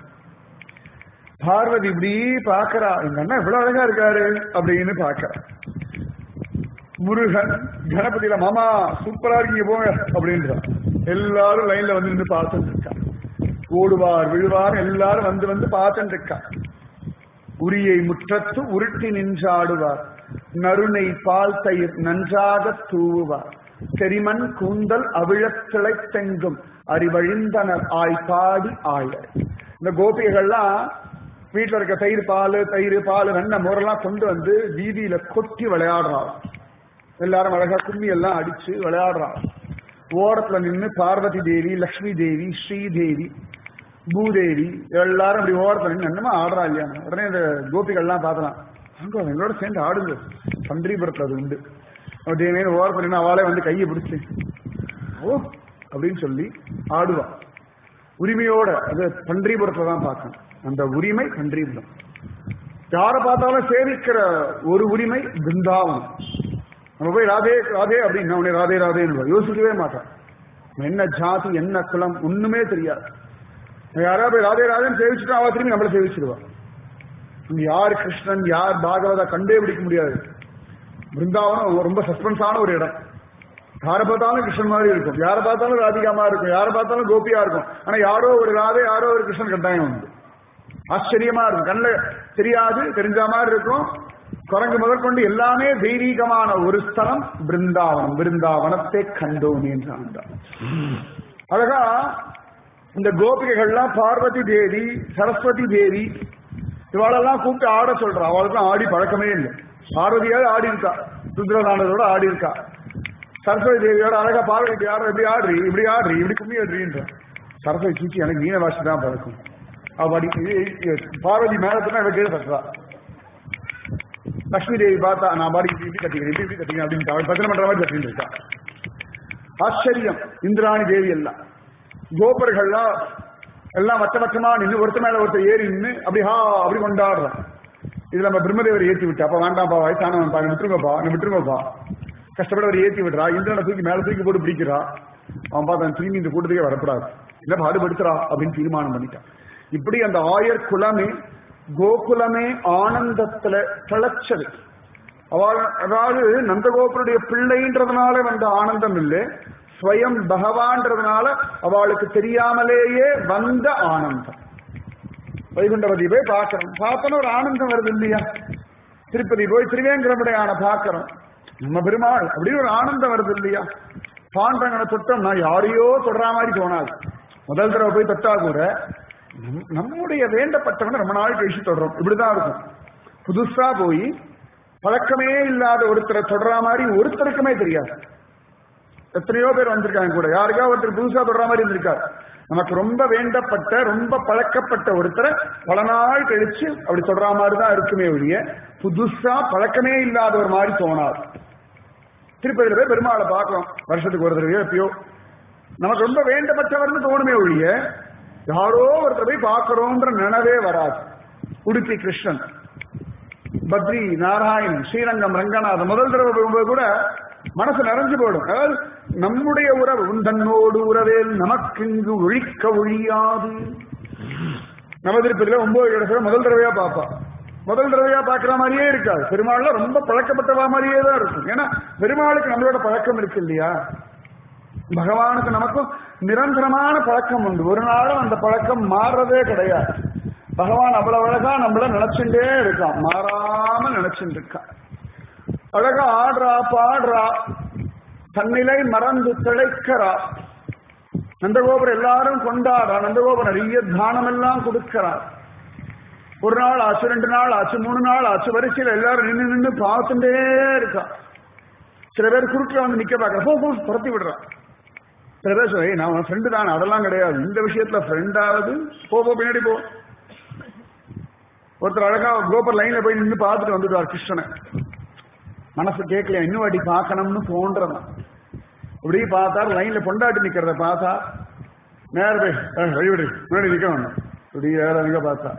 பார்வதி இப்படி பாக்குறா எங்க அண்ணா இவ்வளவு அழகா இருக்காரு அப்படின்னு பாக்குறா முருகன் கணபதியில மாமா சூப்பரா இருக்கீங்க போங்க அப்படின்றா எல்லாரும் லைன்ல வந்து நின்று பார்த்துட்டு இருக்கா ஓடுவார் விழுவார் எல்லாரும் வந்து வந்து பார்த்துட்டு இருக்கா உரியை முற்றத்து உருட்டி நின்றாடுவார் நறுனை பால் தயிர் நன்றாக தூவுவார் செரிமண் கூந்தல் அவிழத் திளைத்தெங்கும் அறிவழிந்தனர் ஆய் பாடி ஆயர் இந்த கோபிகைகள்லாம் வீட்டுல இருக்க தயிர் பால் தயிர் பால் வெண்ணெய் மோரெல்லாம் கொண்டு வந்து வீதியில கொட்டி விளையாடுறாங்க எல்லாரும் அழகா கும்மி எல்லாம் அடிச்சு விளையாடுறாங்க ஓரத்துல நின்று பார்வதி தேவி லக்ஷ்மி தேவி ஸ்ரீதேவி பூதேவி எல்லாரும் அப்படி ஓரத்துல நின்று என்னமா ஆடுறா இல்லையா உடனே இந்த கோபிகள்லாம் பார்த்தலாம் அங்க எங்களோட சேர்ந்து ஆடுங்க பன்றிபுரத்துல அது உண்டு அப்படியே ஓரத்துல நின்று அவளே வந்து கையை பிடிச்சு ஓ அப்படின்னு சொல்லி ஆடுவா உரிமையோட அது பன்றிபுரத்துல தான் பார்க்கணும் அந்த உரிமை பன்றிபுரம் யாரை பார்த்தாலும் சேவிக்கிற ஒரு உரிமை பிருந்தாவனம் நம்ம போய் ராதே ராதே அப்படின்னு உடனே ராதே ராதேன்னு யோசிக்கவே மாட்டான் என்ன ஜாதி என்ன குலம் ஒண்ணுமே தெரியாது யாராவது போய் ராதே ராதேன்னு சேவிச்சுட்டா அவ திரும்பி நம்மள சேவிச்சிருவா இங்க யார் கிருஷ்ணன் யார் பாகவதா கண்டே பிடிக்க முடியாது பிருந்தாவனம் ரொம்ப சஸ்பென்ஸான ஒரு இடம் யாரை பார்த்தாலும் கிருஷ்ணன் மாதிரி இருக்கும் யாரை பார்த்தாலும் ராதிகாமா இருக்கும் யாரை பார்த்தாலும் கோபியா இருக்கும் ஆனா யாரோ ஒரு ராதே யாரோ ஒரு கிருஷ்ணன் கட்டாயம் உண்டு ஆச்சரியமா இருக்கும் கண்ணில் தெரியாது தெரிஞ்ச மாதிரி இருக்கும் குரங்கு முதற்கொண்டு எல்லாமே தெய்வீகமான ஒரு ஸ்தலம் பிருந்தாவனம் பிருந்தாவனத்தை கண்டோம் என்று ஆண்டார் அழகா இந்த கோபிகைகள்லாம் பார்வதி தேவி சரஸ்வதி தேவி இவாளெல்லாம் கூப்பிட்டு ஆட சொல்றா அவளுக்கு ஆடி பழக்கமே இல்லை பார்வதியாவது ஆடி இருக்கா ருத்ரதானதோட ஆடி இருக்கா சரஸ்வதி தேவியோட அழகா பார்வதி ஆடுற இப்படி ஆடுறி இப்படி ஆடுறி இப்படி கும்மி ஆடுறின்ற சரஸ்வதி சூச்சி எனக்கு மீன வாசி தான் பழக்கம் அவ அடி பார்வதி மேலத்துனா இவ கீழே தட்டுறா லட்சுமி தேவி பார்த்தா நான் பாடி இப்படி இப்படி கட்டிக்கிறேன் இப்படி இப்படி கட்டிக்கிறேன் அப்படின்னு அவள் பச்சனை பண்ற மாதிரி கட்டிட்டு இருக்கா ஆச்சரியம் இந்திராணி தேவி எல்லாம் கோபர்கள்லாம் எல்லாம் வட்ட வட்டமா நின்று ஒருத்த மேல ஒருத்தர் ஏறி நின்று அப்படி ஹா அப்படி கொண்டாடுறான் இது நம்ம பிரம்மதேவர் ஏத்தி விட்டு அப்ப வேண்டாம்ப்பா வயசானவன் பாருங்க விட்டுருங்கப்பா என்ன விட்டுருங்கப்பா கஷ்டப்பட அவர் ஏத்தி விடுறா இந்திரனை தூக்கி மேல தூக்கி போட்டு பிடிக்கிறா அவன் பார்த்தா திரும்பி இந்த கூட்டத்துக்கே வரப்படாது இல்ல பாடுபடுத்துறா அப்படின்னு தீர்மானம் பண்ணிட்டான் இப்படி அந்த ஆயர் குலமே கோகுலமே ஆனந்தத்துல திளைச்சது அவள் அதாவது நந்தகோபுருடைய பிள்ளைன்றதுனால வந்த ஆனந்தம் இல்லை ஸ்வயம் பகவான்றதுனால அவளுக்கு தெரியாமலேயே வந்த ஆனந்தம் வைகுண்டபதி போய் பார்க்கறோம் பார்த்தோன்னு ஒரு ஆனந்தம் வருது இல்லையா திருப்பதி போய் திருவேங்கரமுடையான பார்க்கறோம் நம்ம பெருமாள் அப்படின்னு ஒரு ஆனந்தம் வருது இல்லையா பாண்டங்கனை தொட்டோம்னா யாரையோ தொடர மாதிரி தோணாது முதல் தடவை போய் தொட்டா கூட நம்- நம்முடைய வேண்டப்பட்டவனை ரொம்ப நாள் கழிச்சு தொடரும் இப்படிதான் இருக்கும் புதுசா போய் பழக்கமே இல்லாத ஒருத்தரை தொடர மாதிரி ஒருத்தருக்குமே தெரியாது எத்தனையோ பேர் வந்திருக்காங்க கூட யாருக்கா ஒருத்தர் புதுசா தொடர மாதிரி இருந்திருக்காரு நமக்கு ரொம்ப வேண்டப்பட்ட ரொம்ப பழக்கப்பட்ட ஒருத்தரை பல நாள் கழிச்சு அப்படி தொடர மாதிரி தான் இருக்குமே ஒழிய புதுசா பழக்கமே இல்லாத ஒரு மாதிரி தோணாது திருப்பதியில போய் பெருமாளை பார்க்கிறோம் வருஷத்துக்கு ஒரு தடவையோ எப்பயோ நமக்கு ரொம்ப வேண்டப்பட்டவர்னு தோணுமே ஒழிய யாரோ ஒருத்தர் போய் பார்க்கிறோன்ற நினைவே வராது உடுப்பி கிருஷ்ணன் பத்ரி நாராயணன் ஸ்ரீரங்கம் ரங்கநாதன் முதல் தடவை போகும்போது கூட மனசு நிறைஞ்சு போயிடும் அதாவது நம்முடைய உறவு உந்தன்னோடு உறவேல் நமக்கிங்கு ஒழிக்க ஒழியாது நவதிருப்பதியில ஒன்பது இடத்துல முதல் தடவையா பார்ப்பா முதல் தடவையா பார்க்கிற மாதிரியே இருக்காது பெருமாள்ல ரொம்ப பழக்கப்பட்டவா மாதிரியே தான் இருக்கும் ஏன்னா பெருமாளுக்கு நம்மளோட பழக்கம் இருக்கு இல்லையா பகவானுக்கு நமக்கும் நிரந்தரமான பழக்கம் உண்டு ஒரு நாளும் அந்த பழக்கம் மாறுறதே கிடையாது பகவான் அவ்வளவு அழகா நம்மள நினைச்சுட்டே இருக்கான் மாறாம நினைச்சுட்டு இருக்கான் அழகா ஆடுறா பாடுறா தன்னிலை மறந்து திளைக்கிறா நந்தகோபுரம் எல்லாரும் கொண்டாடுறா நந்தகோபுரம் நிறைய தானம் எல்லாம் கொடுக்கிறார் ஒரு நாள் ஆச்சு ரெண்டு நாள் ஆச்சு மூணு நாள் ஆச்சு வரிசையில் எல்லாரும் நின்று நின்று பார்த்துட்டே இருக்கா சில பேர் குறுக்கில் வந்து நிக்க பார்க்கற போ போ துரத்தி விடுறா சில பேர் சொல்ல, "ஏய், நான் உன் ஃப்ரெண்டு தான் அதெல்லாம் கிடையாது இந்த விஷயத்துல ஃப்ரெண்டாவது போ போ பின்னாடி போ ஒருத்தர் அழகா கோபர் லைன்ல போய் நின்று பார்த்துட்டு வந்துட்டார் கிருஷ்ணனை மனசு கேட்கலையா இன்னும் வாட்டி பார்க்கணும்னு தோன்றதான் இப்படி பார்த்தார் லைன்ல பொண்டாட்டி நிக்கிறத பார்த்தா நேர போய் "ஏய், வழிவிடு முன்னாடி நிக்க வேண்டாம் இப்படி வேற எங்க பார்த்தா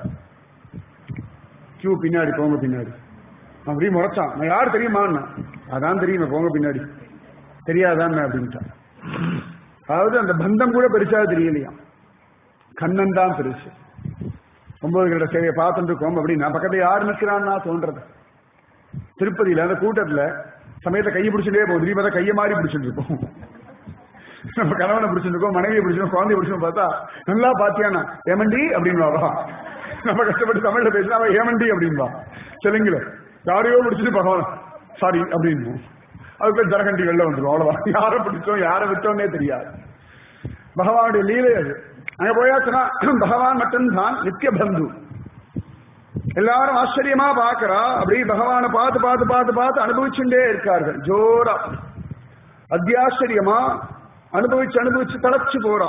கியூ பின்னாடி போங்க பின்னாடி அவன் அப்படியே முறைச்சான் நான் யார் தெரியுமான்னு அதான் தெரியுமே போங்க பின்னாடி தெரியாதான் அப்படின்ட்டான் அதாவது அந்த பந்தம் கூட பெருசா தெரியலையா கண்ணன் தான் பெருசு ஒன்பது கிட்ட சேவையை பார்த்துட்டு இருக்கோம் அப்படின்னா பக்கத்துல யார் நிற்கிறான்னா தோன்றது திருப்பதியில அந்த கூட்டத்துல சமயத்தை கையை பிடிச்சிட்டே போகும் திடீர்னு பார்த்தா கையை மாறி பிடிச்சிட்டு இருப்போம் நம்ம கணவனை பிடிச்சிருக்கோம் மனைவியை பிடிச்சிருக்கோம் குழந்தைய பிடிச்சிருக்கோம் பார்த்தா நல்லா பாத்தியானா ஏமண்டி அப்படின்னு வா நம்ம கஷ்டப்பட்டு தமிழ்ல பேசினா அவன் ஏமண்டி அப்படின்பா தெலுங்குல யாரையோ பிடிச்சிட்டு பகவான் சாரி அப்படின்னு அதுக்குள்ள ஜரகண்டி வெளில வந்துடும் அவ்வளவுதான் யாரை பிடிச்சோம் யாரை விட்டோம்னே தெரியாது பகவானுடைய லீலை அது அங்க போயாச்சுன்னா பகவான் மட்டும்தான் நித்திய பந்து எல்லாரும் ஆச்சரியமா பாக்குறா அப்படி பகவானை பார்த்து பார்த்து பார்த்து பார்த்து அனுபவிச்சுட்டே இருக்கார்கள் ஜோரா அத்தியாச்சரியமா அனுபவிச்சு அனுபவிச்சு தலைச்சு போறா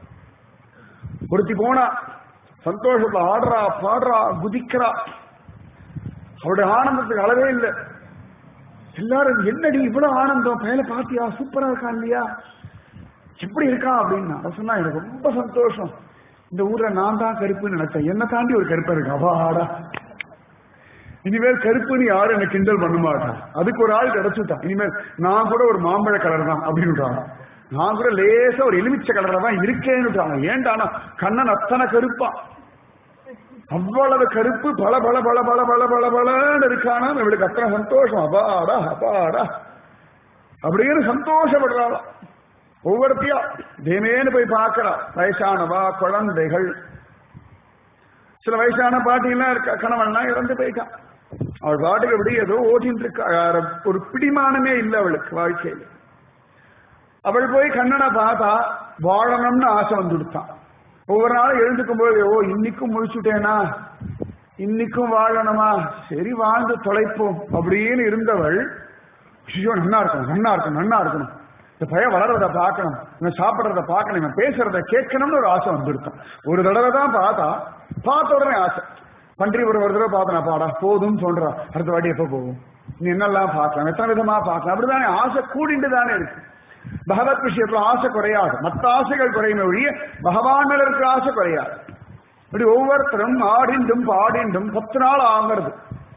ஒருத்தி போனா சந்தோஷத்துல ஆடுறா பாடுறா குதிக்கிறா அவருடைய ஆனந்தத்துக்கு அளவே இல்லை எல்லாரும் என்னடி இவ்வளவு ஆனந்தம் பயல பாத்தியா சூப்பரா இருக்கான் இல்லையா எப்படி இருக்கான் அப்படின்னா அவ சொன்னா எனக்கு ரொம்ப சந்தோஷம் இந்த ஊர்ல நான் தான் கருப்புன்னு நினைச்சேன் என்ன தாண்டி ஒரு கருப்பா இருக்கு அவாடா இனிமேல் கருப்புன்னு யாரும் என்ன கிண்டல் பண்ண மாட்டான் அதுக்கு ஒரு ஆள் கிடைச்சுட்டான் இனிமேல் நான் கூட ஒரு மாம்பழ கலர் தான் அப்படின்னுட்டாங்க நான் கூட லேசா ஒரு எலுமிச்சை கலர்ல தான் இருக்கேன்னுட்டாங்க ஏன்டானா கண்ணன் அத்தனை கருப்பான் அவ்வளவு கருப்பு பல பல பல பல பல பல பலன்னு இருக்கானா இவளுக்கு அத்தனை சந்தோஷம் அப்பாடா அப்பாடா அப்படின்னு சந்தோஷப்படுறாளாம் ஒவ்வொருத்தையா தேமேன்னு போய் பார்க்கறா வயசானவா குழந்தைகள் சில வயசான பாட்டியெல்லாம் இருக்க கணவன்லாம் இறந்து போயிட்டான் அவள் பாட்டுக்கு எப்படி ஏதோ ஓட்டின்னு இருக்கா யார- ஒரு பிடிமானமே இல்லை அவளுக்கு வாழ்க்கையில அவள் போய் கண்ணனை பார்த்தா வாழணும்னு ஆசை வந்து கொடுத்தான் ஒவ்வொரு நாளும் எழுந்துக்கும் போது ஓ இன்னைக்கும் முழிச்சுட்டேனா இன்னைக்கும் வாழணுமா சரி வாழ்ந்து தொலைப்போம் அப்படின்னு இருந்தவள் ஐயோ நன்னா இருக்கணும் நன்னா இருக்கணும் நன்னா இருக்கணும் இந்த பையன் வளர்றத பார்க்கணும் இவன் சாப்பிடுறத பார்க்கணும் இவன் பேசுறத கேட்கணும்னு ஒரு ஆசை வந்துருக்கான் ஒரு தடவை தான் பார்த்தா பார்த்த உடனே ஆசை பன்றி ஒரு ஒரு தடவை பார்த்தனா பாடா போதும்னு சொல்றா அடுத்த வாட்டி எப்போ போகும் நீ என்னெல்லாம் பார்க்கலாம் எத்தனை விதமா பார்க்கலாம் அப்படிதானே ஆசை கூடிண்டு தானே இருக்கு பகவத் விஷயத்துல ஆசை குறையாது மற்ற ஆசைகள் குறையுமே ஒழிய பகவான் மேல இருக்கிற ஆசை குறையாது இப்படி ஒவ்வொருத்தரும் ஆடிண்டும் பாடிண்டும் பத்து நாள் ஆகிறது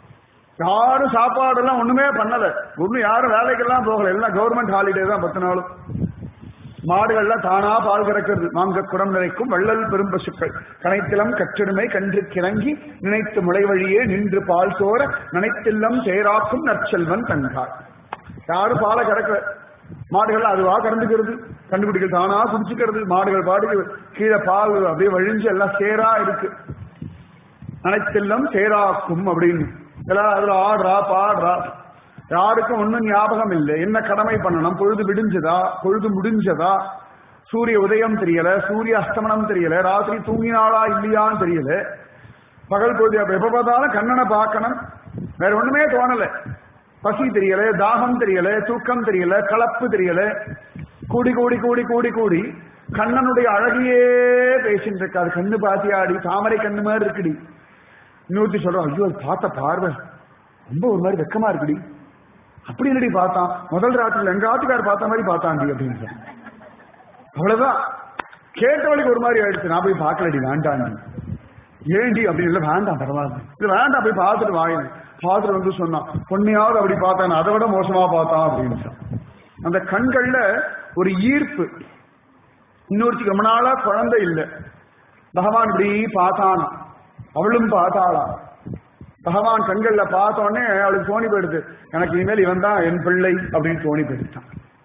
யாரும் சாப்பாடெல்லாம் ஒண்ணுமே பண்ணல ஒண்ணும் யாரும் வேலைக்கெல்லாம் போகல எல்லாம் கவர்மெண்ட் ஹாலிடே தான் பத்து நாளும் மாடுகள்லாம் தானா பால் கறக்கிறது மாங்க குடம் நிறைக்கும் வள்ளல் பெரும் பசுக்கள் கனைத்திலம் கற்றிடுமை கன்று கிறங்கி நினைத்து முளை வழியே நின்று பால் சோர நினைத்தில்லம் சேராக்கும் நற்செல்வன் தங்காள் யாரும் பாலை கறக்கல மாடுகள் அதுவா கறந்துக்கிறது கண்டுபிடிக்கிறது தானா குடிச்சுக்கிறது மாடுகள் பாட்டுக்கு கீழே பால் அப்படியே வழிஞ்சு எல்லாம் சேரா இருக்கு நினைத்தெல்லாம் சேராக்கும் அப்படின்னு எல்லாம் அதுல ஆடுறா பாடுறா யாருக்கும் ஒண்ணும் ஞாபகம் இல்லை என்ன கடமை பண்ணணும் பொழுது விடிஞ்சதா பொழுது முடிஞ்சதா சூரிய உதயம் தெரியல சூரிய அஸ்தமனம் தெரியல ராத்திரி தூங்கினாளா இல்லையான்னு தெரியல பகல் பொழுது அப்ப எப்ப பார்த்தாலும் கண்ணனை பார்க்கணும் வேற ஒண்ணுமே தோணல பசி தெரியல தாகம் தெரியல தூக்கம் தெரியல கலப்பு தெரியல கூடி கூடி கூடி கூடி கூடி கண்ணனுடைய அழகையே பேசிட்டு இருக்காது கண்ணு பாத்தியாடி தாமரை கண்ணு மாதிரி இருக்குடி இன்னொருத்தி சொல்றோம் ஐயோ அது பார்த்த பார்வை ரொம்ப ஒரு மாதிரி வெக்கமா இருக்குடி அப்படி என்னடி பார்த்தான் முதல் ராத்திரில எங்க ஆத்துக்கார் பார்த்த மாதிரி பார்த்தாண்டி அப்படின்னு அவ்வளவுதான் கேட்டவளுக்கு ஒரு மாதிரி ஆயிடுச்சு நான் போய் பார்க்கலடி வேண்டாண்டி ஏண்டி அப்படின்னு இல்லை வேண்டாம் பரவாயில்ல இது வேண்டாம் போய் பார்த்துட்டு வாங்க பார்த்துட்டு வந்து சொன்னான் பொண்ணையாவது அப்படி பார்த்தான் அதை விட மோசமா பார்த்தான் அப்படின்னு அந்த கண்கள்ல ஒரு ஈர்ப்பு இன்னொருத்தி ரொம்ப நாளா குழந்தை இல்லை பகவான் இப்படி பார்த்தான் அவளும் பார்த்தாளா பகவான் கண்கள்ல பார்த்த உடனே அவளுக்கு தோணி போயிடுது எனக்கு இனிமேல் இவன் தான் என் பிள்ளை அப்படின்னு தோணி போயிடுச்சான்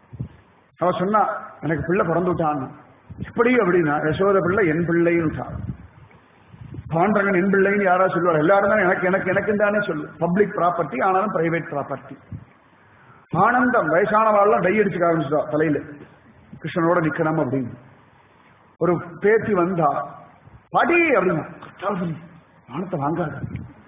அவ சொன்னா எனக்கு பிள்ளை பிறந்து விட்டான் எப்படி அப்படின்னா யசோத பிள்ளை என் பிள்ளைன்னு விட்டான் பாண்டரங்கன் என் பிள்ளைன்னு யாராவது சொல்லுவார் எல்லாரும் தான் எனக்கு எனக்கு எனக்கு தானே சொல்லு பப்ளிக் ப்ராப்பர்ட்டி ஆனாலும் பிரைவேட் ப்ராப்பர்ட்டி ஆனந்தம் வயசானவாள்லாம் டை அடிச்சுக்க ஆரம்பிச்சுட்டா தலையில கிருஷ்ணனோட நிக்கணும் அப்படின்னு ஒரு பேத்தி வந்தா பாட்டி அப்படின்னா கத்தால் வானத்தை வாங்காத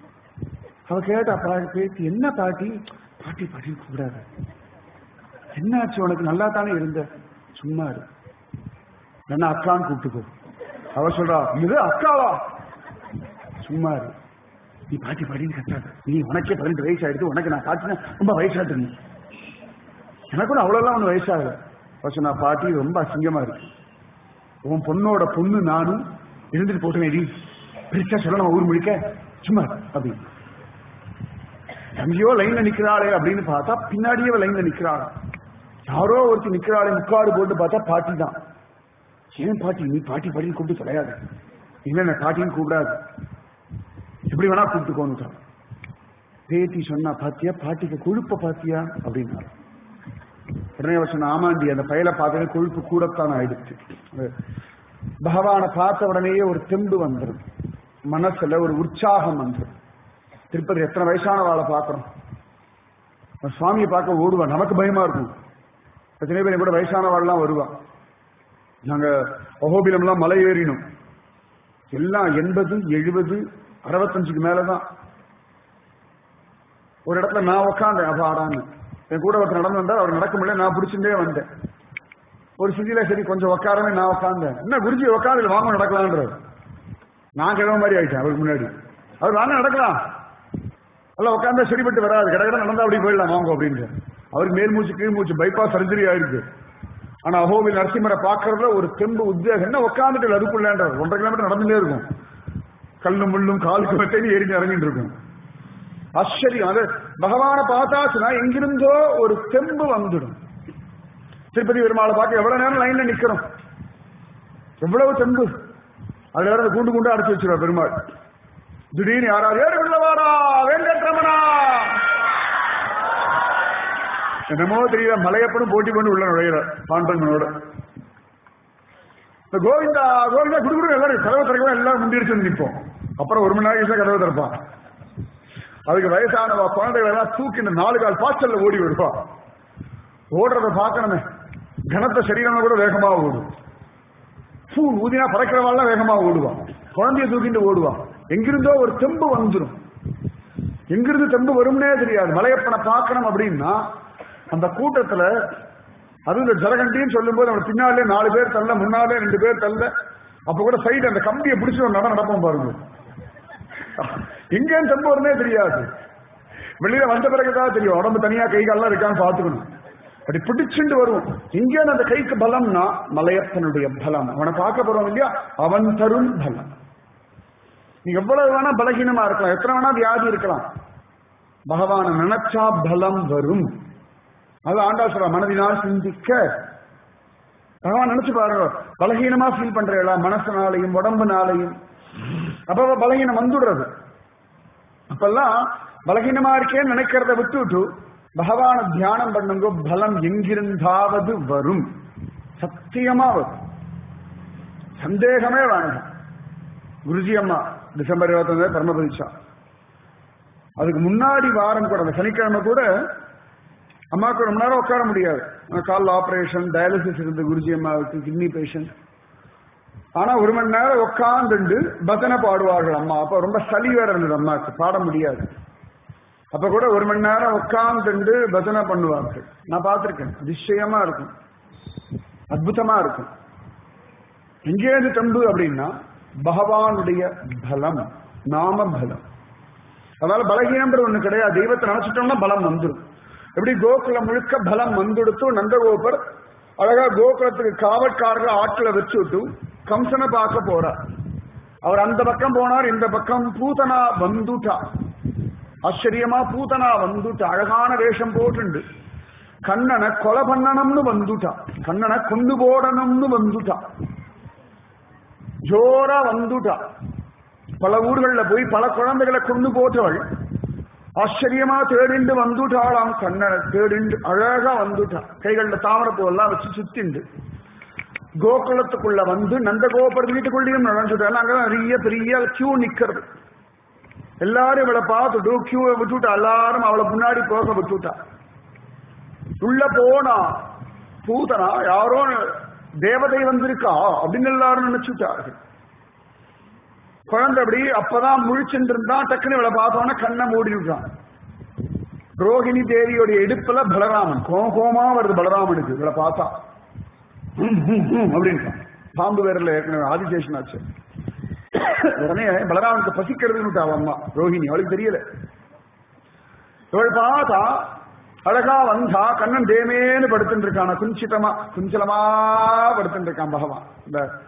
அவ கேட்டா பா- பேத்தி என்ன பாட்டி பாட்டி பாட்டி கூடாது என்னாச்சு உனக்கு நல்லா தானே இருந்த சும்மா இரு என்ன அக்கான்னு கூப்பிட்டுக்கோ அவ சொல்றா இது அக்காவா சும்மா இரு நீ பாட்டி பாட்டின்னு கத்தாத நீ உனக்கே பதினெட்டு வயசு ஆயிடுச்சு உனக்கு நான் பாட்டினா ரொம்ப வயசாட்டு நீ எனக்கு கூட அவ்வளோலாம் ஒன்று வயசாகல அவ சொன்னா பாட்டி ரொம்ப அசிங்கமா இருக்கு உன் பொண்ணோட பொண்ணு நானும் இருந்துட்டு போட்டுனேடி பிரிச்சா சொல்லணும் ஊர் முழிக்க சும்மா அப்படின்னு எங்கேயோ லைன்ல நிக்கிறாளே அப்படின்னு பார்த்தா பின்னாடியே லைன்ல நிக்கிறாளா யாரோ ஒருத்தி நிக்கிறாளே முக்காடு போட்டு பார்த்தா பாட்டி தான் ஏன் பாட்டி நீ பாட்டி பாட்டி கூப்பிட்டு தொலையாது இல்ல நான் பாட்டின்னு கூப்பிடாது எப்படி வேணா கூப்பிட்டுக்கோன்னு பேத்தி சொன்னா பாத்தியா பாட்டிக்கு கொழுப்ப பாத்தியா அப்படின்னா உடனே அவர் சொன்ன ஆமாண்டி அந்த பயலை பார்த்தது கொழுப்பு கூடத்தான் ஆயிடுச்சு பகவானை பார்த்த உடனேயே ஒரு தெம்பு வந்துடும் மனசுல ஒரு உற்சாகம் வந்துடும் திருப்பதி எத்தனை வயசான வாழை பார்க்கிறோம் சுவாமியை பார்க்க ஓடுவா நமக்கு பயமா இருக்கும் எத்தனை பேர் கூட வயசான வாழலாம் வருவா நாங்க அகோபிலம்லாம் மலை ஏறினோம் எல்லாம் எண்பது எழுபது அறுபத்தஞ்சுக்கு மேலதான் ஒரு இடத்துல நான் உட்காந்தேன் அபாடான்னு என் கூட ஒருத்தர் நடந்து வந்தா அவர் நடக்க முடியல நான் பிடிச்சுட்டே வந்தேன் ஒரு சிதியில சரி கொஞ்சம் உட்காரமே நான் உட்காந்தேன் என்ன குருஜி உட்காந்து வாங்க நடக்கலான்றார் நான் கிழமை மாதிரி ஆயிட்டேன் அவருக்கு முன்னாடி அவர் வாங்க நடக்கலாம் எல்லாம் உட்காந்தா சரிப்பட்டு வராது கடை கடை நடந்தா அப்படி போயிடலாம் வாங்க அப்படின்ட்டு அவருக்கு மேல் மூச்சு கீழ் மூச்சு பைபாஸ் சர்ஜரி ஆயிருக்கு ஆனா அஹோபில் நரசிம்மரை பாக்குறதுல ஒரு தெம்பு உத்வேகம் என்ன உட்காந்துட்டு அதுக்குள்ளேன்றார் ஒன்றரை கிலோமீட்டர் நடந்துட்டே இருக்கும் கல்லும் முள்ளும் காலுக்கு மெத்தையும் எரிஞ்சு இறங்கிட்டு இருக்கும் ஆச்சரியம் அது பகவான பார்த்தாச்சுன்னா எங்கிருந்தோ ஒரு தெம்பு வந்துடும் திருப்பதி பெருமாளை பார்க்க எவ்வளவு நேரம் லைன்ல நிக்கிறோம் எவ்வளவு தெம்பு அதுல வேற கூண்டு கூண்டு அடைச்சு வச்சிருவா பெருமாள் திடீர்னு யாராவது ஏறு உள்ளவாரா வெங்கட்ரமணா என்னமோ தெரியல மலையப்பனும் போட்டி பண்ணி உள்ள நுழையிற பாண்டவனோட இந்த கோவிந்தா கோவிந்தா குடுக்குற எல்லாரும் கதவை திறக்கலாம் எல்லாரும் முந்திரிச்சு நிற்போம் அப்புறம் ஒரு மணி நேரம் கதவை திறப்பான் அதுக்கு வயசானவா குழந்தைகள் எல்லாம் தூக்கி இந்த நாலு கால் பாய்ச்சல்ல ஓடி வருவா ஓடுறத பார்க்கணுமே கனத்த சரீரம் கூட வேகமா ஓடும் பூ ஊதினா பறக்கிறவாள்லாம் வேகமா ஓடுவான் குழந்தைய தூக்கிட்டு ஓடுவான் எங்கிருந்தோ ஒரு தெம்பு வந்துடும் எங்கிருந்து தெம்பு வரும்னே தெரியாது மலையப்பனை பார்க்கணும் அப்படின்னா அந்த கூட்டத்துல அதுவும் இந்த ஜலகண்டின்னு சொல்லும்போது நம்ம பின்னாலே நாலு பேர் தள்ள முன்னாலே ரெண்டு பேர் தள்ள அப்ப கூட சைடு அந்த கம்பியை பிடிச்சி ஒரு நடம் நடப்போம் பாருங்க எங்கேன்னு தெம்பு வரும்னே தெரியாது வெளியில வந்த பிறகுதான் தெரியும் உடம்பு தனியா கை கால்லாம் இருக்கான்னு பாத்துக்கணும் அப்படி பிடிச்சுட்டு வரும் எங்கே அந்த கைக்கு பலம்னா மலையப்பனுடைய பலம் அவனை பார்க்க போறோம் இல்லையா அவன் தரும் பலம் நீ எவ்வளவு வேணா பலகீனமா இருக்கலாம் எத்தனை வேணா வியாதி இருக்கலாம் பகவான நினைச்சா பலம் வரும் அது ஆண்டா சொல்ற மனதினால் சிந்திக்க பகவான் நினைச்சு பாருங்க பலகீனமா ஃபீல் பண்றீங்களா மனசனாலையும் உடம்புனாலையும் அப்ப பலகீனம் வந்துடுறது அப்பெல்லாம் பலகீனமா இருக்கேன்னு நினைக்கிறத விட்டு விட்டு பகவான தியானம் பண்ணுங்க பலம் எங்கிருந்தாவது வரும் சத்தியமா வரும் சந்தேகமே வேண்டாம் குருஜி அம்மா டிசம்பர் இருபத்தொன்னு பரமபதிச்சா அதுக்கு முன்னாடி வாரம் கூட அந்த சனிக்கிழமை கூட அம்மாவுக்கு ரொம்ப நேரம் உட்கார முடியாது கால் ஆபரேஷன் டயாலிசிஸ் இருந்த குருஜி அம்மாவுக்கு கிட்னி பேஷண்ட் ஆனா ஒரு மணி நேரம் உட்காந்துண்டு பஜனை பாடுவார்கள் அம்மா அப்ப ரொம்ப சளி வேற இருந்தது அம்மாவுக்கு பாட முடியாது அப்ப கூட ஒரு மணி நேரம் உட்காந்துண்டு பஜனை பண்ணுவார்கள் நான் பார்த்திருக்கேன் அதிசயமா இருக்கும் அற்புதமா இருக்கும் எங்கேருந்து தம்பு அப்படின்னா பகவானுடைய பலம் நாம பலம் அதனால பலகீனம்ன்றது ஒண்ணு கிடையாது தெய்வத்தை நினைச்சிட்டோம்னா பலம் வந்துடும் எப்படி கோகுலம் முழுக்க பலம் வந்துடுத்து நந்தகோபர் அழகா கோகுலத்துக்கு காவற்காரர்கள் ஆட்களை வச்சு விட்டு கம்சனை பார்க்க போறார் அவர் அந்த பக்கம் போனார் இந்த பக்கம் பூதனா வந்துட்டா ஆச்சரியமா பூதனா வந்துட்டா அழகான வேஷம் போட்டுண்டு கண்ணனை கொலை பண்ணணும்னு வந்துட்டா கண்ணனை கொண்டு போடணும்னு வந்துட்டா ஜோரா வந்துட்டா பல ஊர்கள்ல போய் பல குழந்தைகளை கொண்டு போட்டவள் ஆச்சரியமா தேடிண்டு வந்துட்டாளாம் கண்ணனை தேடிண்டு அழகா வந்துட்டா கைகள்ல தாமரப்பூ எல்லாம் வச்சு சுத்திண்டு கோகுலத்துக்குள்ள வந்து நந்தகோபர் வீட்டுக்குள்ளேயும் நுழைஞ்சுட்டா அங்க நிறைய பெரிய கியூ நிக்கிறது எல்லாரும் இவளை பார்த்துட்டு கியூவை விட்டுட்டா எல்லாரும் அவளை முன்னாடி போக விட்டுட்டா உள்ள போனா பூதனா யாரோ தேவதை வந்திருக்கா அப்படின்னு எல்லாரும் நினைச்சுட்டார்கள் குழந்தை அப்படி அப்பதான் முழிச்சுட்டு இருந்தா டக்குன்னு இவளை பார்த்தோன்னா கண்ணை மூடி விட்டான் ரோஹிணி தேவியோடைய இடுப்புல பலராமன் கோம் கோமா வருது பலராமனுக்கு இவளை பார்த்தா அப்படின்னு பாம்பு வேறல ஏற்கனவே ஆதிசேஷன் ஆச்சு உடனே பலராமனுக்கு பசிக்கிறதுன்னு அவன் அம்மா ரோஹிணி அவளுக்கு தெரியல இவள் பார்த்தா அழகா வந்தா கண்ணன் தேமேன்னு படுத்துட்டு இருக்கான் குஞ்சிதமா குஞ்சலமா படுத்துட்டு இருக்கான் பகவான் இந்த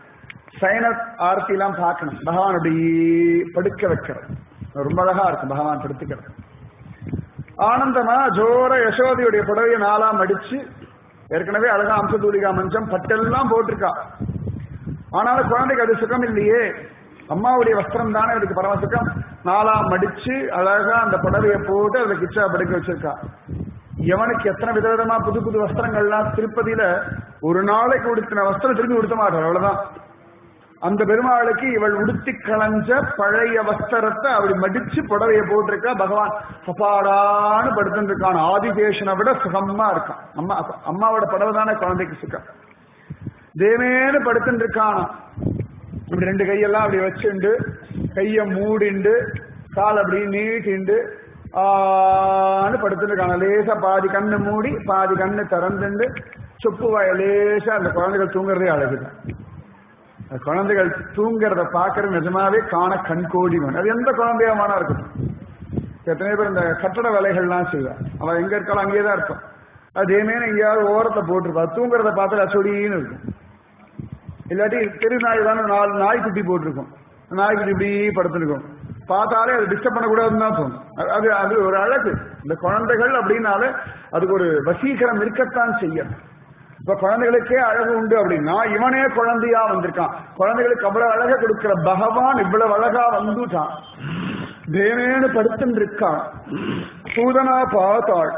சயன ஆர்த்தி எல்லாம் பார்க்கணும் பகவான் அப்படி படுக்க வைக்கிறது ரொம்ப அழகா இருக்கும் பகவான் படுத்துக்கிறது ஆனந்தமா ஜோர யசோதையுடைய புடவையை நாலாம் அடிச்சு ஏற்கனவே அழகா அம்சதூலிகா மஞ்சம் பட்டெல்லாம் போட்டிருக்கா ஆனாலும் குழந்தைக்கு அது சுகம் இல்லையே அம்மாவுடைய வஸ்திரம் தானே அதுக்கு பரம சுகம் நாலாம் மடிச்சு அழகா அந்த புடவையை போட்டு அதுல கிச்சா படுக்க வச்சிருக்கா எவனுக்கு எத்தனை விதவிதமா புது புது வஸ்திரங்கள்லாம் திருப்பதியில ஒரு நாளைக்கு உடுத்தின வஸ்திரம் திரும்பி உடுத்த மாட்டார் அவ்வளவுதான் அந்த பெருமாளுக்கு இவள் உடுத்தி களைஞ்ச பழைய வஸ்திரத்தை அப்படி மடிச்சு புடவைய போட்டிருக்கா பகவான் சப்பாடான்னு படுத்துட்டு இருக்கான் ஆதிதேஷனை விட சுகமா இருக்கான் அம்மா அம்மாவோட புடவை தானே குழந்தைக்கு சுகம் தேவேன்னு படுத்துட்டு இருக்கானா இப்படி ரெண்டு கையெல்லாம் அப்படி வச்சுண்டு கைய மூடிண்டு கால் அப்படி நீட்டிண்டு ஆன்னு படுத்துட்டு இருக்காங்க லேசா பாதி கண்ணு மூடி பாதி கண்ணு திறந்துண்டு சொப்பு வாய லேசா அந்த குழந்தைகள் தூங்குறதே அழகுதான் அந்த குழந்தைகள் தூங்குறத பாக்குறது நிஜமாவே காண கண்கோடி வேணும் அது எந்த குழந்தையமான இருக்கும் எத்தனை பேர் இந்த கட்டட வேலைகள்லாம் செய்வா அவன் எங்க இருக்காலும் அங்கேயே தான் இருக்கும் அதேமே எங்கேயாவது ஓரத்தை போட்டிருப்பா தூங்குறத பார்த்தா அச்சொடின்னு இருக்கும் இல்லாட்டி தெரு நாய் தானே நாலு நாய்க்குட்டி போட்டிருக்கும் நாய்க்குட்டி இப்படி படுத்துருக்கும் பார்த்தாலே அது டிஸ்டர்ப் பண்ணக்கூடாதுன்னு தான் தோணும் அது- அது அது ஒரு அழகு இந்த குழந்தைகள் அப்படின்னாலே அதுக்கு ஒரு வசீகரம் இருக்கத்தான் செய்யும் இப்ப குழந்தைகளுக்கே அழகு உண்டு அப்படின்னா இவனே குழந்தையா வந்திருக்கான் குழந்தைகளுக்கு அவ்வளவு அழக கொடுக்கிற பகவான் இவ்வளவு அழகா வந்துட்டான் தேவேன்னு படுத்துட்டு இருக்கான் சூதனா பார்த்தாள்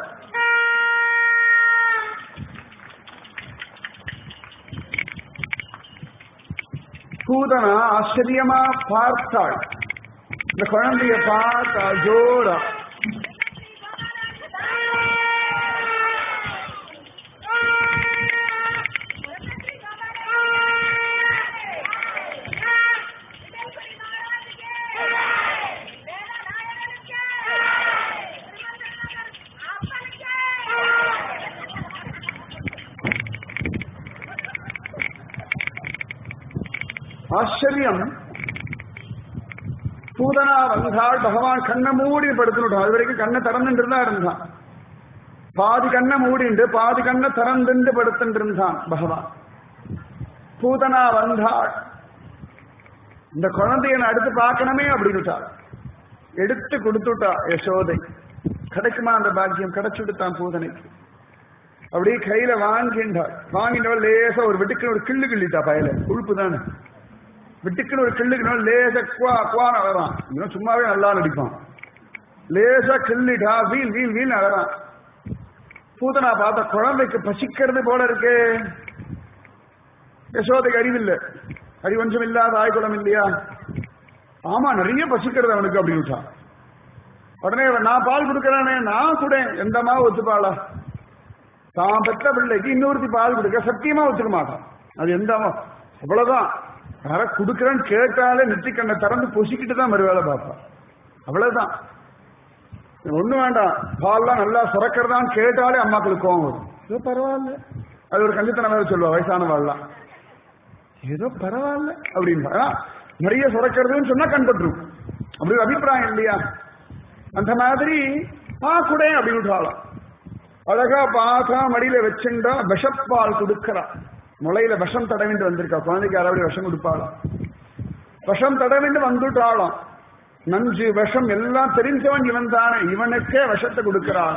சூதனா ஆச்சரியமா பார்த்தாள் இந்த குழந்தைய பார்த்தா ஜோரா ஆச்சரியம் சூதனா வந்தாள் பகவான் கண்ணை மூடி படுத்துட்டான் அது வரைக்கும் கண்ணை திறந்துட்டு தான் இருந்தான் பாதி கண்ணை மூடிண்டு பாதி கண்ணை திறந்துண்டு படுத்துட்டு இருந்தான் பகவான் பூதனா வந்தாள் இந்த குழந்தைய நான் அடுத்து பார்க்கணுமே அப்படின்னுட்டாள் எடுத்து கொடுத்துட்டா யசோதை கிடைக்குமா அந்த பாக்கியம் கிடைச்சுடுத்தான் பூதனைக்கு அப்படியே கையில வாங்கிண்டாள் வாங்கினவள் லேசா ஒரு வெட்டுக்கு ஒரு கிள்ளு கிள்ளிட்டா பயல உழுப்பு தானே வெட்டுக்குன்னு ஒரு கிள்ளுக்கு லேசா குவா குவான அழறான் இன்னும் சும்மாவே நல்லா நடிப்பான் லேசா கிள்ளிட்டா வீல் வீல் வீல் அழறான் பூதனா பார்த்த குழந்தைக்கு பசிக்கிறது போல இருக்கே யசோதைக்கு அறிவில்லை அறிவஞ்சம் இல்லாத ஆய்குளம் இல்லையா ஆமா நிறைய பசிக்கிறது அவனுக்கு அப்படின்னு விட்டான். உடனே அவன், நான் பால் கொடுக்கறானே நான் கூட எந்தமா ஒத்துப்பாளா தான் பெற்ற பிள்ளைக்கு இன்னொருத்தி பால் கொடுக்க சத்தியமா ஒத்துக்க மாட்டான் அது எந்த அவ்வளவுதான் யார குடுக்கறேன்னு கேட்டாலே நெற்றிக்கண்ணை திறந்து பொசிக்கிட்டு தான் மறுவேளை பார்ப்பான் அவ்வளவுதான் ஒண்ணு வேண்டாம் பால்லாம் நல்லா சுரக்கிறதான்னு கேட்டாலே அம்மாக்களுக்கு கோவம் வரும் ஏதோ பரவாயில்ல அது ஒரு கஞ்சித்தனம் வேற சொல்லுவா வயசானவாள்லாம் ஏதோ பரவாயில்ல அப்படின்னு நிறைய சுரக்கிறதுன்னு சொன்னா கண்பட்டுரும் அப்படி ஒரு அபிப்பிராயம் இல்லையா அந்த மாதிரி ஆ கூட அப்படின்னு விட்டாளாம் அழகா பார்த்தா மடியில வச்சுண்டா விஷப்பால் கொடுக்கறா முளையில விஷம் தடவிண்டு வந்திருக்கா குழந்தைக்கு யாராவது விஷம் கொடுப்பாளா விஷம் தடவிண்டு வந்துட்டாளாம் நஞ்சு விஷம் எல்லாம் தெரிஞ்சவன் இவன் தானே இவனுக்கே விஷத்தை கொடுக்கிறான்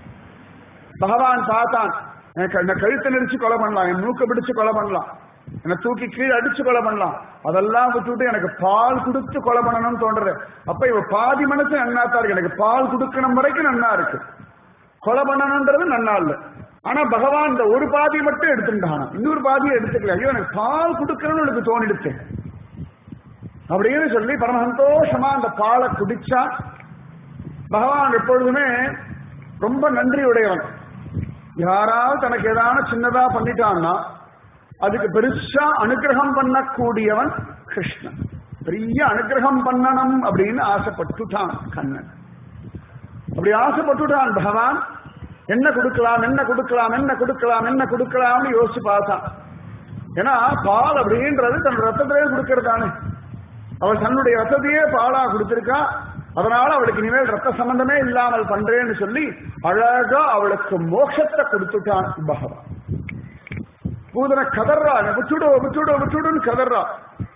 பகவான் பார்த்தான் எனக்கு என்ன கழுத்தை நெரிச்சு கொலை பண்ணலாம் என் மூக்க பிடிச்சு கொலை பண்ணலாம் என்னை தூக்கி கீழே அடிச்சு கொலை பண்ணலாம் அதெல்லாம் விட்டுட்டு எனக்கு பால் கொடுத்து கொலை பண்ணணும்னு தோன்றது அப்ப இவ பாதி மனசு நன்னாத்தா இருக்கு எனக்கு பால் கொடுக்கணும் வரைக்கும் நன்னா இருக்கு கொலை பண்ணணும்ன்றது நன்னா இல்ல ஆனா பகவான் இந்த ஒரு பாதியை மட்டும் எடுத்துட்டானா இன்னொரு பாதியை எடுத்துக்கல ஐயோ எனக்கு பால் கொடுக்கணும்னு எனக்கு தோணிடுச்சு அப்படின்னு சொல்லி பரம சந்தோஷமா அந்த பாலை குடிச்சா பகவான் எப்பொழுதுமே ரொம்ப நன்றி உடையவன் யாராவது தனக்கு ஏதாவது சின்னதா பண்ணிட்டான்னா அதுக்கு பெருசா அனுகிரகம் பண்ணக்கூடியவன் கிருஷ்ணன் பெரிய அனுகிரகம் பண்ணணும் அப்படின்னு ஆசைப்பட்டுட்டான் கண்ணன் அப்படி ஆசைப்பட்டுட்டான் பகவான் என்ன கொடுக்கலாம் என்ன கொடுக்கலாம் என்ன கொடுக்கலாம் என்ன கொடுக்கலாம்னு யோசிச்சு பார்த்தான் ஏன்னா பால் அப்படின்றது தன் ரத்தத்திலே கொடுக்கறதானே அவள் தன்னுடைய ரத்தத்தையே பாலா கொடுத்திருக்கா அதனால அவளுக்கு இனிமேல் ரத்த சம்பந்தமே இல்லாமல் பண்றேன்னு சொல்லி அழகா அவளுக்கு மோட்சத்தை கொடுத்துட்டான் பகவான் பூதனை கதறா விட்டுடு விட்டுடு விட்டுடுன்னு கதறா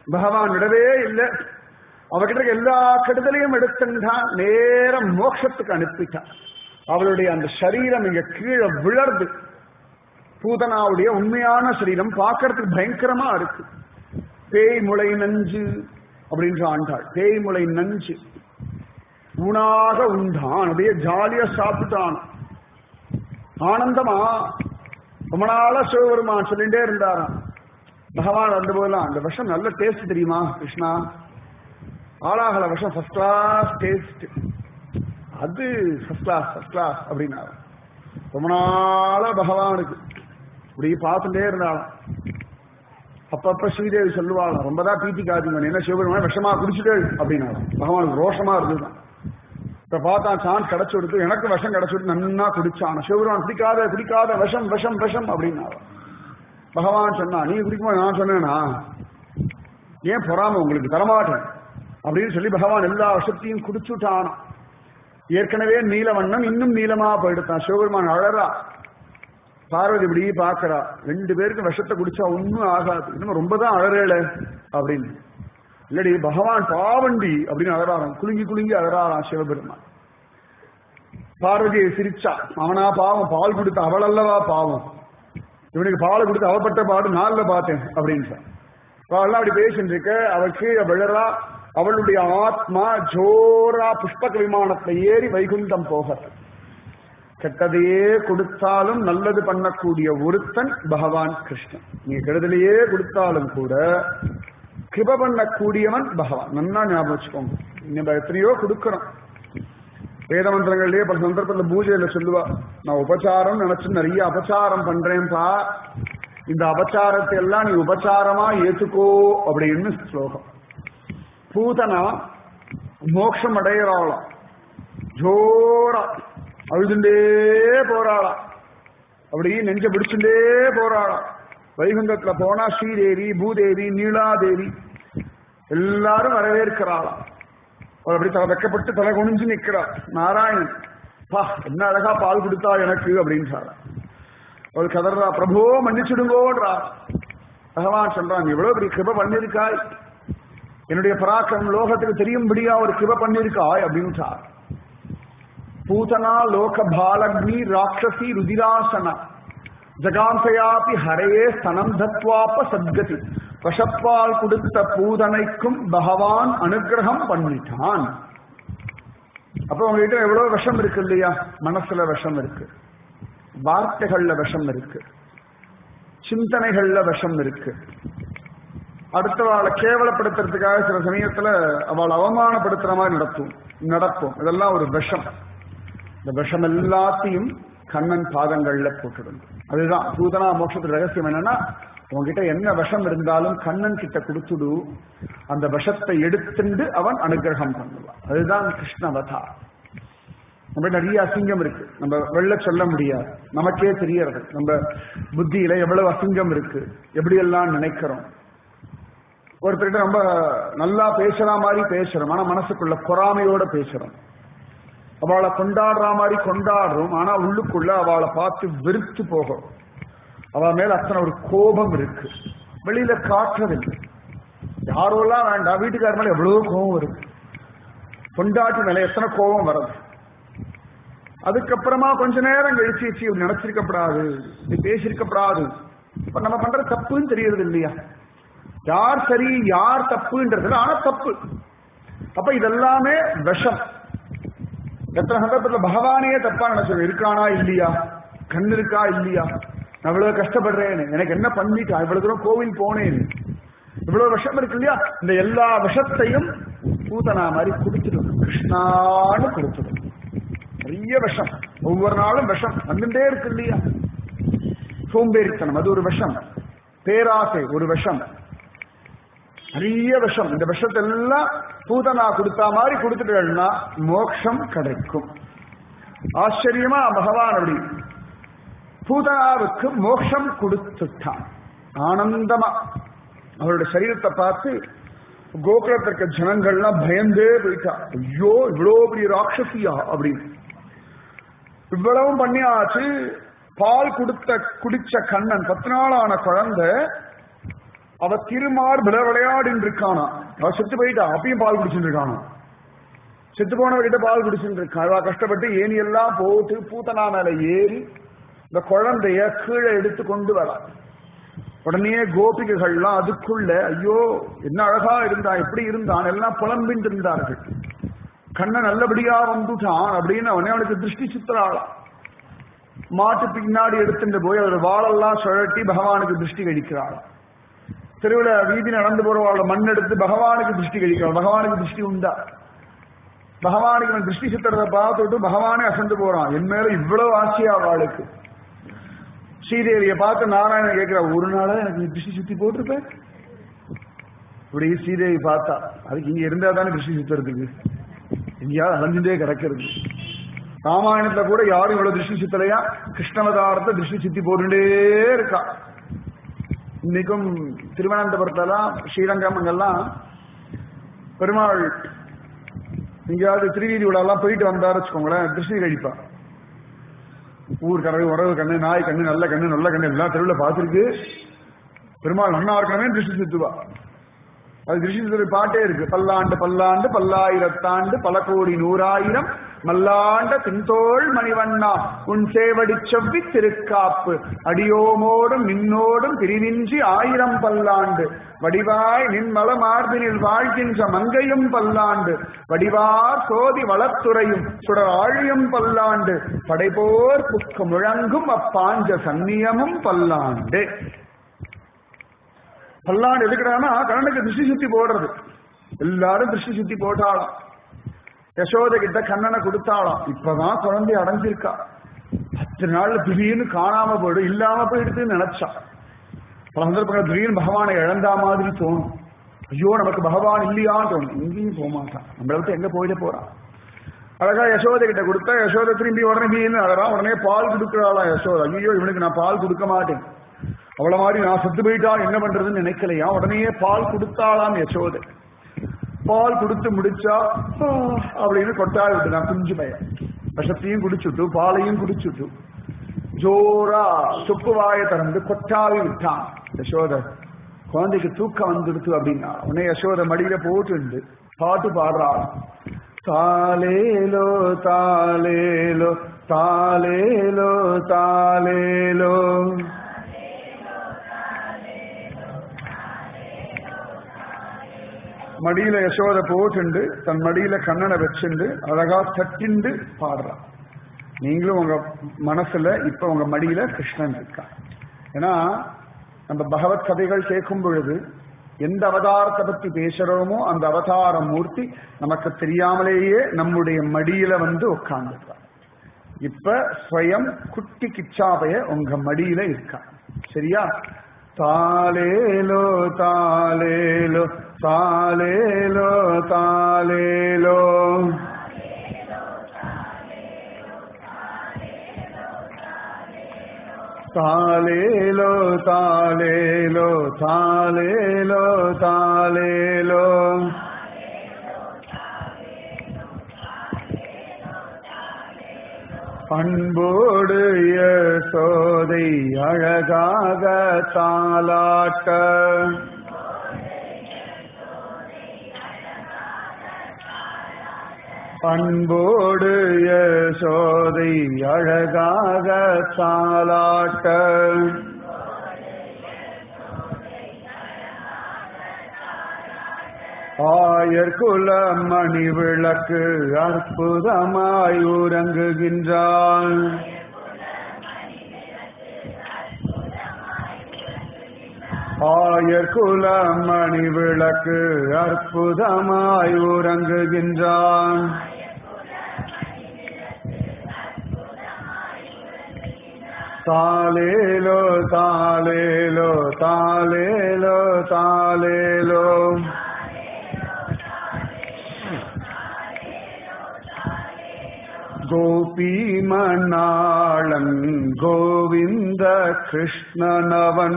பகவான் விடவே இல்லை அவகிட்ட இருக்க எல்லா கெடுதலையும் எடுத்துட்டான் நேரம் மோட்சத்துக்கு அனுப்பிட்டான் அவளுடைய அந்த சரீரம் இங்க கீழே விழர்து பூதனாவுடைய உண்மையான சரீரம் பார்க்கறதுக்கு பயங்கரமா இருக்கு பேய் முளை நஞ்சு அப்படின்னு ஆண்டாள் பேய் முளை நஞ்சு ஊனாக உண்டான் அப்படியே ஜாலியா சாப்பிட்டான் ஆனந்தமா ரொம்ப நாளா சிவபெருமான் சொல்லிட்டே இருந்தாராம் பகவான் வந்த போதெல்லாம் அந்த விஷம் நல்ல டேஸ்ட் தெரியுமா கிருஷ்ணா ஆளாகல விஷம் ஃபர்ஸ்ட் கிளாஸ் டேஸ்ட் அது ஃபர்ஸ்ட் கிளாஸ் ஃபர்ஸ்ட் கிளாஸ் அப்படின்னா ரொம்ப நாளா பகவானுக்கு இப்படி பார்த்துட்டே இருந்தாலும் அப்பப்ப ஸ்ரீதேவி சொல்லுவாளாம் ரொம்பதான் பீத்தி காதிங்க என்ன சிவபெருமான விஷமா குடிச்சுட்டே அப்படின்னாலும் பகவானுக்கு ரோஷமா இருந்துதான் இப்ப பார்த்தா சான்ஸ் கிடைச்சு கொடுத்து எனக்கு விஷம் கிடைச்சு கொடுத்து நன்னா குடிச்சான் சிவபெருமான் குடிக்காத குடிக்காத விஷம் விஷம் விஷம் அப்படின்னாலும் பகவான் சொன்னா நீ குடிக்குமா நான் சொன்னேனா ஏன் பொறாம உங்களுக்கு தரமாட்டேன் அப்படின்னு சொல்லி பகவான் எல்லா விஷத்தையும் குடிச்சுட்டான் ஏற்கனவே நீலவண்ணம் இன்னும் நீளமா போயிடுத்தான் சிவபெருமான் அழறா பார்வதி இப்படி பாக்குறா ரெண்டு பேருக்கு விஷத்தை குடிச்சா ஒன்னும் ஆகாது இன்னும் ரொம்ப தான் அழறேல அப்படின்னு இல்லடி பகவான் பாவண்டி அப்படின்னு அழறாராம் குலுங்கி குலுங்கி அழறாராம் சிவபெருமான் பார்வதியை சிரிச்சா அவனா பாவம் பால் கொடுத்த அவள் அல்லவா பாவம் இவனுக்கு பால் கொடுத்து அவப்பட்ட பாடு நாள்ல பார்த்தேன் அப்படின்னு அவள் அப்படி பேசிட்டு இருக்க அவள் கீழே விழறா அவளுடைய ஆத்மா ஜோரா புஷ்பக விமானத்தை ஏறி வைகுண்டம் போக கெட்டதையே கொடுத்தாலும் நல்லது பண்ணக்கூடிய ஒருத்தன் பகவான் கிருஷ்ணன் நீங்க கெடுதலையே கொடுத்தாலும் கூட கிருப பண்ணக்கூடியவன் பகவான் நன்னா ஞாபகம் வச்சுக்கோங்க நம்ம எத்தனையோ கொடுக்கிறோம் வேத மந்திரங்கள்லயே பல சந்தர்ப்பத்தில் பூஜையில சொல்லுவா நான் உபச்சாரம் நினைச்சு நிறைய அபச்சாரம் பண்றேன்ப்பா இந்த அபச்சாரத்தை எல்லாம் நீ உபச்சாரமா ஏத்துக்கோ அப்படின்னு ஸ்லோகம் பூதனா மோட்சம் அடையிறாளாம் ஜோரா அழுதுண்டே போறாளாம் அப்படி நெஞ்ச பிடிச்சுட்டே போறாளாம் வைகுந்தத்துல போனா ஸ்ரீதேவி பூதேவி நீலாதேவி எல்லாரும் வரவேற்கிறாளாம் அவள் அப்படி தலை வெக்கப்பட்டு தலை குனிஞ்சு நிக்கிறாள் நாராயணன் பா என்ன அழகா பால் கொடுத்தா எனக்கு அப்படின்னு சொல்றா அவள் கதறா பிரபு மன்னிச்சுடுங்கோன்றா பகவான் சொல்றான் நீ எவ்வளவு பெரிய கிருப பண்ணிருக்காய் என்னுடைய பராக்கிரம் லோகத்துக்கு தெரியும்படியா ஒரு கிருப பண்ணிருக்காய் அப்படின்னு சார் பூதனா லோக பாலக்னி ராட்சசி ருதிராசனா ஜகாந்தயாபி ஹரையே ஸ்தனம் தத்வாப்ப சத்கதி விஷப்பால் கொடுத்த பூதனைக்கும் பகவான் அனுகிரகம் பண்ணிட்டான் அப்ப உங்ககிட்ட எவ்வளவு விஷம் இருக்கு இல்லையா மனசுல விஷம் இருக்கு வார்த்தைகள்ல விஷம் இருக்கு சிந்தனைகள்ல விஷம் இருக்கு அடுத்தவாளை கேவலப்படுத்துறதுக்காக சில சமயத்துல அவளை அவமானப்படுத்துற மாதிரி நடத்தும் நடப்போம் இதெல்லாம் ஒரு விஷம் இந்த விஷம் எல்லாத்தையும் கண்ணன் பாதங்கள்ல போட்டுடும் அதுதான் பூதனா மோட்சத்து ரகசியம் என்னன்னா உன்கிட்ட என்ன விஷம் இருந்தாலும் கண்ணன் கிட்ட கொடுத்துடு அந்த விஷத்தை எடுத்துண்டு அவன் அனுகிரகம் பண்ணுவான் அதுதான் கிருஷ்ணவதா நம்ம நிறைய அசிங்கம் இருக்கு நம்ம வெளில சொல்ல முடியாது நமக்கே தெரியறது நம்ம புத்தியில எவ்வளவு அசிங்கம் இருக்கு எப்படி எல்லாம் நினைக்கிறோம் ஒருத்தர்கிட்ட ரொம்ப நல்லா பேசுற மாதிரி பேசுறோம் ஆனா மனசுக்குள்ள பொறாமையோட பேசுறோம் அவளை கொண்டாடுற மாதிரி கொண்டாடுறோம் ஆனா உள்ளுக்குள்ள அவளை பார்த்து வெறுத்து போகும் அவ மேல அத்தனை ஒரு கோபம் இருக்கு வெளியில காட்டுறதில்லை யாரோலாம் வேண்டாம் வீட்டுக்கார மேல எவ்வளவு கோபம் இருக்கு கொண்டாட்டி மேல எத்தனை கோபம் வருது அதுக்கப்புறமா கொஞ்ச நேரம் கழிச்சு வச்சு இப்படி நினைச்சிருக்கப்படாது இப்படி பேசியிருக்கப்படாது இப்ப நம்ம பண்ற தப்புன்னு தெரியறது இல்லையா யார் சரி யார் தப்புன்றது ஆனா தப்பு அப்ப இதெல்லாமே விஷம் எத்தனை சந்தர்ப்பத்தில் பகவானே தப்பா நினைச்சோம் இருக்கானா இல்லையா கண் இருக்கா இல்லையா நான் இவ்வளவு கஷ்டப்படுறேன் எனக்கு என்ன பண்ணிட்டா இவ்வளவு தூரம் கோவில் போனேன் இவ்வளவு விஷம் இருக்கு இல்லையா இந்த எல்லா விஷத்தையும் பூதனா மாதிரி குடிச்சிடும் கிருஷ்ணான்னு கொடுத்துடும் நிறைய விஷம் ஒவ்வொரு நாளும் விஷம் வந்துட்டே இருக்கு இல்லையா சோம்பேறித்தனம் அது ஒரு விஷம் பேராசை ஒரு விஷம் நிறைய விஷம் இந்த விஷத்தை எல்லாம் பூதனா கொடுத்தா மாதிரி கொடுத்துட்டேன்னா மோட்சம் கிடைக்கும் ஆச்சரியமா பகவான் அப்படி பூதனாவுக்கு மோட்சம் கொடுத்துட்டான் ஆனந்தமா அவருடைய சரீரத்தை பார்த்து கோகுலத்திற்கு ஜனங்கள்லாம் பயந்தே போயிட்டா ஐயோ இவ்வளோ பெரிய ராட்சசியா அப்படின்னு இவ்வளவும் பண்ணியாச்சு பால் கொடுத்த குடிச்ச கண்ணன் பத்து நாளான குழந்தை அவ திருமார்பில விளையாடின்னு இருக்கானா அவ செத்து போயிட்டா அப்பயும் பால் குடிச்சுட்டு இருக்கானா செத்து போனவர்கிட்ட பால் குடிச்சுட்டு இருக்கா அவ கஷ்டப்பட்டு ஏணி எல்லாம் போட்டு பூத்தனா மேல ஏறி இந்த குழந்தைய கீழே எடுத்து கொண்டு வரா உடனே கோபிகைகள்லாம் அதுக்குள்ள ஐயோ என்ன அழகா இருந்தான் எப்படி இருந்தான் எல்லாம் புலம்பின்னு இருந்தார்கள் கண்ணன் நல்லபடியா வந்துட்டான் அப்படின்னு அவனே அவனுக்கு திருஷ்டி சித்திராளாம் மாட்டு பின்னாடி எடுத்துட்டு போய் அவர் வாழெல்லாம் சுழட்டி பகவானுக்கு திருஷ்டி கழிக்கிறாளாம் தெருவில் வீதி நடந்து போறவாளோட மண் எடுத்து பகவானுக்கு திருஷ்டி கழிக்கிறாள் பகவானுக்கு திருஷ்டி உண்டா பகவானுக்கு அவன் திருஷ்டி சித்திரத்தை பார்த்துட்டு பகவானே அசந்து போறான் என் மேல இவ்வளவு ஆசையா அவளுக்கு ஸ்ரீதேவியை பார்த்து நாராயணன் கேட்கிற ஒரு நாளா எனக்கு நீ திருஷ்டி சுத்தி போட்டிருப்பேன் இப்படி ஸ்ரீதேவி பார்த்தா அதுக்கு இங்க இருந்தா தானே திருஷ்டி சுத்துறதுக்கு எங்கேயாவது அலைஞ்சுட்டே கிடக்கிறது ராமாயணத்துல கூட யாரும் இவ்வளவு திருஷ்டி சுத்தலையா கிருஷ்ணவதாரத்தை திருஷ்டி சுத்தி போட்டுட்டே இருக்கா இன்னைக்கும் திருவனந்தபுரத்தெல்லாம் ஸ்ரீரங்கம் அங்கெல்லாம் பெருமாள் எங்கேயாவது திருவீதி விழாலாம் போயிட்டு வந்தாரு வச்சுக்கோங்களேன் திருஷ்டி கழிப்பா ஊர் கறவை உறவு கண்ணு நாய் கண்ணு நல்ல கண்ணு நல்ல கண்ணு எல்லாம் தெருவில் பார்த்துருக்கு பெருமாள் நன்னா இருக்கணுமே திருஷ்டி சுத்துவா அது திருஷ்டி சுத்துற பாட்டே இருக்கு பல்லாண்டு பல்லாண்டு பல்லாயிரத்தாண்டு பல கோடி நூறாயிரம் மல்லாண்ட தின்தோள் மணிவண்ணா உன் சேவடி செவ்வி திருக்காப்பு அடியோமோடும் நின்னோடும் பிரிவின்றி ஆயிரம் பல்லாண்டு வடிவாய் நின்மல மார்பினில் வாழ்கின்ற மங்கையும் பல்லாண்டு வடிவார் சோதி வளத்துறையும் சுடர் ஆழியும் பல்லாண்டு படைபோர் புக்க முழங்கும் அப்பாஞ்ச சந்நியமும் பல்லாண்டு பல்லாண்டு எதுக்குறானா கண்ணனுக்கு திருஷ்டி சுத்தி போடுறது எல்லாரும் திருஷ்டி சுத்தி போட்டாளாம் யசோத கிட்ட கண்ணனை கொடுத்தாளாம் இப்பதான் குழந்தை அடைஞ்சிருக்கா பத்து நாள்ல திடீர்னு காணாம போயிடும் இல்லாம போயிடுதுன்னு நினைச்சா பல சந்தர்ப்பங்கள் திடீர்னு பகவானை இழந்தா மாதிரி தோணும் ஐயோ நமக்கு பகவான் இல்லையான்னு தோணும் எங்கேயும் போக மாட்டான் நம்மளை விட்டு எங்க போயிட போறான் அழகா யசோதை கிட்ட கொடுத்தா யசோதை திரும்பி உடனே வீணு அழகான் உடனே பால் கொடுக்குறாளாம் யசோதா ஐயோ இவனுக்கு நான் பால் கொடுக்க மாட்டேன் அவள மாதிரி நான் செத்து போயிட்டா என்ன பண்றதுன்னு நினைக்கலையா உடனே பால் கொடுத்தாளாம் யசோதை பால் கொடுத்து முடிச்சா "ஆ" அப்படின்னு கொட்டாய் விட்டு நான் குஞ்சு பையன் விஷத்தையும் குடிச்சுட்டு பாலையும் குடிச்சுட்டு ஜோரா சுப்பு வாயை திறந்து கொட்டாவி விட்டான் யசோத குழந்தைக்கு தூக்கம் வந்துடுத்து அப்படின்னா உடனே யசோத மடியில போட்டு பாட்டு பாடுறாள் தாலேலோ தாலேலோ தாலேலோ தாலேலோ மடியில யசோத போட்டுண்டு தன் மடியில கண்ணனை வச்சுண்டு அழகா தட்டிண்டு பாடுறான் நீங்களும் உங்க மனசுல இப்ப உங்க மடியில கிருஷ்ணன் இருக்கா ஏன்னா நம்ம பகவத் கதைகள் கேட்கும் பொழுது எந்த அவதாரத்தை பத்தி பேசுறோமோ அந்த அவதார மூர்த்தி நமக்கு தெரியாமலேயே நம்முடைய மடியில வந்து உட்கார்ந்துருக்கா இப்ப ஸ்வயம் குட்டி கிச்சாபைய உங்க மடியில இருக்கா சரியா தாலேலோ தாலேலோ தாலேலோ தாலேலோ தாலேலோ தாலேலோ தாலேலோ தாலேலோ அன்போடு யசோதை அழகாக தாலாட்ட அன்போடு யசோதை அழகாக தாலாட்ட ஆயர்குல மணி விளக்கு அற்புதமாய் உறங்குகின்றான் ஆயர்குல மணி விளக்கு அற்புதமாய் உறங்குகின்றான் தாலேலோ தாலேலோ தாலேலோ தாலேலோ கோபிமணாளன் கோவிந்த கிருஷ்ணனவன்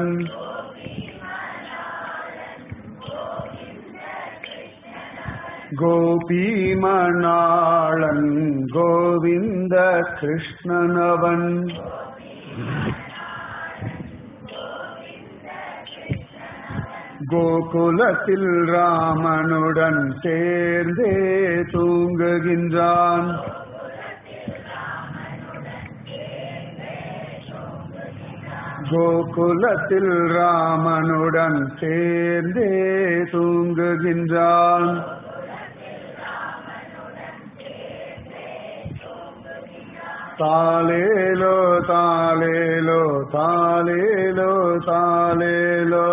கோபிமணாளன் கோவிந்த கிருஷ்ணனவன் கோகுலத்தில் ராமனுடன் சேர்ந்தே தூங்குகின்றான் கோகுலத்தில் ராமனுடன் சேர்ந்தே தூங்குகின்றான் தாலேலோ தாலேலோ தாலேலோ தாலேலோ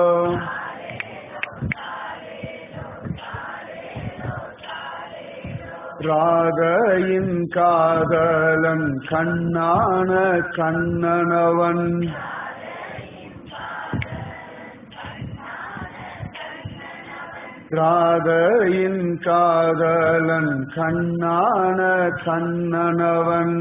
ராகையின் காதலன் கண்ணான கண்ணனவன் ராதையின் காதலன் கண்ணான கண்ணனவன்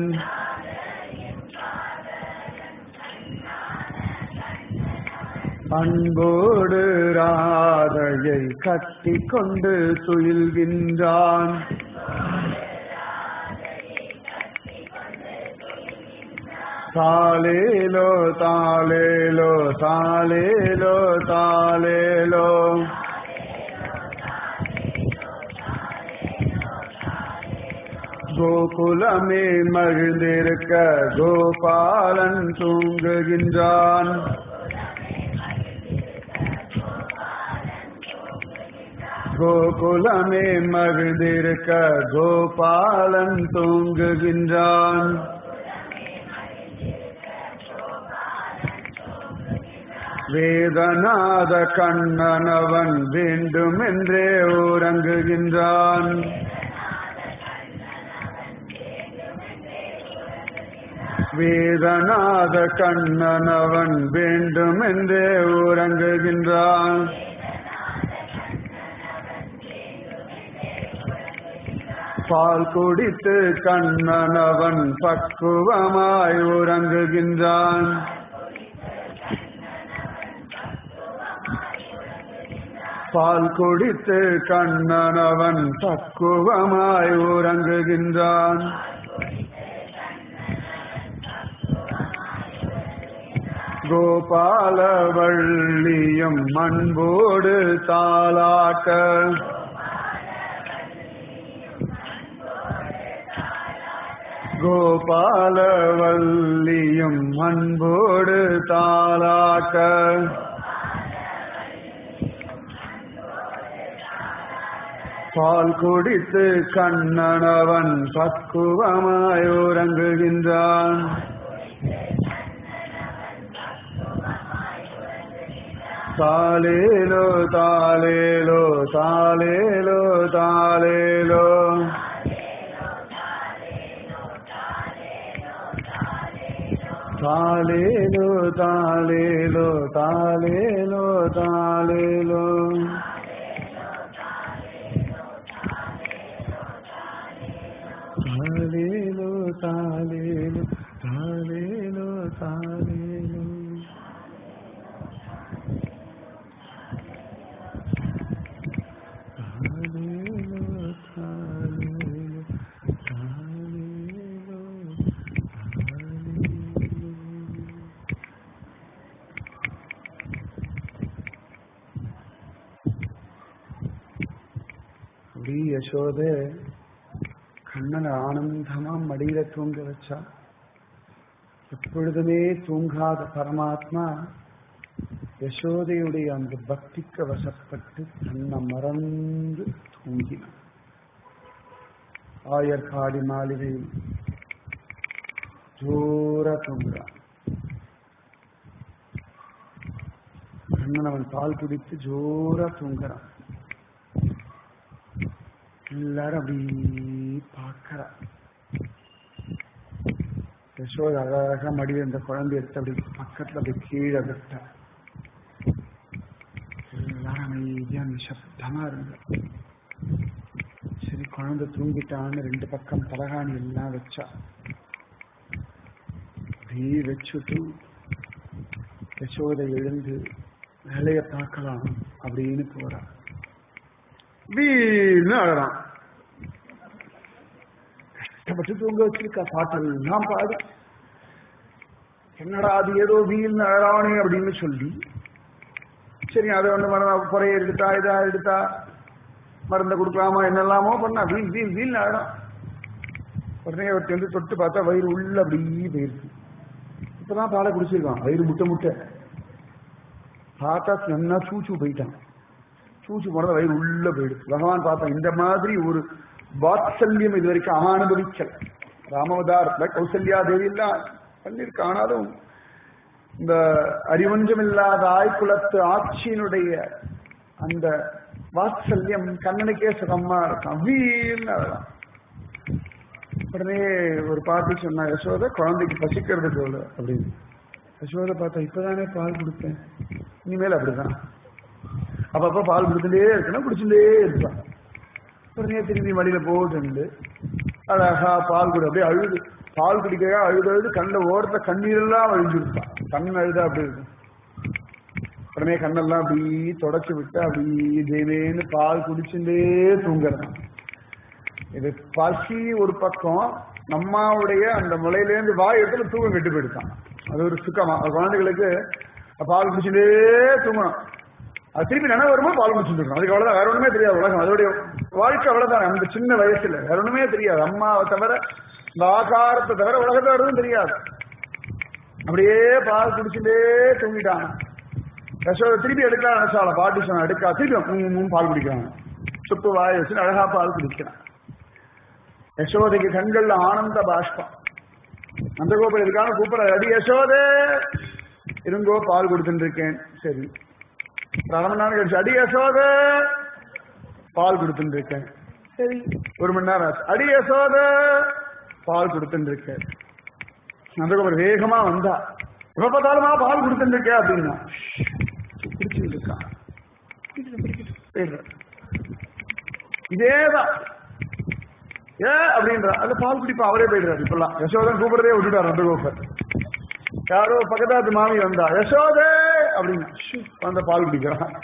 அன்போடு ராதையை கட்டி கொண்டு துயில்கின்றான் தாலேலோ தாலேலோ தாலேலோ தாலேலோ கோகுலமே மகிழ்ந்திருக்க கோபாலன் தூங்குகின்றான் கோகுலமே மகிழ்ந்திருக்க கோபாலன் தூங்குகின்றான் வேதநாத கண்ணனவன் வேண்டுமென்றே உறங்குகின்றான் வேதநாத கண்ணனவன் வேண்டுமென்றே உறங்குகின்றான் பால் குடித்து கண்ணனவன் பக்குவமாய் உறங்குகின்றான் பால் குடித்து கண்ணனவன் பக்குவமாய் உறங்குகின்றான் கோபாலவள்ளியும் அன்போடு தாளாட்ட கோபாலவல்லியும் அன்போடு தாளாட்ட பால் குடித்து கண்ணனவன் பக்குவமாய் உறங்குகின்றான் தாலேலோ தாலேலோ தாலேலோ தாலேலோ தாலேலோ தாலேலோ தாலேலோ தாலேலோ தாலேலோ தாலேலோ தாலேலோ தாலேலோ தாலேலோ தாலேலோ தாலேலோ தாலேலோ அப்படி யசோத கண்ணனை ஆனந்தமா மடியில தூங்க வச்சா எப்பொழுதுமே தூங்காத பரமாத்மா யசோதையுடைய அந்த பக்திக்கு வசப்பட்டு தன்னை மறந்து தூங்கினான் ஆயர்காடி மாளிகையில் ஜோர தூங்குறான் கண்ணன் அவன் பால் குடித்து ஜோரா தூங்குறான் எல்லாரும் அப்படி பார்க்கறா யசோத அழகா மடியில் இந்த குழந்தை எடுத்து அப்படி பக்கத்துல அப்படி கீழே விட்டா எல்லாரும் அமைதியா நிசப்தமா இருந்த சரி குழந்தை தூங்கிட்டான்னு ரெண்டு பக்கம் தலகாணி எல்லாம் வச்சா அப்படியே வச்சுட்டு யசோதை எழுந்து வேலையை பார்க்கலாம் அப்படின்னு போறா வீணு அழறான் கஷ்டப்பட்டு தூங்க வச்சிருக்கா பாட்டெல்லாம் பாடு என்னடா அது ஏதோ வீல்னு அழறானே அப்படின்னு சொல்லி சரி அதை ஒன்று மருந்து குறைய எடுத்தா இதா எடுத்தா மருந்தை கொடுக்கலாமா என்னெல்லாமோ பண்ணா வீல் வீல் வீல் ஆயிடும் உடனே ஒருத்தி வந்து தொட்டு பார்த்தா வயிறு உள்ள அப்படியே போயிருக்கு இப்பதான் பாலை குடிச்சிருக்கான் வயிறு முட்டை முட்டை பார்த்தா நல்லா சூச்சு போயிட்டான் சூச்சு போனது வயிறு உள்ள போயிடுச்சு பகவான் பார்த்தா இந்த மாதிரி ஒரு வாத்சல்யம் இது வரைக்கும் அனுபவிக்கல ராமவதாரத்துல கௌசல்யா தேவி எல்லாம் பண்ணிருக்க ஆனாலும் இந்த அறிவஞ்சம் இல்லாத ஆய்குலத்து ஆட்சியினுடைய அந்த வாத்சல்யம் கண்ணனுக்கே சுகமா இருக்கும் வீல்னு அழலாம் உடனே ஒரு பாட்டு சொன்னா யசோத குழந்தைக்கு பசிக்கிறது போல அப்படின்னு யசோத பார்த்தா இப்பதானே பால் கொடுத்தேன் இனிமேல் அப்படிதான் அப்பப்ப பால் கொடுத்துட்டே இருக்கணும் குடிச்சுட்டே இருப்பான் உடனே திரும்பி வழியில போட்டு அழகா பால் குடி அப்படியே அழுது பால் குடிக்க அழுது அழுது கண்ணில் ஓரத்துல கண்ணீரெல்லாம் அழிஞ்சிருப்பான் கண் அழுதா அப்படி இருக்கும் உடனே கண்ணெல்லாம் அப்படி தொடச்சு விட்டு அப்படி தேவேன்னு பால் குடிச்சுட்டே தூங்குறான் இது பசி ஒரு பக்கம் நம்மாவுடைய அந்த முளையிலேருந்து வாய் இடத்துல தூக்கம் கெட்டு போயிடுதான் அது ஒரு சுக்கமா அது குழந்தைகளுக்கு பால் குடிச்சுட்டே தூங்கணும் அது திருப்பி நினைவு வரும்போது பால் குடிச்சுட்டு இருக்கணும் அதுக்கு அவ்வளவுதான் வேற ஒண்ணுமே தெரியாது உலகம் அதோடைய வாழ்க்கை அவ்வளவுதான் அந்த சின்ன வயசுல வேற ஒண்ணுமே தெரியாது அம்மாவை தவிர இந்த ஆகாரத்தை தவிர உலகத்தை எதுவும் தெரியாது அப்படியே பால் குடிச்சுட்டே தூங்கிட்டாங்க யசோதை திருப்பி எடுக்கலாம் நினைச்சாலும் பாட்டி சொன்ன எடுக்கா திருப்பி மூணு மூணு பால் குடிக்கிறாங்க சுப்பு வாய் வச்சு அழகா பால் குடிக்கிறான் யசோதைக்கு கண்கள்ல ஆனந்த பாஷ்பம் நந்தகோபுரம் இருக்கான கூப்பிட அடி யசோதே இருங்கோ பால் கொடுத்துட்டு இருக்கேன் சரி அரை மணி நேரம் கழிச்சு அடி யசோதே பால் கொடுத்துட்டு இருக்கேன் சரி ஒரு மணி நேரம் ஆச்சு அடி யசோதே பால் கொடுத்துட்டு இருக்கேன் நந்தகோபுரம் வேகமா வந்தா எப்ப பார்த்தாலுமா பால் கொடுத்துட்டு இருக்கேன் அப்படின்னா பிடிச்சிட்டு இருக்கான் போயிடுறான். இதேதான் ஏ அப்படின்ற அந்த பால் குடிப்பா அவரே போயிடுறாரு இப்பெல்லாம் யசோதன் கூப்பிடுறதே விட்டுட்டார் நந்தகோபர் யாரோ பக்கத்தாத்து மாமி வந்தா யசோதே அப்படின்னு ஷு, வந்த பால் குடிக்கிறான்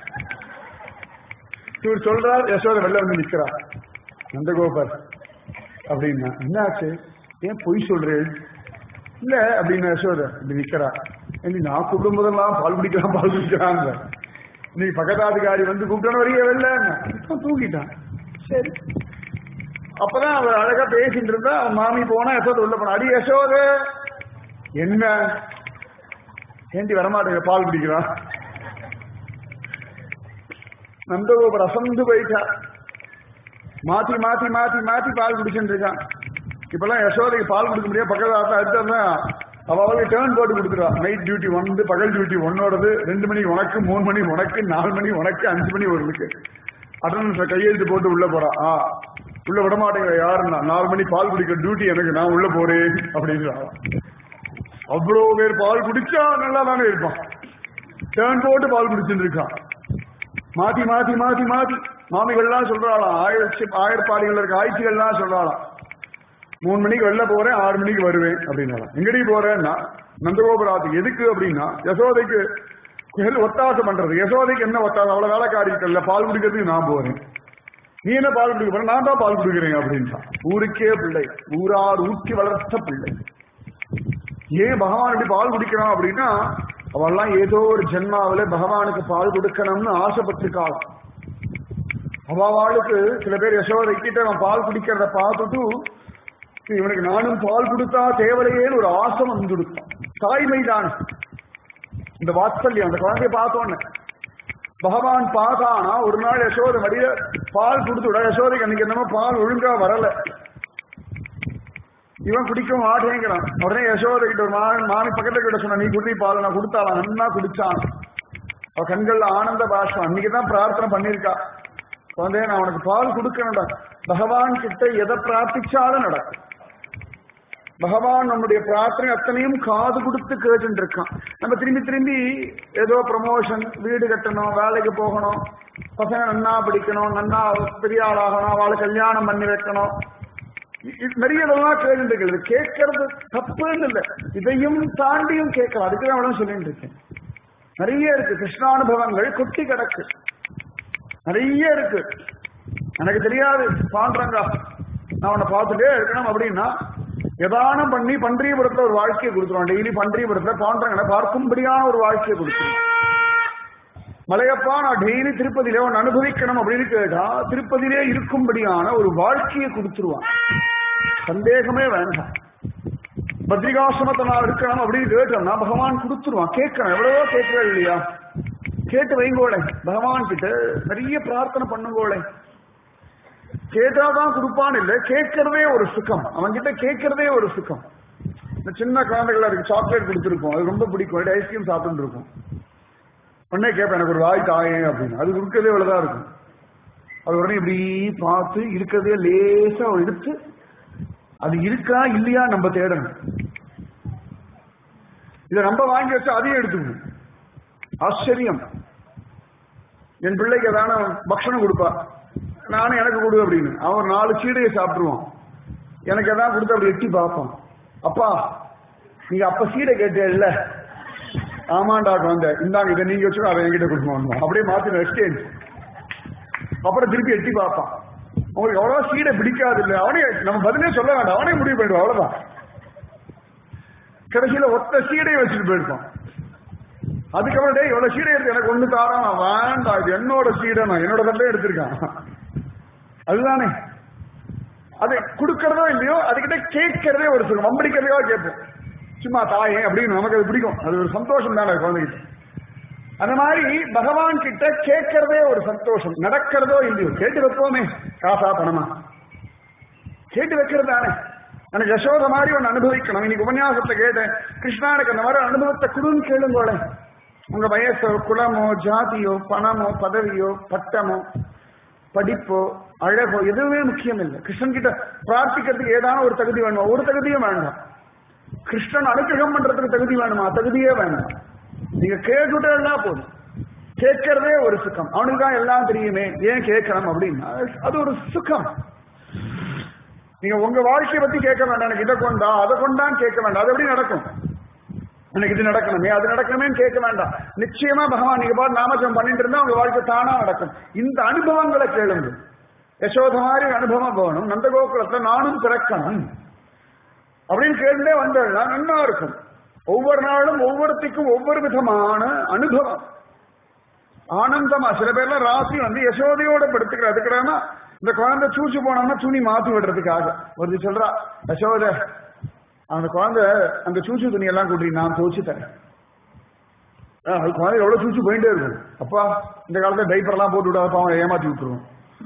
இவர் சொல்றார் யசோதை வெளில வந்து நிக்கிறார் நந்தகோபர் அப்படின்னா என்னாச்சு ஏன் பொய் சொல்றேன் இல்ல அப்படின்னு யசோதை இப்படி நிக்கிறா இன்னைக்கு நான் கூப்பிடும் போதெல்லாம் பால் குடிக்கலாம் பால் குடிக்கிறாங்க இன்னைக்கு பக்கத்தாத்துக்காரி வந்து கூப்பிட்டான வரையே வெளில இப்ப தூங்கிட்டான் சரி அப்பதான் அவர் அழகா பேசிட்டு இருந்தா அவன் மாமி போனா யசோதை உள்ள போனா அடி யசோதே என்ன ஏண்டி வரமாட்டேங்க பால் குடிக்கிறான் நந்தகோபர் அசந்து போயிட்டா மாத்தி மாத்தி மாத்தி மாத்தி பால் குடிச்சுட்டு இருக்கான் இப்பெல்லாம் யசோதைக்கு பால் கொடுக்க முடியாது பக்கத்துல அடுத்தா அவ அவளுக்கு டேர்ன் போட்டு கொடுத்துருவா நைட் டியூட்டி ஒன்று பகல் டியூட்டி ஒன்னோடது ரெண்டு மணி உனக்கு மூணு மணி உனக்கு நாலு மணி உனக்கு அஞ்சு மணி ஒருக்கு அட்டண்டன்ஸ் கையெழுத்து போட்டு உள்ள போறா ஆ உள்ள விட மாட்டேங்கிற யாருன்னா நாலு மணி பால் குடிக்க டியூட்டி எனக்கு நான் உள்ள போறேன் அப்படின்னு அவ்வளவு பேர் பால் குடிச்சா நல்லா தானே இருப்பான் டேர்ன் போட்டு பால் குடிச்சுட்டு இருக்கான் மாத்தி மாத்தி மாத்தி மாத்தி மாமிகள்லாம் சொல்றாளாம் ஆயிரத்தி ஆயிரப்பாடிகள் இருக்க ஆய்ச்சிகள்லாம் சொல்றாளாம் மூணு மணிக்கு வெளில போறேன் ஆறு மணிக்கு வருவேன் அப்படின்னாலாம் எங்கடி போறேன்னா நந்தகோபுராத்துக்கு எதுக்கு அப்படின்னா யசோதைக்கு ஹெல் ஒத்தாசை பண்றது யசோதைக்கு என்ன ஒத்தாசை அவ்வளவு வேலைக்காரி இருக்கல பால் குடிக்கிறதுக்கு நான் போறேன் நீ என்ன பால் குடிக்க போற நான் தான் பால் குடிக்கிறேன் அப்படின்ட்டான் ஊருக்கே பிள்ளை ஊரார் ஊற்றி வளர்த்த பிள்ளை ஏன் பகவான் இப்படி பால் குடிக்கிறான் அப்படின்னா அவெல்லாம் ஏதோ ஒரு ஜென்மாவில பகவானுக்கு பால் கொடுக்கணும்னு ஆசைப்பட்டிருக்காள் அவளுக்கு சில பேர் யசோதை கிட்ட அவன் பால் குடிக்கிறத பார்த்துட்டு இவனுக்கு நானும் பால் கொடுத்தா தேவலையேன்னு ஒரு ஆசை வந்து கொடுத்தான் தாய்மை தான் இந்த வாத்சல்யம் அந்த குழந்தைய பார்த்தோன்னு பகவான் பார்த்தானா ஒரு நாள் யசோதை வழிய பால் கொடுத்து விட யசோதைக்கு அன்னைக்கு என்னமோ பால் ஒழுங்கா வரல இவன் குடிக்கவும் மாட்டேங்கிறான் உடனே யசோதை கிட்ட ஒரு மாமி மாமி பக்கத்துல கிட்ட சொன்ன நீ குடி பால் நான் கொடுத்தாலாம் நன்னா குடிச்சான் அவ கண்கள்ல ஆனந்த பாஷம் அன்னைக்குதான் பிரார்த்தனை பண்ணிருக்கா குழந்தைய நான் உனக்கு பால் கொடுக்கணும்டா பகவான் கிட்ட எதை பிரார்த்திச்சாலும் நடக்கும் பகவான் நம்முடைய பிரார்த்தனை அத்தனையும் காது கொடுத்து கேட்டு இருக்கான் நம்ம திரும்பி திரும்பி ஏதோ ப்ரமோஷன் வீடு கட்டணும் வேலைக்கு போகணும் பசங்க நன்னா படிக்கணும் நன்னா பெரிய ஆளாகணும் அவளை கல்யாணம் பண்ணி வைக்கணும் இ- நிறைய இதெல்லாம் கேட்டு இருக்கிறது கேட்கறது தப்புன்னு இல்லை இதையும் தாண்டியும் கேட்கலாம் அதுக்கு தான் அவளும் சொல்லிட்டு இருக்கேன் நிறைய இருக்கு கிருஷ்ணானுபவங்கள் கொட்டி கிடக்கு நிறைய இருக்கு எனக்கு தெரியாது பாண்டறங்க நான் உன்னை பார்த்துட்டே இருக்கணும் அப்படின்னா எதானம் பண்ணி பன்றியபுரத்துல ஒரு வாழ்க்கையை கொடுத்துருவான் டெய்லி பன்றியபுரத்துல பாண்டறங்களை பார்க்கும்படியான ஒரு வாழ்க்கையை கொடுத்துருவான் மலையப்பா நான் டெய்லி திருப்பதியில ஒன்னு அனுபவிக்கணும் அப்படின்னு கேட்டா திருப்பதியிலே இருக்கும்படியான ஒரு வாழ்க்கையை கொடுத்துருவான் சந்தேகமே வேண்டாம் பத்ரிகாசிரமத்தை நான் இருக்கணும் அப்படின்னு கேட்டோம்னா பகவான் கொடுத்துருவான் கேட்கணும் எவ்வளவோ கேட்கவே இல்லையா கேட்டு வைங்கோளே பகவான் கிட்ட நிறைய பிரார்த்தனை பண்ணுங்கோளே கேட்டாதான் கொடுப்பான்னு இல்லை கேட்கறதே ஒரு சுகம் அவன் கிட்ட கேட்கறதே ஒரு சுகம் இந்த சின்ன குழந்தைகள் இருக்கு சாக்லேட் கொடுத்துருக்கோம் அது ரொம்ப பிடிக்கும் ஐஸ்கிரீம் சாப்பிட்டு இருக்கும் உடனே கேட்பேன் எனக்கு ஒரு வாய் தாயே அப்படின்னு அது கொடுக்கறதே இவ்வளவுதான் இருக்கும் அது உடனே இப்படி பார்த்து இருக்கிறதே லேசா எடுத்து அது இருக்கா இல்லையா நம்ம தேடணும் இதை நம்ம வாங்கி வச்சா அதையும் எடுத்துக்கணும் ஆச்சரியம் என் பிள்ளைக்கு ஏதான பக்ஷணம் கொடுப்பா நானும் எனக்கு கொடு அப்படின்னு அவன் நாலு சீடையை சாப்பிட்டுருவான் எனக்கு எதாவது கொடுத்து அப்படி எட்டி பார்ப்பான் அப்பா நீங்க அப்ப சீடை கேட்டேல்ல ஆமாண்டா குழந்தை இந்தாங்க இதை நீங்க வச்சுக்கோ அதை என்கிட்ட கொடுக்கணும் அப்படியே மாத்தி எக்ஸ்சேஞ்ச் அப்புறம் திருப்பி எட்டி பார்ப்பான் உங்களுக்கு எவ்வளவு சீடை பிடிக்காது இல்லை அவனே நம்ம பதிலே சொல்ல வேண்டாம் அவனே முடிவு பண்ணிடுவான் அவ்வளவுதான் கடைசியில ஒத்த சீடையை வச்சுட்டு போயிருப்பான் அதுக்கப்புறம் டேய் இவ்வளவு சீடை எடுத்து எனக்கு ஒண்ணு தாரான் வேண்டாம் இது என்னோட சீடை நான் என்னோட தட்டிலே எடுத்திருக்கான் அதுதானே அது கொடுக்கறதோ இல்லையோ அதுகிட்ட கேட்கறதே ஒரு சுகம் வம்படிக்கிறதையோ கேட்போம் சும்மா தாயே அப்படின்னு நமக்கு அது பிடிக்கும் அது ஒரு சந்தோஷம் தானே குழந்தைகிட்ட அந்த மாதிரி பகவான் கிட்ட கேட்கறதே ஒரு சந்தோஷம் நடக்கிறதோ இல்லையோ கேட்டு வைப்போமே காசா பணமா கேட்டு வைக்கிறது தானே எனக்கு யசோத மாதிரி ஒன்று அனுபவிக்கணும் இன்னைக்கு உபன்யாசத்தை கேட்டேன் கிருஷ்ணா எனக்கு அந்த மாதிரி அனுபவத்தை கொடுன்னு கேளுங்கோளே உங்க வயசோ குலமோ ஜாதியோ பணமோ பதவியோ பட்டமோ படிப்போ அழகோ எதுவுமே முக்கியம் இல்லை கிருஷ்ணன் கிட்ட பிரார்த்திக்கிறதுக்கு ஏதான ஒரு தகுதி வேணுமா ஒரு தகுதியும் வேண்டாம் கிருஷ்ணன் அனுகிரகம் பண்றதுக்கு தகுதி வேணுமா தகுதியே வேண்டாம் நீங்க கேட்டுட்டா போதும் கேட்கறதே ஒரு சுகம் அவனுக்கு தான் எல்லாம் தெரியுமே ஏன் கேட்கணும் அப்படின்னா அது ஒரு சுகம் நீங்க உங்க வாழ்க்கையை பத்தி கேட்க வேண்டாம் எனக்கு இதை கொண்டா அதை கொண்டான்னு கேட்க வேண்டாம் அது எப்படி நடக்கும் எனக்கு இது நடக்கணுமே அது நடக்கணுமே கேட்க வேண்டாம் நிச்சயமா பகவான் நீங்க பாட்டு நாமஜம் பண்ணிட்டு இருந்தா உங்க வாழ்க்கை தானா நடக்கும் இந்த அனுபவங்களை கேளுங்க யசோத மாதிரி அனுபவம் போகணும் நந்தகோகுலத்துல நானும் பிறக்கணும் அப்படின்னு கேட்டுட்டே வந்தா நல்லா இருக்கும் ஒவ்வொரு நாளும் ஒவ்வொருத்திக்கும் ஒவ்வொரு விதமான அனுபவம் ஆனந்தமா சில பேர்லாம் ராசி வந்து யசோதையோட படுத்துக்கிற அதுக்கிறேன்னா இந்த குழந்தை சூச்சு போனோம்னா துணி மாத்தி விடுறதுக்காக ஒருத்தி சொல்றா யசோத அந்த குழந்தை அந்த சூச்சு துணி எல்லாம் கூட்டி நான் துவச்சு தரேன் அது குழந்தை எவ்வளவு சூச்சு போயிட்டே இருக்கும் அப்பா இந்த காலத்துல டைப்பர் எல்லாம் போட்டு விடாத பாவம் ஏமாத்தி விட்டுருவோம்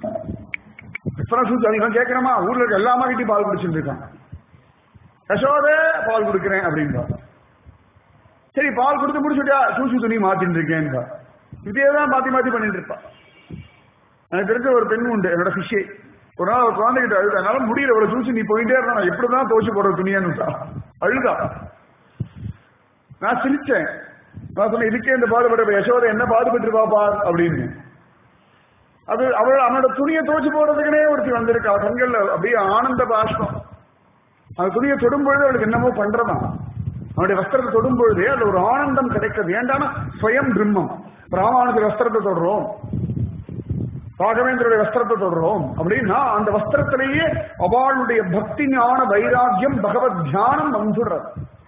எத்தனை சூச்சு அதிகம் கேட்கணுமா ஊர்ல இருக்க எல்லா கிட்டையும் பால் குடிச்சுட்டு இருக்கான் யசோதே பால் கொடுக்குறேன் அப்படின்பா சரி பால் கொடுத்து முடிச்சுட்டா சூச்சு துணி மாத்திட்டு இருக்கேன்பா இதே தான் மாத்தி மாத்தி பண்ணிட்டு இருப்பா எனக்கு தெரிஞ்ச ஒரு பெண் உண்டு என்னோட சிஷ்யை ஒரு நாள் ஒரு குழந்தைகிட்ட அழுதா என்னால முடியல ஒரு சூசி நீ போயிட்டே இருந்தா நான் எப்படிதான் துவச்சு போடுற துணியான்னு அழுதா நான் சிரிச்சேன் நான் சொன்னேன் இதுக்கே இந்த பாடுபட்ட யசோதை என்ன பாடுபட்டு பாப்பா அப்படின்னு அது அவள் அவனோட துணியை துவச்சு போடுறதுக்குனே ஒருத்தி வந்திருக்கா கண்கள்ல அப்படியே ஆனந்த பாஷ்பம் அந்த துணியை தொடும் பொழுது அவளுக்கு என்னமோ பண்றதான் அவனுடைய வஸ்திரத்தை தொடும் பொழுதே அதுல ஒரு ஆனந்தம் கிடைக்கிறது ஏண்டானா ஸ்வயம் பிரம்மம் ராமானுஜர் வஸ்திரத்தை தொடுறோம் ராகவேந்திரனுடைய வஸ்திரத்தை தொடுறோம் அப்படின்னா அந்த வஸ்திரத்திலேயே அவளுடைய பக்தி ஞான வைராக்கியம் பகவத் தியானம் வந்துடுறது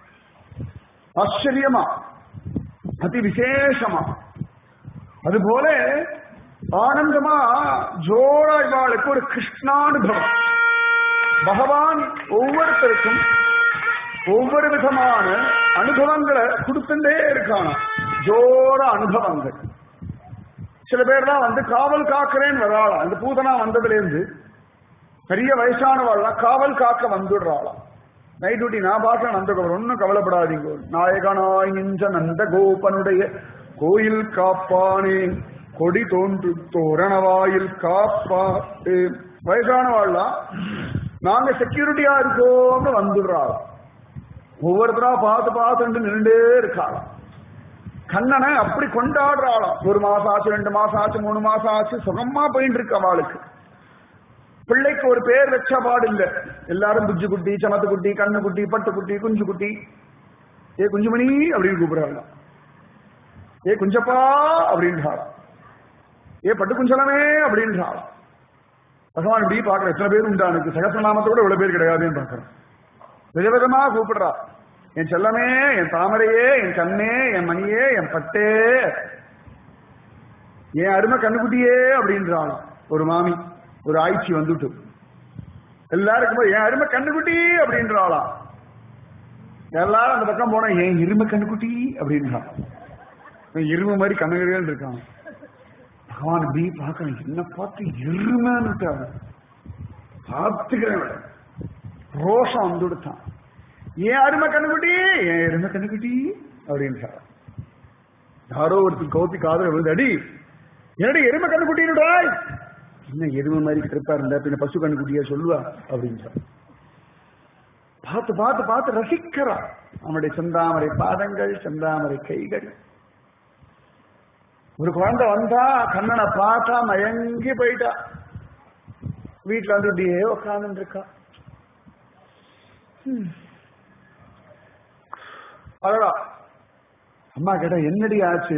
ஆச்சரியமா அதி விசேஷமா அதுபோல ஆனந்தமா ஜோரா இவாளுக்கு ஒரு கிருஷ்ணானுபவம் பகவான் ஒவ்வொருத்தருக்கும் ஒவ்வொரு விதமான அனுபவங்களை கொடுத்துட்டே இருக்கான ஜோர அனுபவங்கள் சில பேர்லாம் வந்து காவல் காக்கிறேன்னு வராளாம் இந்த பூதனா வந்ததுல இருந்து பெரிய வயசானவாள்லாம் காவல் காக்க வந்துடுறாளாம் நைட் டியூட்டி நான் பார்க்க நந்தகோபுரம் ஒன்னும் கவலைப்படாதீங்க நாயகனாய் நின்ற நந்த கோபனுடைய கோயில் காப்பானே கொடி தோன்று தோரணவாயில் காப்பா வயசானவாள்லாம் நாங்க செக்யூரிட்டியா இருக்கோம்னு வந்துடுறாள் ஒவ்வொருத்தரா பார்த்து பார்த்து நின்றுட்டே இருக்காளாம் கண்ணனை அப்படி கொண்டாடுறாளாம் ஒரு மாசம் ஆச்சு ரெண்டு மாசம் ஆச்சு மூணு மாசம் ஆச்சு சுகமா போயிட்டு இருக்கு அவளுக்கு பிள்ளைக்கு ஒரு பேர் வச்ச பாடு இல்ல எல்லாரும் புஜ்ஜு குட்டி சமத்து குட்டி கண்ணு குட்டி பட்டு குட்டி குஞ்சு குட்டி ஏ குஞ்சுமணி அப்படின்னு கூப்பிடுறாங்க ஏ குஞ்சப்பா அப்படின்றாளாம் ஏ பட்டு குஞ்சலமே அப்படின்றாளாம் பகவான் இப்படி பாக்குற எத்தனை பேர் உண்டா எனக்கு சகசநாமத்தோட இவ்வளவு பேர் கிடையாதுன்னு பாக்குறேன் விதவிதமா கூப்பிடுறா என் செல்லமே என் தாமரையே என் கண்ணே என் மணியே என் பட்டே என் அருமை கண்ணுக்குட்டியே அப்படின்றாளாம் ஒரு மாமி ஒரு ஆய்ச்சி வந்துட்டு எல்லாருக்கும் போய் என் அருமை கண்ணுக்குட்டி அப்படின்றாளாம் எல்லாரும் அந்த பக்கம் போனா என் இருமை கண்ணுக்குட்டி அப்படின்றான் இவன் இருமை மாதிரி கண்ணுகள் இருக்கான் பகவான் இப்படி பார்க்கணும் என்ன பார்த்து எருமைன்னு பார்த்துக்கிறேன் இவளை. ரோஷம் வந்து கொடுத்தான் ஏன் அருமை கண்ணுக்குட்டி ஏன் எருமை கண்ணுக்குட்டி அப்படின்றார் யாரோ ஒருத்தர் கௌத்தி காதல விழுந்து அடி என்னடி எருமை கண்ணுக்குட்டின்னுடாய் என்ன எருமை மாதிரி கருப்பா இருந்தா பின்ன பசு கண்ணுக்குட்டியா சொல்லுவா அப்படின்றார் பார்த்து பார்த்து பார்த்து ரசிக்கிறா அவனுடைய செந்தாமரை பாதங்கள் செந்தாமரை கைகள் ஒரு குழந்தை வந்தா கண்ணனை பார்த்தா மயங்கி போயிட்டா வீட்டுல வந்து இப்படியே உட்கார்ந்து இருக்கா அடடா அம்மா கேட்டா என்னடி ஆச்சு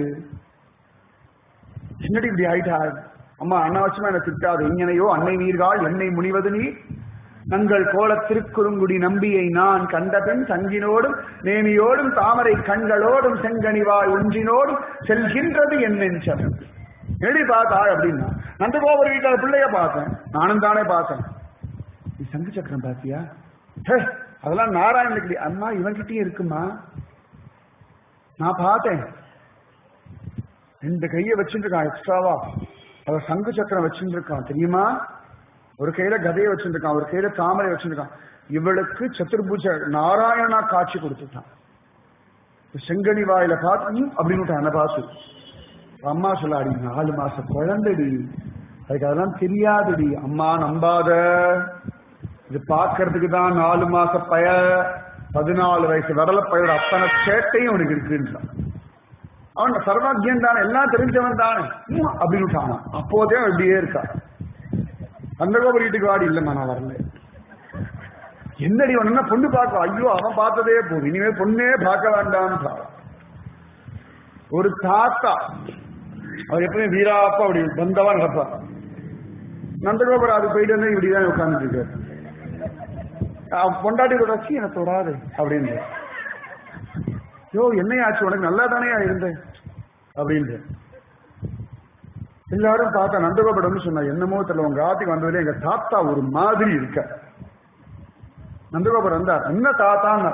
என்னடி இப்படி ஆயிட்டா அம்மா அனாவசியமா என்ன திட்டாது இங்கனையோ அன்னை நீர்கால் என்னை முனிவது நீ நங்கள் கோல திருக்குறுங்குடி நம்பியை நான் கண்டபின் சங்கினோடும் நேமியோடும் தாமரை கண்களோடும் செங்கனிவாய் ஒன்றினோடும் செல்கின்றது என் நெஞ்சம் எப்படி பார்த்தா அப்படின்னா நந்தகோபுர வீட்டில் பிள்ளைய பார்த்தேன் நானும் தானே பார்த்தேன் நீ சங்கு சக்கரம் பாத்தியா ஹே, அதெல்லாம் நாராயணனுக்கு அம்மா இவன்கிட்டயும் இருக்குமா நான் பார்த்தேன் ரெண்டு கையை வச்சுட்டு இருக்கான் எக்ஸ்ட்ராவா அவன் சங்கு சக்கரம் வச்சுட்டு இருக்கான் தெரியுமா ஒரு கையில கதையை வச்சிருக்கான் ஒரு கையில தாமரை வச்சிருக்கான் இவளுக்கு சத்துர்புஜ நாராயணனா காட்சி கொடுத்துட்டான் செங்கனி வாயில பார்த்து ம், அப்படின்னு என்ன பார்த்து அம்மா சொல்லாடி நாலு மாச குழந்தைடி அதுக்கு அதெல்லாம் தெரியாதுடி அம்மா நம்பாத இது பார்க்கறதுக்கு தான் நாலு மாச பய பதினாலு வயசு வரல பயோட அத்தனை சேட்டையும் அவனுக்கு இருக்குன்றான் அவன் சர்வாக்கியன் தானே எல்லாம் தெரிஞ்சவன் தானே ம், அப்படின்னு விட்டான் அப்போதே அவன் இப்படியே இருக்கா அந்த கோபுர வீட்டுக்கு வாடி இல்லம்மா நான் வரல என்னடி அவன் என்ன பொண்ணு பார்க்க ஐயோ அவன் பார்த்ததே போதும் இனிமே பொண்ணே பார்க்க வேண்டாம்னு ஒரு தாத்தா அவர் எப்பவுமே வீராப்பா அப்படி வந்தவா நடப்பார் நந்தகோபுரம் அது போயிட்டு வந்து இப்படிதான் உட்கார்ந்துட்டு இருக்காரு அவன் பொண்டாட்டி தொடர்ச்சி எனக்கு தொடாது அப்படின்னு யோ என்னையாச்சு உனக்கு நல்லா தானே இருந்தேன் அப்படின்னு எல்லாரும் பார்த்தா நந்தகோபுரம்னு சொன்னா என்னமோ தெரியல உங்க ஆத்துக்கு வந்ததுல எங்க தாத்தா ஒரு மாதிரி இருக்க நந்தகோபுரம் வந்தா என்ன தாத்தான்னா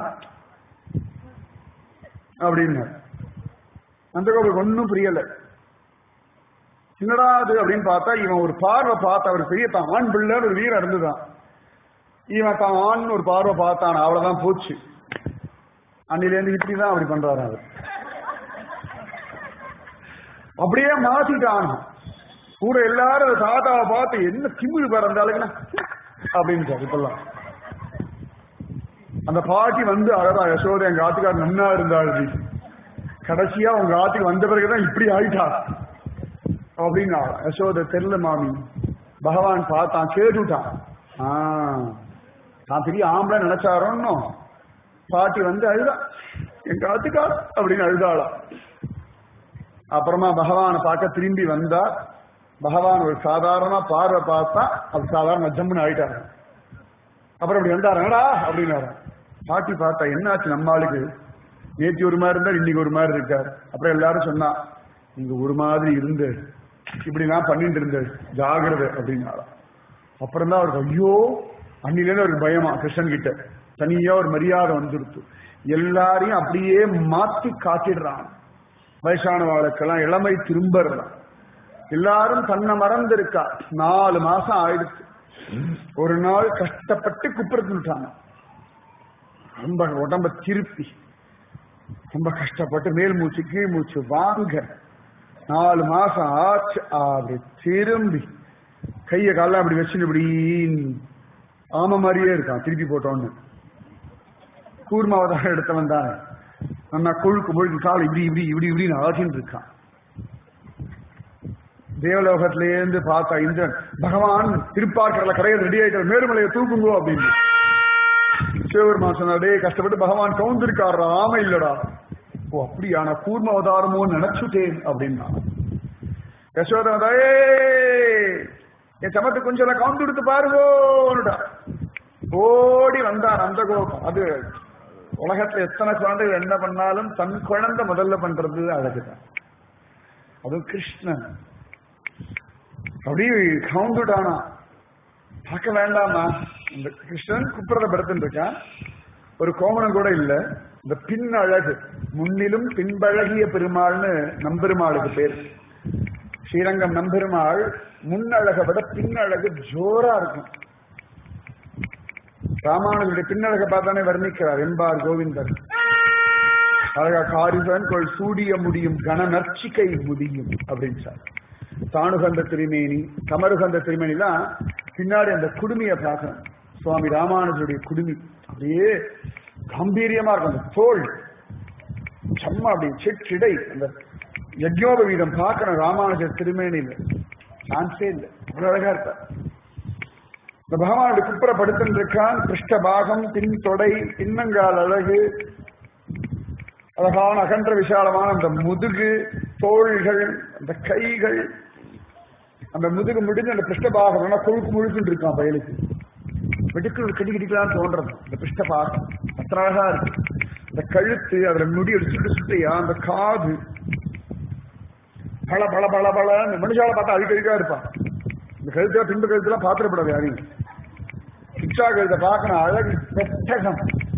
அப்படின்னு நந்தகோபுரம் ஒன்னும் புரியல என்னடா அது அப்படின்னு பார்த்தா இவன் ஒரு பார்வை பார்த்த அவர் பெரிய தான் ஆண் பிள்ளை ஒரு வீரம் இருந்துதான் இவன் தான் ஆண் ஒரு பார்வை பார்த்தான் அவ்வளவுதான் போச்சு அன்னிலேருந்து இப்படிதான் அப்படி பண்றாரு அவர் அப்படியே மாத்திட்டான் கூட எல்லாரும் அந்த தாத்தாவை பார்த்து என்ன திமிழ் பிறந்தாளுங்கன்னா அப்படின்னு இப்பெல்லாம் அந்த பாட்டி வந்து அழகா யசோதை எங்க ஆத்துக்கார் நன்னா இருந்தாள் கடைசியா உங்க ஆத்துக்கு வந்த பிறகுதான் இப்படி ஆயிட்டா அப்படின்னா யசோதை தெரியல மாமி பகவான் பார்த்தான் கேட்டுட்டான் ஆ, தான் பெரிய ஆம்பளை நினைச்சாரோன்னு பாட்டி வந்து அழுதா எங்க ஆத்துக்கார் அப்படின்னு அழுதாளா அப்புறமா பகவானை பார்க்க திரும்பி வந்தா பகவான் ஒரு சாதாரண பார்வை பார்த்தா அது சாதாரண ஜம்முன்னு ஆயிட்டாரு அப்புறம் இப்படி வந்தாருங்கடா அப்படின்னாரு பாட்டி பார்த்தா என்னாச்சு நம்ம ஆளுக்கு நேத்தி ஒரு மாதிரி இருந்தார் இன்னைக்கு ஒரு மாதிரி இருக்கார் அப்புறம் எல்லாரும் சொன்னா நீங்க ஒரு மாதிரி இருந்து இப்படி நான் பண்ணிட்டு இருந்தேன் ஜாகிரதை அப்படின்னாரா அப்புறம் தான் அவருக்கு ஐயோ அன்னிலேருந்து அவருக்கு பயமா கிருஷ்ணன் கிட்ட தனியா ஒரு மரியாதை வந்துடுத்து எல்லாரையும் அப்படியே மாத்தி காட்டிடுறான் வயசான வாழ்க்கெல்லாம் இளமை திரும்பறலாம் எல்லாரும் தன்னை மறந்திருக்கா நாலு மாசம் ஆயிடுச்சு ஒரு நாள் கஷ்டப்பட்டு குப்புறத்துட்டாங்க ரொம்ப உடம்ப திருப்பி ரொம்ப கஷ்டப்பட்டு மேல் மூச்சு கீழ் மூச்சு வாங்க நாலு மாசம் ஆச்சு அப்படி திரும்பி கைய கால அப்படி வச்சுட்டு இப்படி ஆம மாதிரியே இருக்கான் திருப்பி போட்டோன்னு கூர்மாவதாக எடுத்தவன் தானே நல்லா கொழுக்கு முழுக்கு கால் இப்படி இப்படி இப்படி இப்படின்னு ஆகின்னு இருக்கான் தேவலோகத்திலேருந்து பார்த்தா இந்திரன் பகவான் திருப்பாக்கடல கரையில் ரெடி ஆயிட்டார் மேருமலையை தூக்குங்கோ அப்படின்னு சிவபெருமான் சொன்னார் டேய் கஷ்டப்பட்டு பகவான் கவுந்திருக்காரா ஆமை இல்லடா ஓ அப்படியா நான் கூர்ம அவதாரமோ நினைச்சுட்டேன் அப்படின்னா யசோதா "ஏய், என் சமத்து கொஞ்சம் கவுந்து கொடுத்து பாருங்கோன்னுடா ஓடி வந்தார் அந்த கோபம் அது உலகத்துல எத்தனை குழந்தைகள் என்ன பண்ணாலும் தன் குழந்தை முதல்ல பண்றது அழகுதான் அதுவும் கிருஷ்ணன் அப்படியே கவுந்துட்டானா பார்க்க வேண்டாமா இந்த கிருஷ்ணன் குப்புறத படுத்துட்டு இருக்கான் ஒரு கோமணம் கூட இல்ல இந்த பின் அழகு முன்னிலும் பின்பழகிய பெருமாள்னு நம்பெருமாளுக்கு பேர் ஸ்ரீரங்கம் நம்பெருமாள் முன்னழகை விட பின்னழகு ஜோரா இருக்கும் ராமானுஜருடைய பின்னழகை பார்த்தானே வர்ணிக்கிறார் என்பார் கோவிந்தர் அழகா காரிசன் கொள் சூடிய முடியும் கன நர்ச்சிக்கை முடியும் அப்படின்னு சார் தானுகந்த திருமேனி கமருகந்த திருமேனிலாம் பின்னாடி அந்த குடுமியை பார்க்கணும் சுவாமி ராமானுஜருடைய குடுமி அப்படியே கம்பீரியமா இருக்கும் அந்த தோல் செம்ம அப்படி சிடை அந்த யஜ்யோபவீதம் பார்க்கணும் ராமானுஜர் திருமேனியில சான்ஸே இல்லை அவ்வளவு அழகா இருப்பார் இந்த பகவானுடைய குப்புற படுத்துட்டு இருக்கான் கிருஷ்ட பாகம் பின் தொடை பின்னங்கால் அழகு அழகான அகன்ற விசாலமான அந்த முதுகு தோள்கள் அந்த கைகள் அந்த முதுகு முடிஞ்சு அந்த பிருஷ்டபாகம் கொழுக்கு முழுக்குன்னு இருக்கான் பயலுக்கு வெட்டுக்கள் கடி கடிக்கலாம் தோன்றது இந்த பிருஷ்டபாகம் அத்தனை அழகா இருக்கு அந்த கழுத்து அதுல முடி சுட்டு சுட்டையா அந்த காது பல பல பல பல இந்த மனுஷால பார்த்தா அழுக்கழுக்கா இருப்பான் இந்த கழுத்துல பின்பு கழுத்துல பாத்திரப்படாது யாரையும் சிக்ஷா கழுத்தை பார்க்கணும் அழகு பெட்டகம்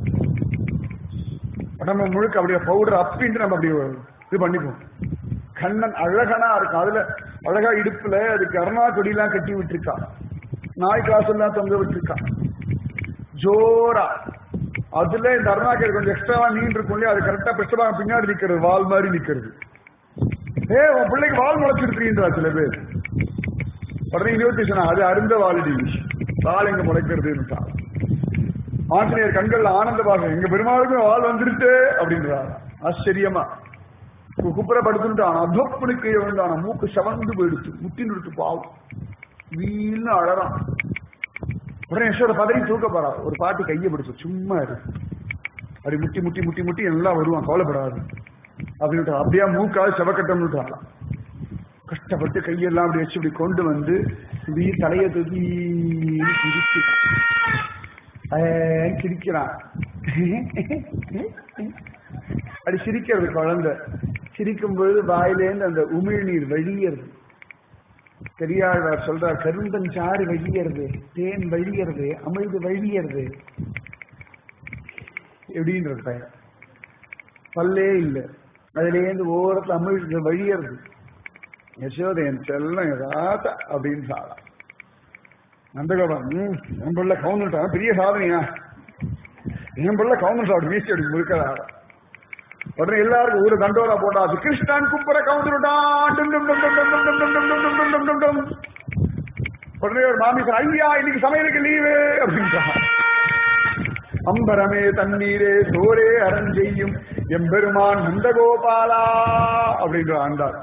உடம்பு முழுக்க அப்படியே பவுடர் அப்பின்ட்டு நம்ம அப்படி இது பண்ணிப்போம் கண்ணன் அழகனா இருக்கும் அதுல அழகா இடுப்புல அதுக்கு அருணா கொடியெல்லாம் கட்டி விட்டுருக்கா நாய் காசெல்லாம் தொங்க விட்டுருக்கா ஜோரா அதுல இந்த அருணாக்கர் கொஞ்சம் எக்ஸ்ட்ராவா நீண்டு இருக்கும் இல்லையா அது கரெக்டா பிரச்சனை பின்னாடி நிக்கிறது வால் மாதிரி நிக்கிறது ஏ உன் பிள்ளைக்கு வால் முளைச்சிருக்கீன்றா சில பேர் உடனே இன்விடேஷன் அது அருந்த வாலடி வால் எங்க முளைக்கிறதுன்னு ஆஞ்சநேயர் கண்கள்ல ஆனந்த பாகம் எங்க பெருமாளுக்கும் வால் வந்துருச்சு அப்படின்றார் ஆச்சரியமா குப்புற படுத்துட்டான் அதப்புனு கீழே விழுந்தான மூக்கு செவந்து போயிடுச்சு முட்டின்னு எடுத்து பாவம் வீல்னு அழறான் உடனே யசோட பதறி தூக்க போறா ஒரு பாட்டி கையை பிடிச்சு சும்மா இரு அப்படி முட்டி முட்டி முட்டி முட்டி எல்லாம் வருவான் கவலைப்படாது அப்படின்ட்டு அப்படியே மூக்கால் செவக்கட்டம்னுட்டான் கஷ்டப்பட்டு கையெல்லாம் அப்படி வச்சு இப்படி கொண்டு வந்து இப்படி தலையை தூக்கி சிரிச்சு சிரிக்கிறான் அப்படி சிரிக்கிறது குழந்தை சிரிக்கும் பொழுது வாயிலேருந்து அந்த உமிழ்நீர் வழியறது பெரியாழ்வார் சொல்றார் கரும்பன் சாறு வழியறது தேன் வழியறது அமிழ்து வழியறது எப்படின்றது பெயர் பல்லே இல்லை அதுலேருந்து ஓரத்துல அமிழ்து வழியறது யசோதையன் செல்லம் ஏதாத்த அப்படின்னு சாடா நந்தகோபால் ம் என் பிள்ளை கவுந்துட்டான் பெரிய சாதனையா என் பிள்ளை கவுந்து சாப்பிடு வீசி அடி முழுக்கதா உடனே எல்லாருக்கும் ஒரு தண்டோரா போட்டாச்சு கிருஷ்ணன் குப்புற கவுந்துட்டான் டும் டும் டும் டும் டும் டும் டும் டும் டும் டும் டும் டும் டும் உடனே ஒரு மாமி சொன்ன, ஐயா இன்னைக்கு சமையலுக்கு லீவு அப்படின்ட்டான் அம்பரமே தண்ணீரே சோரே அரஞ்செய்யும் எம்பெருமான் நந்தகோபாலா அப்படின்ற ஆண்டார்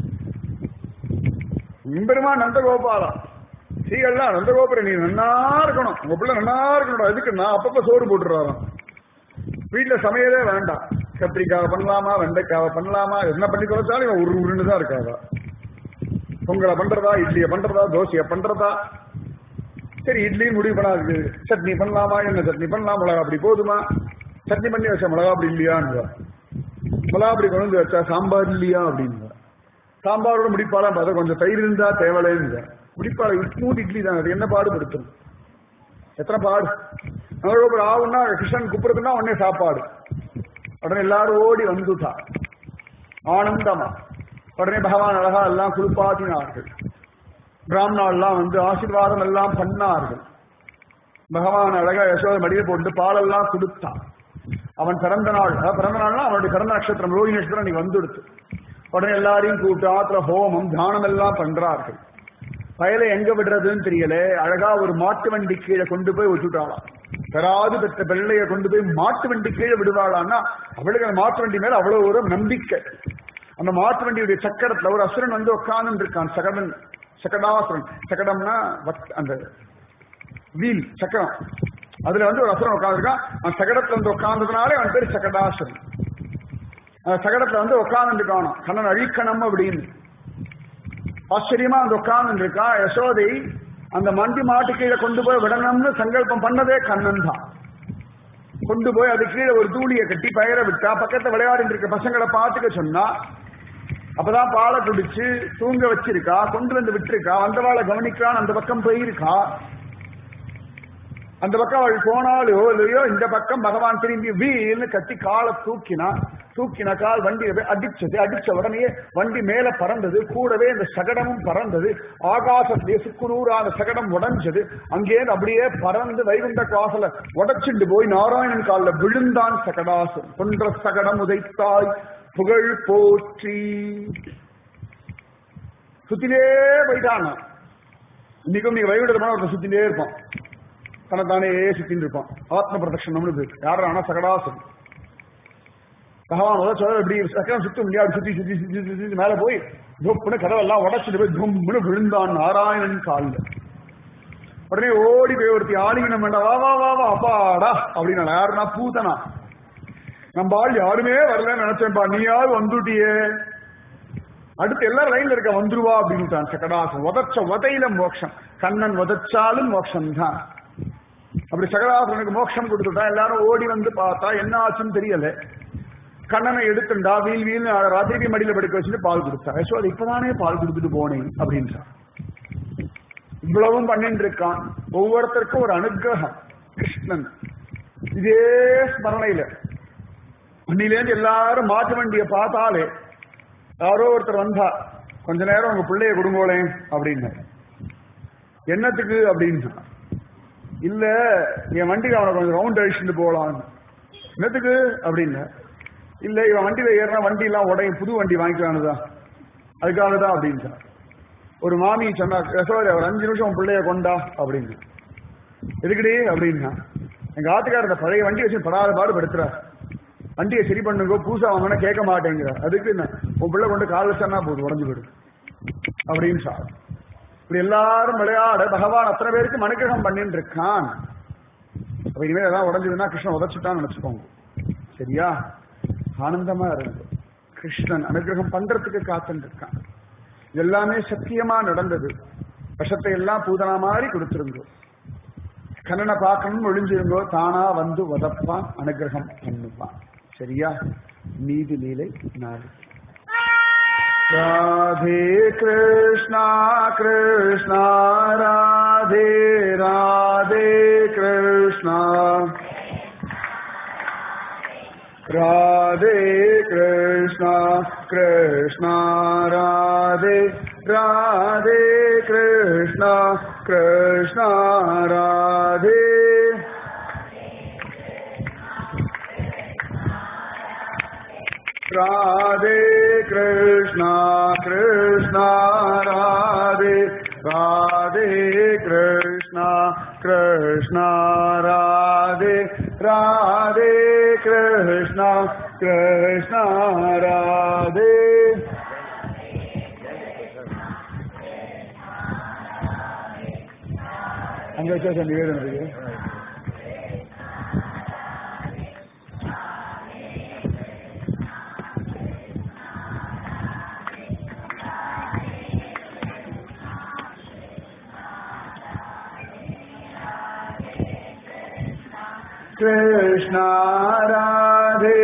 எம்பெருமான் நந்தகோபாலா சீகல்லாம் நந்தகோபுரம் நீ நன்னா இருக்கணும் உங்க பிள்ளை நன்னா இருக்கணும் அதுக்கு நான் அப்பப்ப சோறு போட்டுறாராம் வீட்டுல சமையலே வேண்டாம் கத்திரிக்காவை பண்ணலாமா வெண்டைக்காவை பண்ணலாமா என்ன பண்ணி தொலைச்சாலும் இவன் ஒரு உருண்டு தான் இருக்காதா பொங்கலை பண்றதா இட்லியை பண்றதா தோசையை பண்றதா சரி இட்லி முடிவு பண்ணாது சட்னி பண்ணலாமா என்ன சட்னி பண்ணலாம் மிளகா அப்படி போதுமா சட்னி பண்ணி வச்சா மிளகா அப்படி இல்லையான்னு மிளகா அப்படி கொண்டு வந்து வச்சா சாம்பார் இல்லையா அப்படின்னு சாம்பாரோட முடிப்பாலாம் பார்த்தா கொஞ்சம் தயிர் இருந்தா தேவலைன்னு முடிப்பாள இட்லூர் இட்லி தான் அது என்ன பாடுபடுத்தும் எத்தனை பாடு நவரோபர் ஆகுன்னா கிருஷ்ணன் குப்புறதுன்னா உடனே சாப்பாடு உடனே எல்லாரும் ஓடி வந்துட்டா ஆனந்தமா உடனே பகவான் அழகா எல்லாம் குளிப்பாட்டினார்கள் பிராமணாலாம் வந்து ஆசீர்வாதம் எல்லாம் பண்ணார்கள் பகவான் அழகா யசோத மடியை போட்டு பாலெல்லாம் கொடுத்தான் அவன் பிறந்த நாள் அதாவது பிறந்த நாள்னா அவனுடைய பிறந்த நட்சத்திரம் ரோஹி நட்சத்திரம் நீ வந்துடுத்து உடனே எல்லாரையும் கூப்பிட்டு ஆத்திர ஹோமம் தியானம் எல்லாம் பண்றார்கள் பயலை எங்க விடுறதுன்னு தெரியல அழகா ஒரு மாட்டு வண்டி கீழே கொண்டு போய் விட்டுட்டாளாம் பெறாது பெற்ற பிள்ளைய கொண்டு போய் மாட்டு வண்டி கீழே விடுவாளான்னா அவளுக்கு அந்த மாட்டு வண்டி மேல அவ்வளவு ஒரு நம்பிக்கை அந்த மாட்டு வண்டியுடைய சக்கரத்துல ஒரு அசுரன் வந்து உட்கார்ந்து இருக்கான் சகடன் சகடாசுரன் சகடம்னா வட்- அந்த வீல் சக்கரம் அதுல வந்து ஒரு அசுரன் உட்கார்ந்துருக்கான் அந்த சகடத்துல வந்து உட்கார்ந்ததுனாலே அவன் பேர் சகடாசுரன் அந்த சகடத்துல வந்து உட்கார்ந்து காணும் கண்ணன் அழிக்கணும் அப்படின்னு ஆச்சரியமா அந்த உட்கார்ந்து இருக்கா யசோதை அந்த மண்டி மாட்டு கீழே கொண்டு போய் விடணும்னு சங்கல்பம் பண்ணதே கண்ணன் தான் கொண்டு போய் அது கீழே ஒரு தூளியை கட்டி பயிர விட்டா பக்கத்துல விளையாடிட்டு இருக்க பசங்களை பார்த்துக்க சொன்னா அப்பதான் பாலை குடிச்சு தூங்க வச்சிருக்கா கொண்டு வந்து விட்டுருக்கா வந்தவாளை கவனிக்கிறான் அந்த பக்கம் போயிருக்கா அந்த பக்கம் அவள் போனாலோ இல்லையோ இந்த பக்கம் பகவான் திரும்பி வீல்னு கத்தி காலை தூக்கினா தூக்கின கால் வண்டி அடிச்சது அடிச்ச உடனே வண்டி மேல பறந்தது கூடவே இந்த சகடமும் பறந்தது ஆகாசத்திலே சுக்குநூறான சகடம் உடைஞ்சது அங்கே அப்படியே பறந்து வைகுண்ட காசல உடைச்சுண்டு போய் நாராயணன் காலில் விழுந்தான் சகடாசு கொன்ற சகடம் உதைத்தாய் புகழ் போற்றி சுத்திலே போயிட்டான் இன்னைக்கும் நீங்க வைகுண்டமான ஒருத்தர் சுத்திலே இருப்பான் தன்னைத்தானே சுத்தின்னு இருப்பான் ஆத்ம பிரதட்சணம்னு பேர் யாரும் ஆனா சகடாசன் பகவான் உதச்சோட இப்படி சக்கரம் சுத்த முடியாது சுத்தி சுத்தி சுத்தி சுத்தி சுத்தி மேல போய் தொப்புன்னு கதவெல்லாம் உடச்சிட்டு போய் தும்னு விழுந்தான் நாராயணன் காலில் உடனே ஓடி போய் ஒருத்தி ஆலிங்கனம் வேண்டாம் வா வா வா வா அப்பாடா அப்படின்னு யாருன்னா பூதனா நம்ம ஆள் யாருமே வரலன்னு நினைச்சேன்பா நீயாவது வந்துட்டியே அடுத்து எல்லாரும் லைன்ல இருக்க வந்துருவா அப்படின்ட்டான் சகடாசன் உதச்ச உதையில மோட்சம் கண்ணன் உதச்சாலும் மோட்சம் தான் அப்படி சகடாசுரனுக்கு மோட்சம் கொடுத்துட்டா எல்லாரும் ஓடி வந்து பார்த்தா என்ன ஆச்சுன்னு தெரியல கண்ணனை எடுத்துண்டா வீல் வீல் ராத்திரிக்கு மடியில படுக்க வச்சுட்டு பால் கொடுத்தா யசோ அது இப்பதானே பால் கொடுத்துட்டு போனேன் அப்படின்றான் இவ்வளவும் பண்ணிட்டு இருக்கான் ஒவ்வொருத்தருக்கும் ஒரு அனுகிரகம் கிருஷ்ணன் இதே ஸ்மரணையில வண்டியிலேருந்து எல்லாரும் மாட்டு வண்டியை பார்த்தாலே யாரோ ஒருத்தர் வந்தா கொஞ்ச நேரம் உங்க பிள்ளைய கொடுங்கோளேன் அப்படின்னு என்னத்துக்கு அப்படின்னு இல்ல என் வண்டிக்கு அவனை கொஞ்சம் ரவுண்ட் அடிச்சுட்டு போகலாம் என்னத்துக்கு அப்படின்னு இல்ல இவன் வண்டியில ஏறினா வண்டி எல்லாம் உடையும் புது வண்டி வாங்கிக்கலானுதான் அதுக்காக தான் அப்படின்னு ஒரு மாமி சொன்னா யசோதரி அவர் அஞ்சு நிமிஷம் உன் பிள்ளைய கொண்டா அப்படின்னு எதுக்குடி அப்படின்னா எங்க ஆத்துக்காரர் இந்த பழைய வண்டி வச்சு படாத பாடு படுத்துறார் வண்டியை சரி பண்ணுங்க பூசா வாங்கினா கேட்க மாட்டேங்கிறார் அதுக்கு என்ன உன் பிள்ளை கொண்டு கால் வச்சா போதும் உடஞ்சு போயிடும் அப்படின்னு சார் இப்படி எல்லாரும் விளையாட பகவான் அத்தனை பேருக்கு மனுக்கிரகம் பண்ணிட்டு இருக்கான் அப்ப இனிமேல் ஏதாவது உடஞ்சதுன்னா கிருஷ்ணன் உதச்சுட்டான்னு நினைச்சுக்கோங்க சரியா ஆனந்தமா இருக்கு கிருஷ்ணன் அனுகிரகம் பண்றதுக்கு காத்துட்டு இருக்கான் எல்லாமே சத்தியமா நடந்தது விஷத்தை எல்லாம் பூதனா மாதிரி கொடுத்திருந்தோம் கண்ணனை பார்க்கணும்னு ஒளிஞ்சிருங்கோ தானா வந்து உதப்பான் அனுகிரகம் பண்ணுவான் சரியா நீதி லீலை நாளை ராதே கிருஷ்ணா கிருஷ்ணா ராதே ராதே கிருஷ்ணா ராதே கிருஷ்ணா கிருஷ்ணா ராதே ராதே கிருஷ்ணா கிருஷ்ணா ராதே ராதே கிருஷ்ணா கிருஷ்ணா ராதே ராதே கிருஷ்ணா கிருஷ்ணா ராதே ராதே கிருஷ்ணா கிருஷ்ணா ராதே அங்க வச்சா நிவேதனம் இருக்கு कृष्णा राधे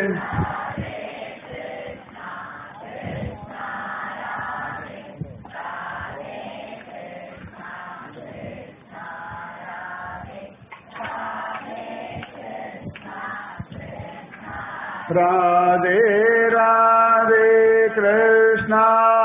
राधे राधे कृष्णा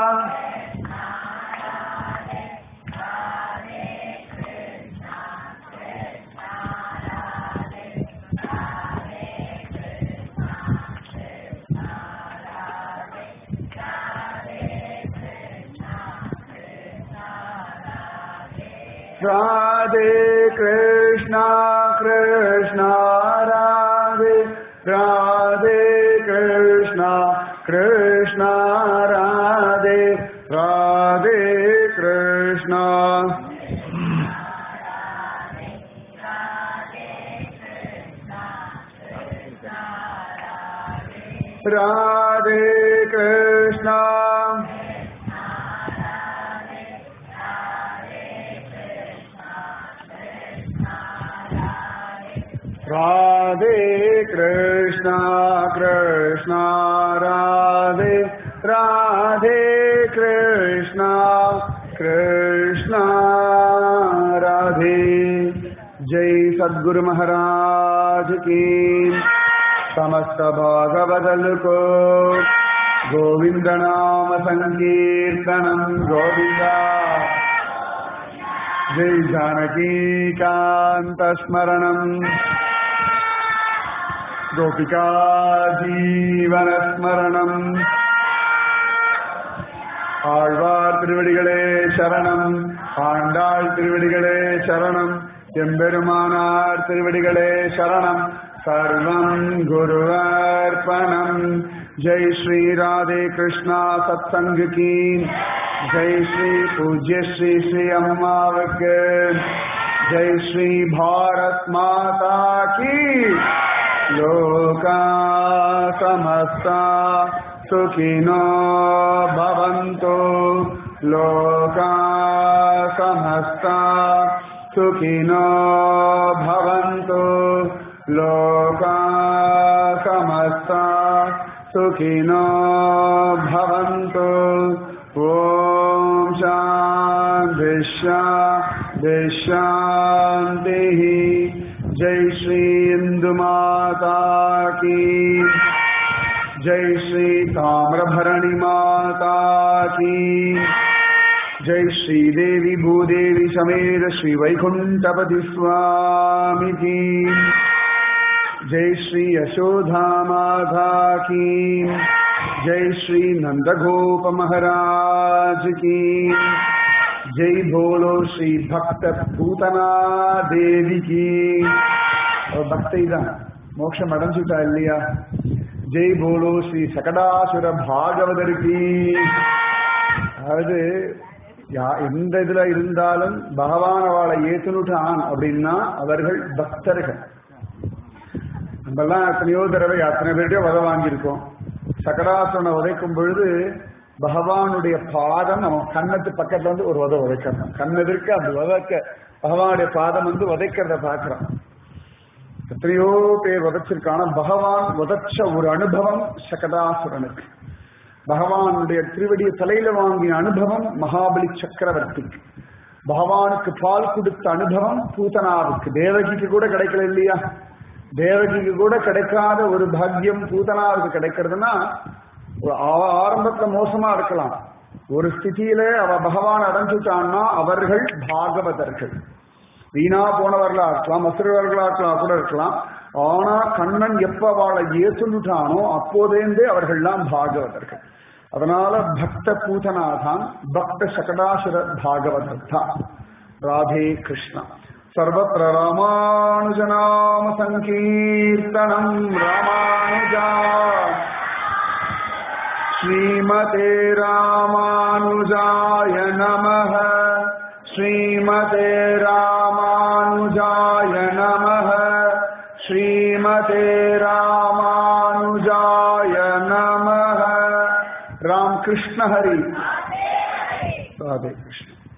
राधे कृष्णा कृष्णा राधे राधे कृष्णा कृष्णा राधे राधे कृष्णा राधे कृष्णा राधे कृष्णा कृष्णा राधे राधे कृष्णा कृष्णा राधे जय सद्गुरु महाराज की समस्त भागवदल को गोविंद नाम संकीर्तनम गोविंदा जय जानकी कांत स्मरणम गोपिका जीवन स्मरणम ஆழ்வார் திருவடிகளே சரணம் ஆண்டாள் திருவடிகளே சரணம் எம்பெருமானார் திருவடிகளே சரணம் சர்வம் குருவர்ப்பணம் ஜெய் ஸ்ரீ ராதே கிருஷ்ணா சத்சங்க கீ ஜெய் ஸ்ரீ பூஜ்ய ஸ்ரீ ஸ்ரீ அம்மாவுக்கு ஜெய் ஸ்ரீ பாரத் மாதா கீ லோகா சமஸ்தா सुखिनो भवन्तु लोका समस्ता सुखिनो भवन्तु लोका समस्ता सुखिनो भवन्तु ॐ शान्तिशा शान्तिः जय श्री इन्दुमाता की जय श्री ताम्रभरणि माता की जय श्री देवी भूदेवी समेत श्री वैकुंठपति स्वामी की जय श्री यशोधा माता की जय श्री नंदगोप महाराज की जय बोलो श्री भक्त पूतना देवी की और भक्त மோட்சம் அடைஞ்சுட்டா இல்லையா ஜெய் போலோ ஸ்ரீ சகடாசுர பாகவதற்கு அதாவது எந்த இதுல இருந்தாலும் பகவான் அவளை ஏத்துனுட்டான் அப்படின்னா அவர்கள் பக்தர்கள் நம்மெல்லாம் எத்தனையோ தடவை அத்தனை பேர்கிட்ட உத வாங்கியிருக்கோம் சகடாசுரனை உதைக்கும் பொழுது பகவானுடைய பாதம் நம்ம கண்ணத்து பக்கத்துல வந்து ஒரு உத உதைக்கணும் கண்ணெதிர்க்க அந்த உதைக்க பகவானுடைய பாதம் வந்து உதைக்கிறத பாக்குறோம் எத்தனையோ பேர் உதச்சிருக்கான பகவான் உதச்ச ஒரு அனுபவம் சகதாசுரனுக்கு பகவானுடைய திருவடிய தலையில வாங்கிய அனுபவம் மகாபலி சக்கரவர்த்திக்கு பகவானுக்கு பால் கொடுத்த அனுபவம் பூதனாவுக்கு தேவகிக்கு கூட கிடைக்கல இல்லையா தேவகிக்கு கூட கிடைக்காத ஒரு பாக்கியம் பூதனாவுக்கு கிடைக்கிறதுனா ஆரம்பத்துல மோசமா இருக்கலாம் ஒரு ஸ்திதியில அவ பகவான் அடைஞ்சுட்டான்னா அவர்கள் பாகவதர்கள் வீணா போனவர்களா இருக்கலாம் அசுரவர்களா இருக்கலாம் கூட இருக்கலாம் ஆனா கண்ணன் எப்ப அவளை ஏற்றுட்டானோ அப்போதேந்தே அவர்கள்லாம் பாகவதர்கள் அதனால பக்த பூதனாதான் பக்த சகடாசுர பாகவதர் தான் ராதே கிருஷ்ணா சர்வத்திர ராமானுஜநாம சங்கீர்த்தனம் ராமானுஜா ஸ்ரீமதே ராமானுஜாய நமः श्रीमते रामानुजाय नमः श्रीमते रामानुजाय नमः रामकृष्ण हरि राधे कृष्ण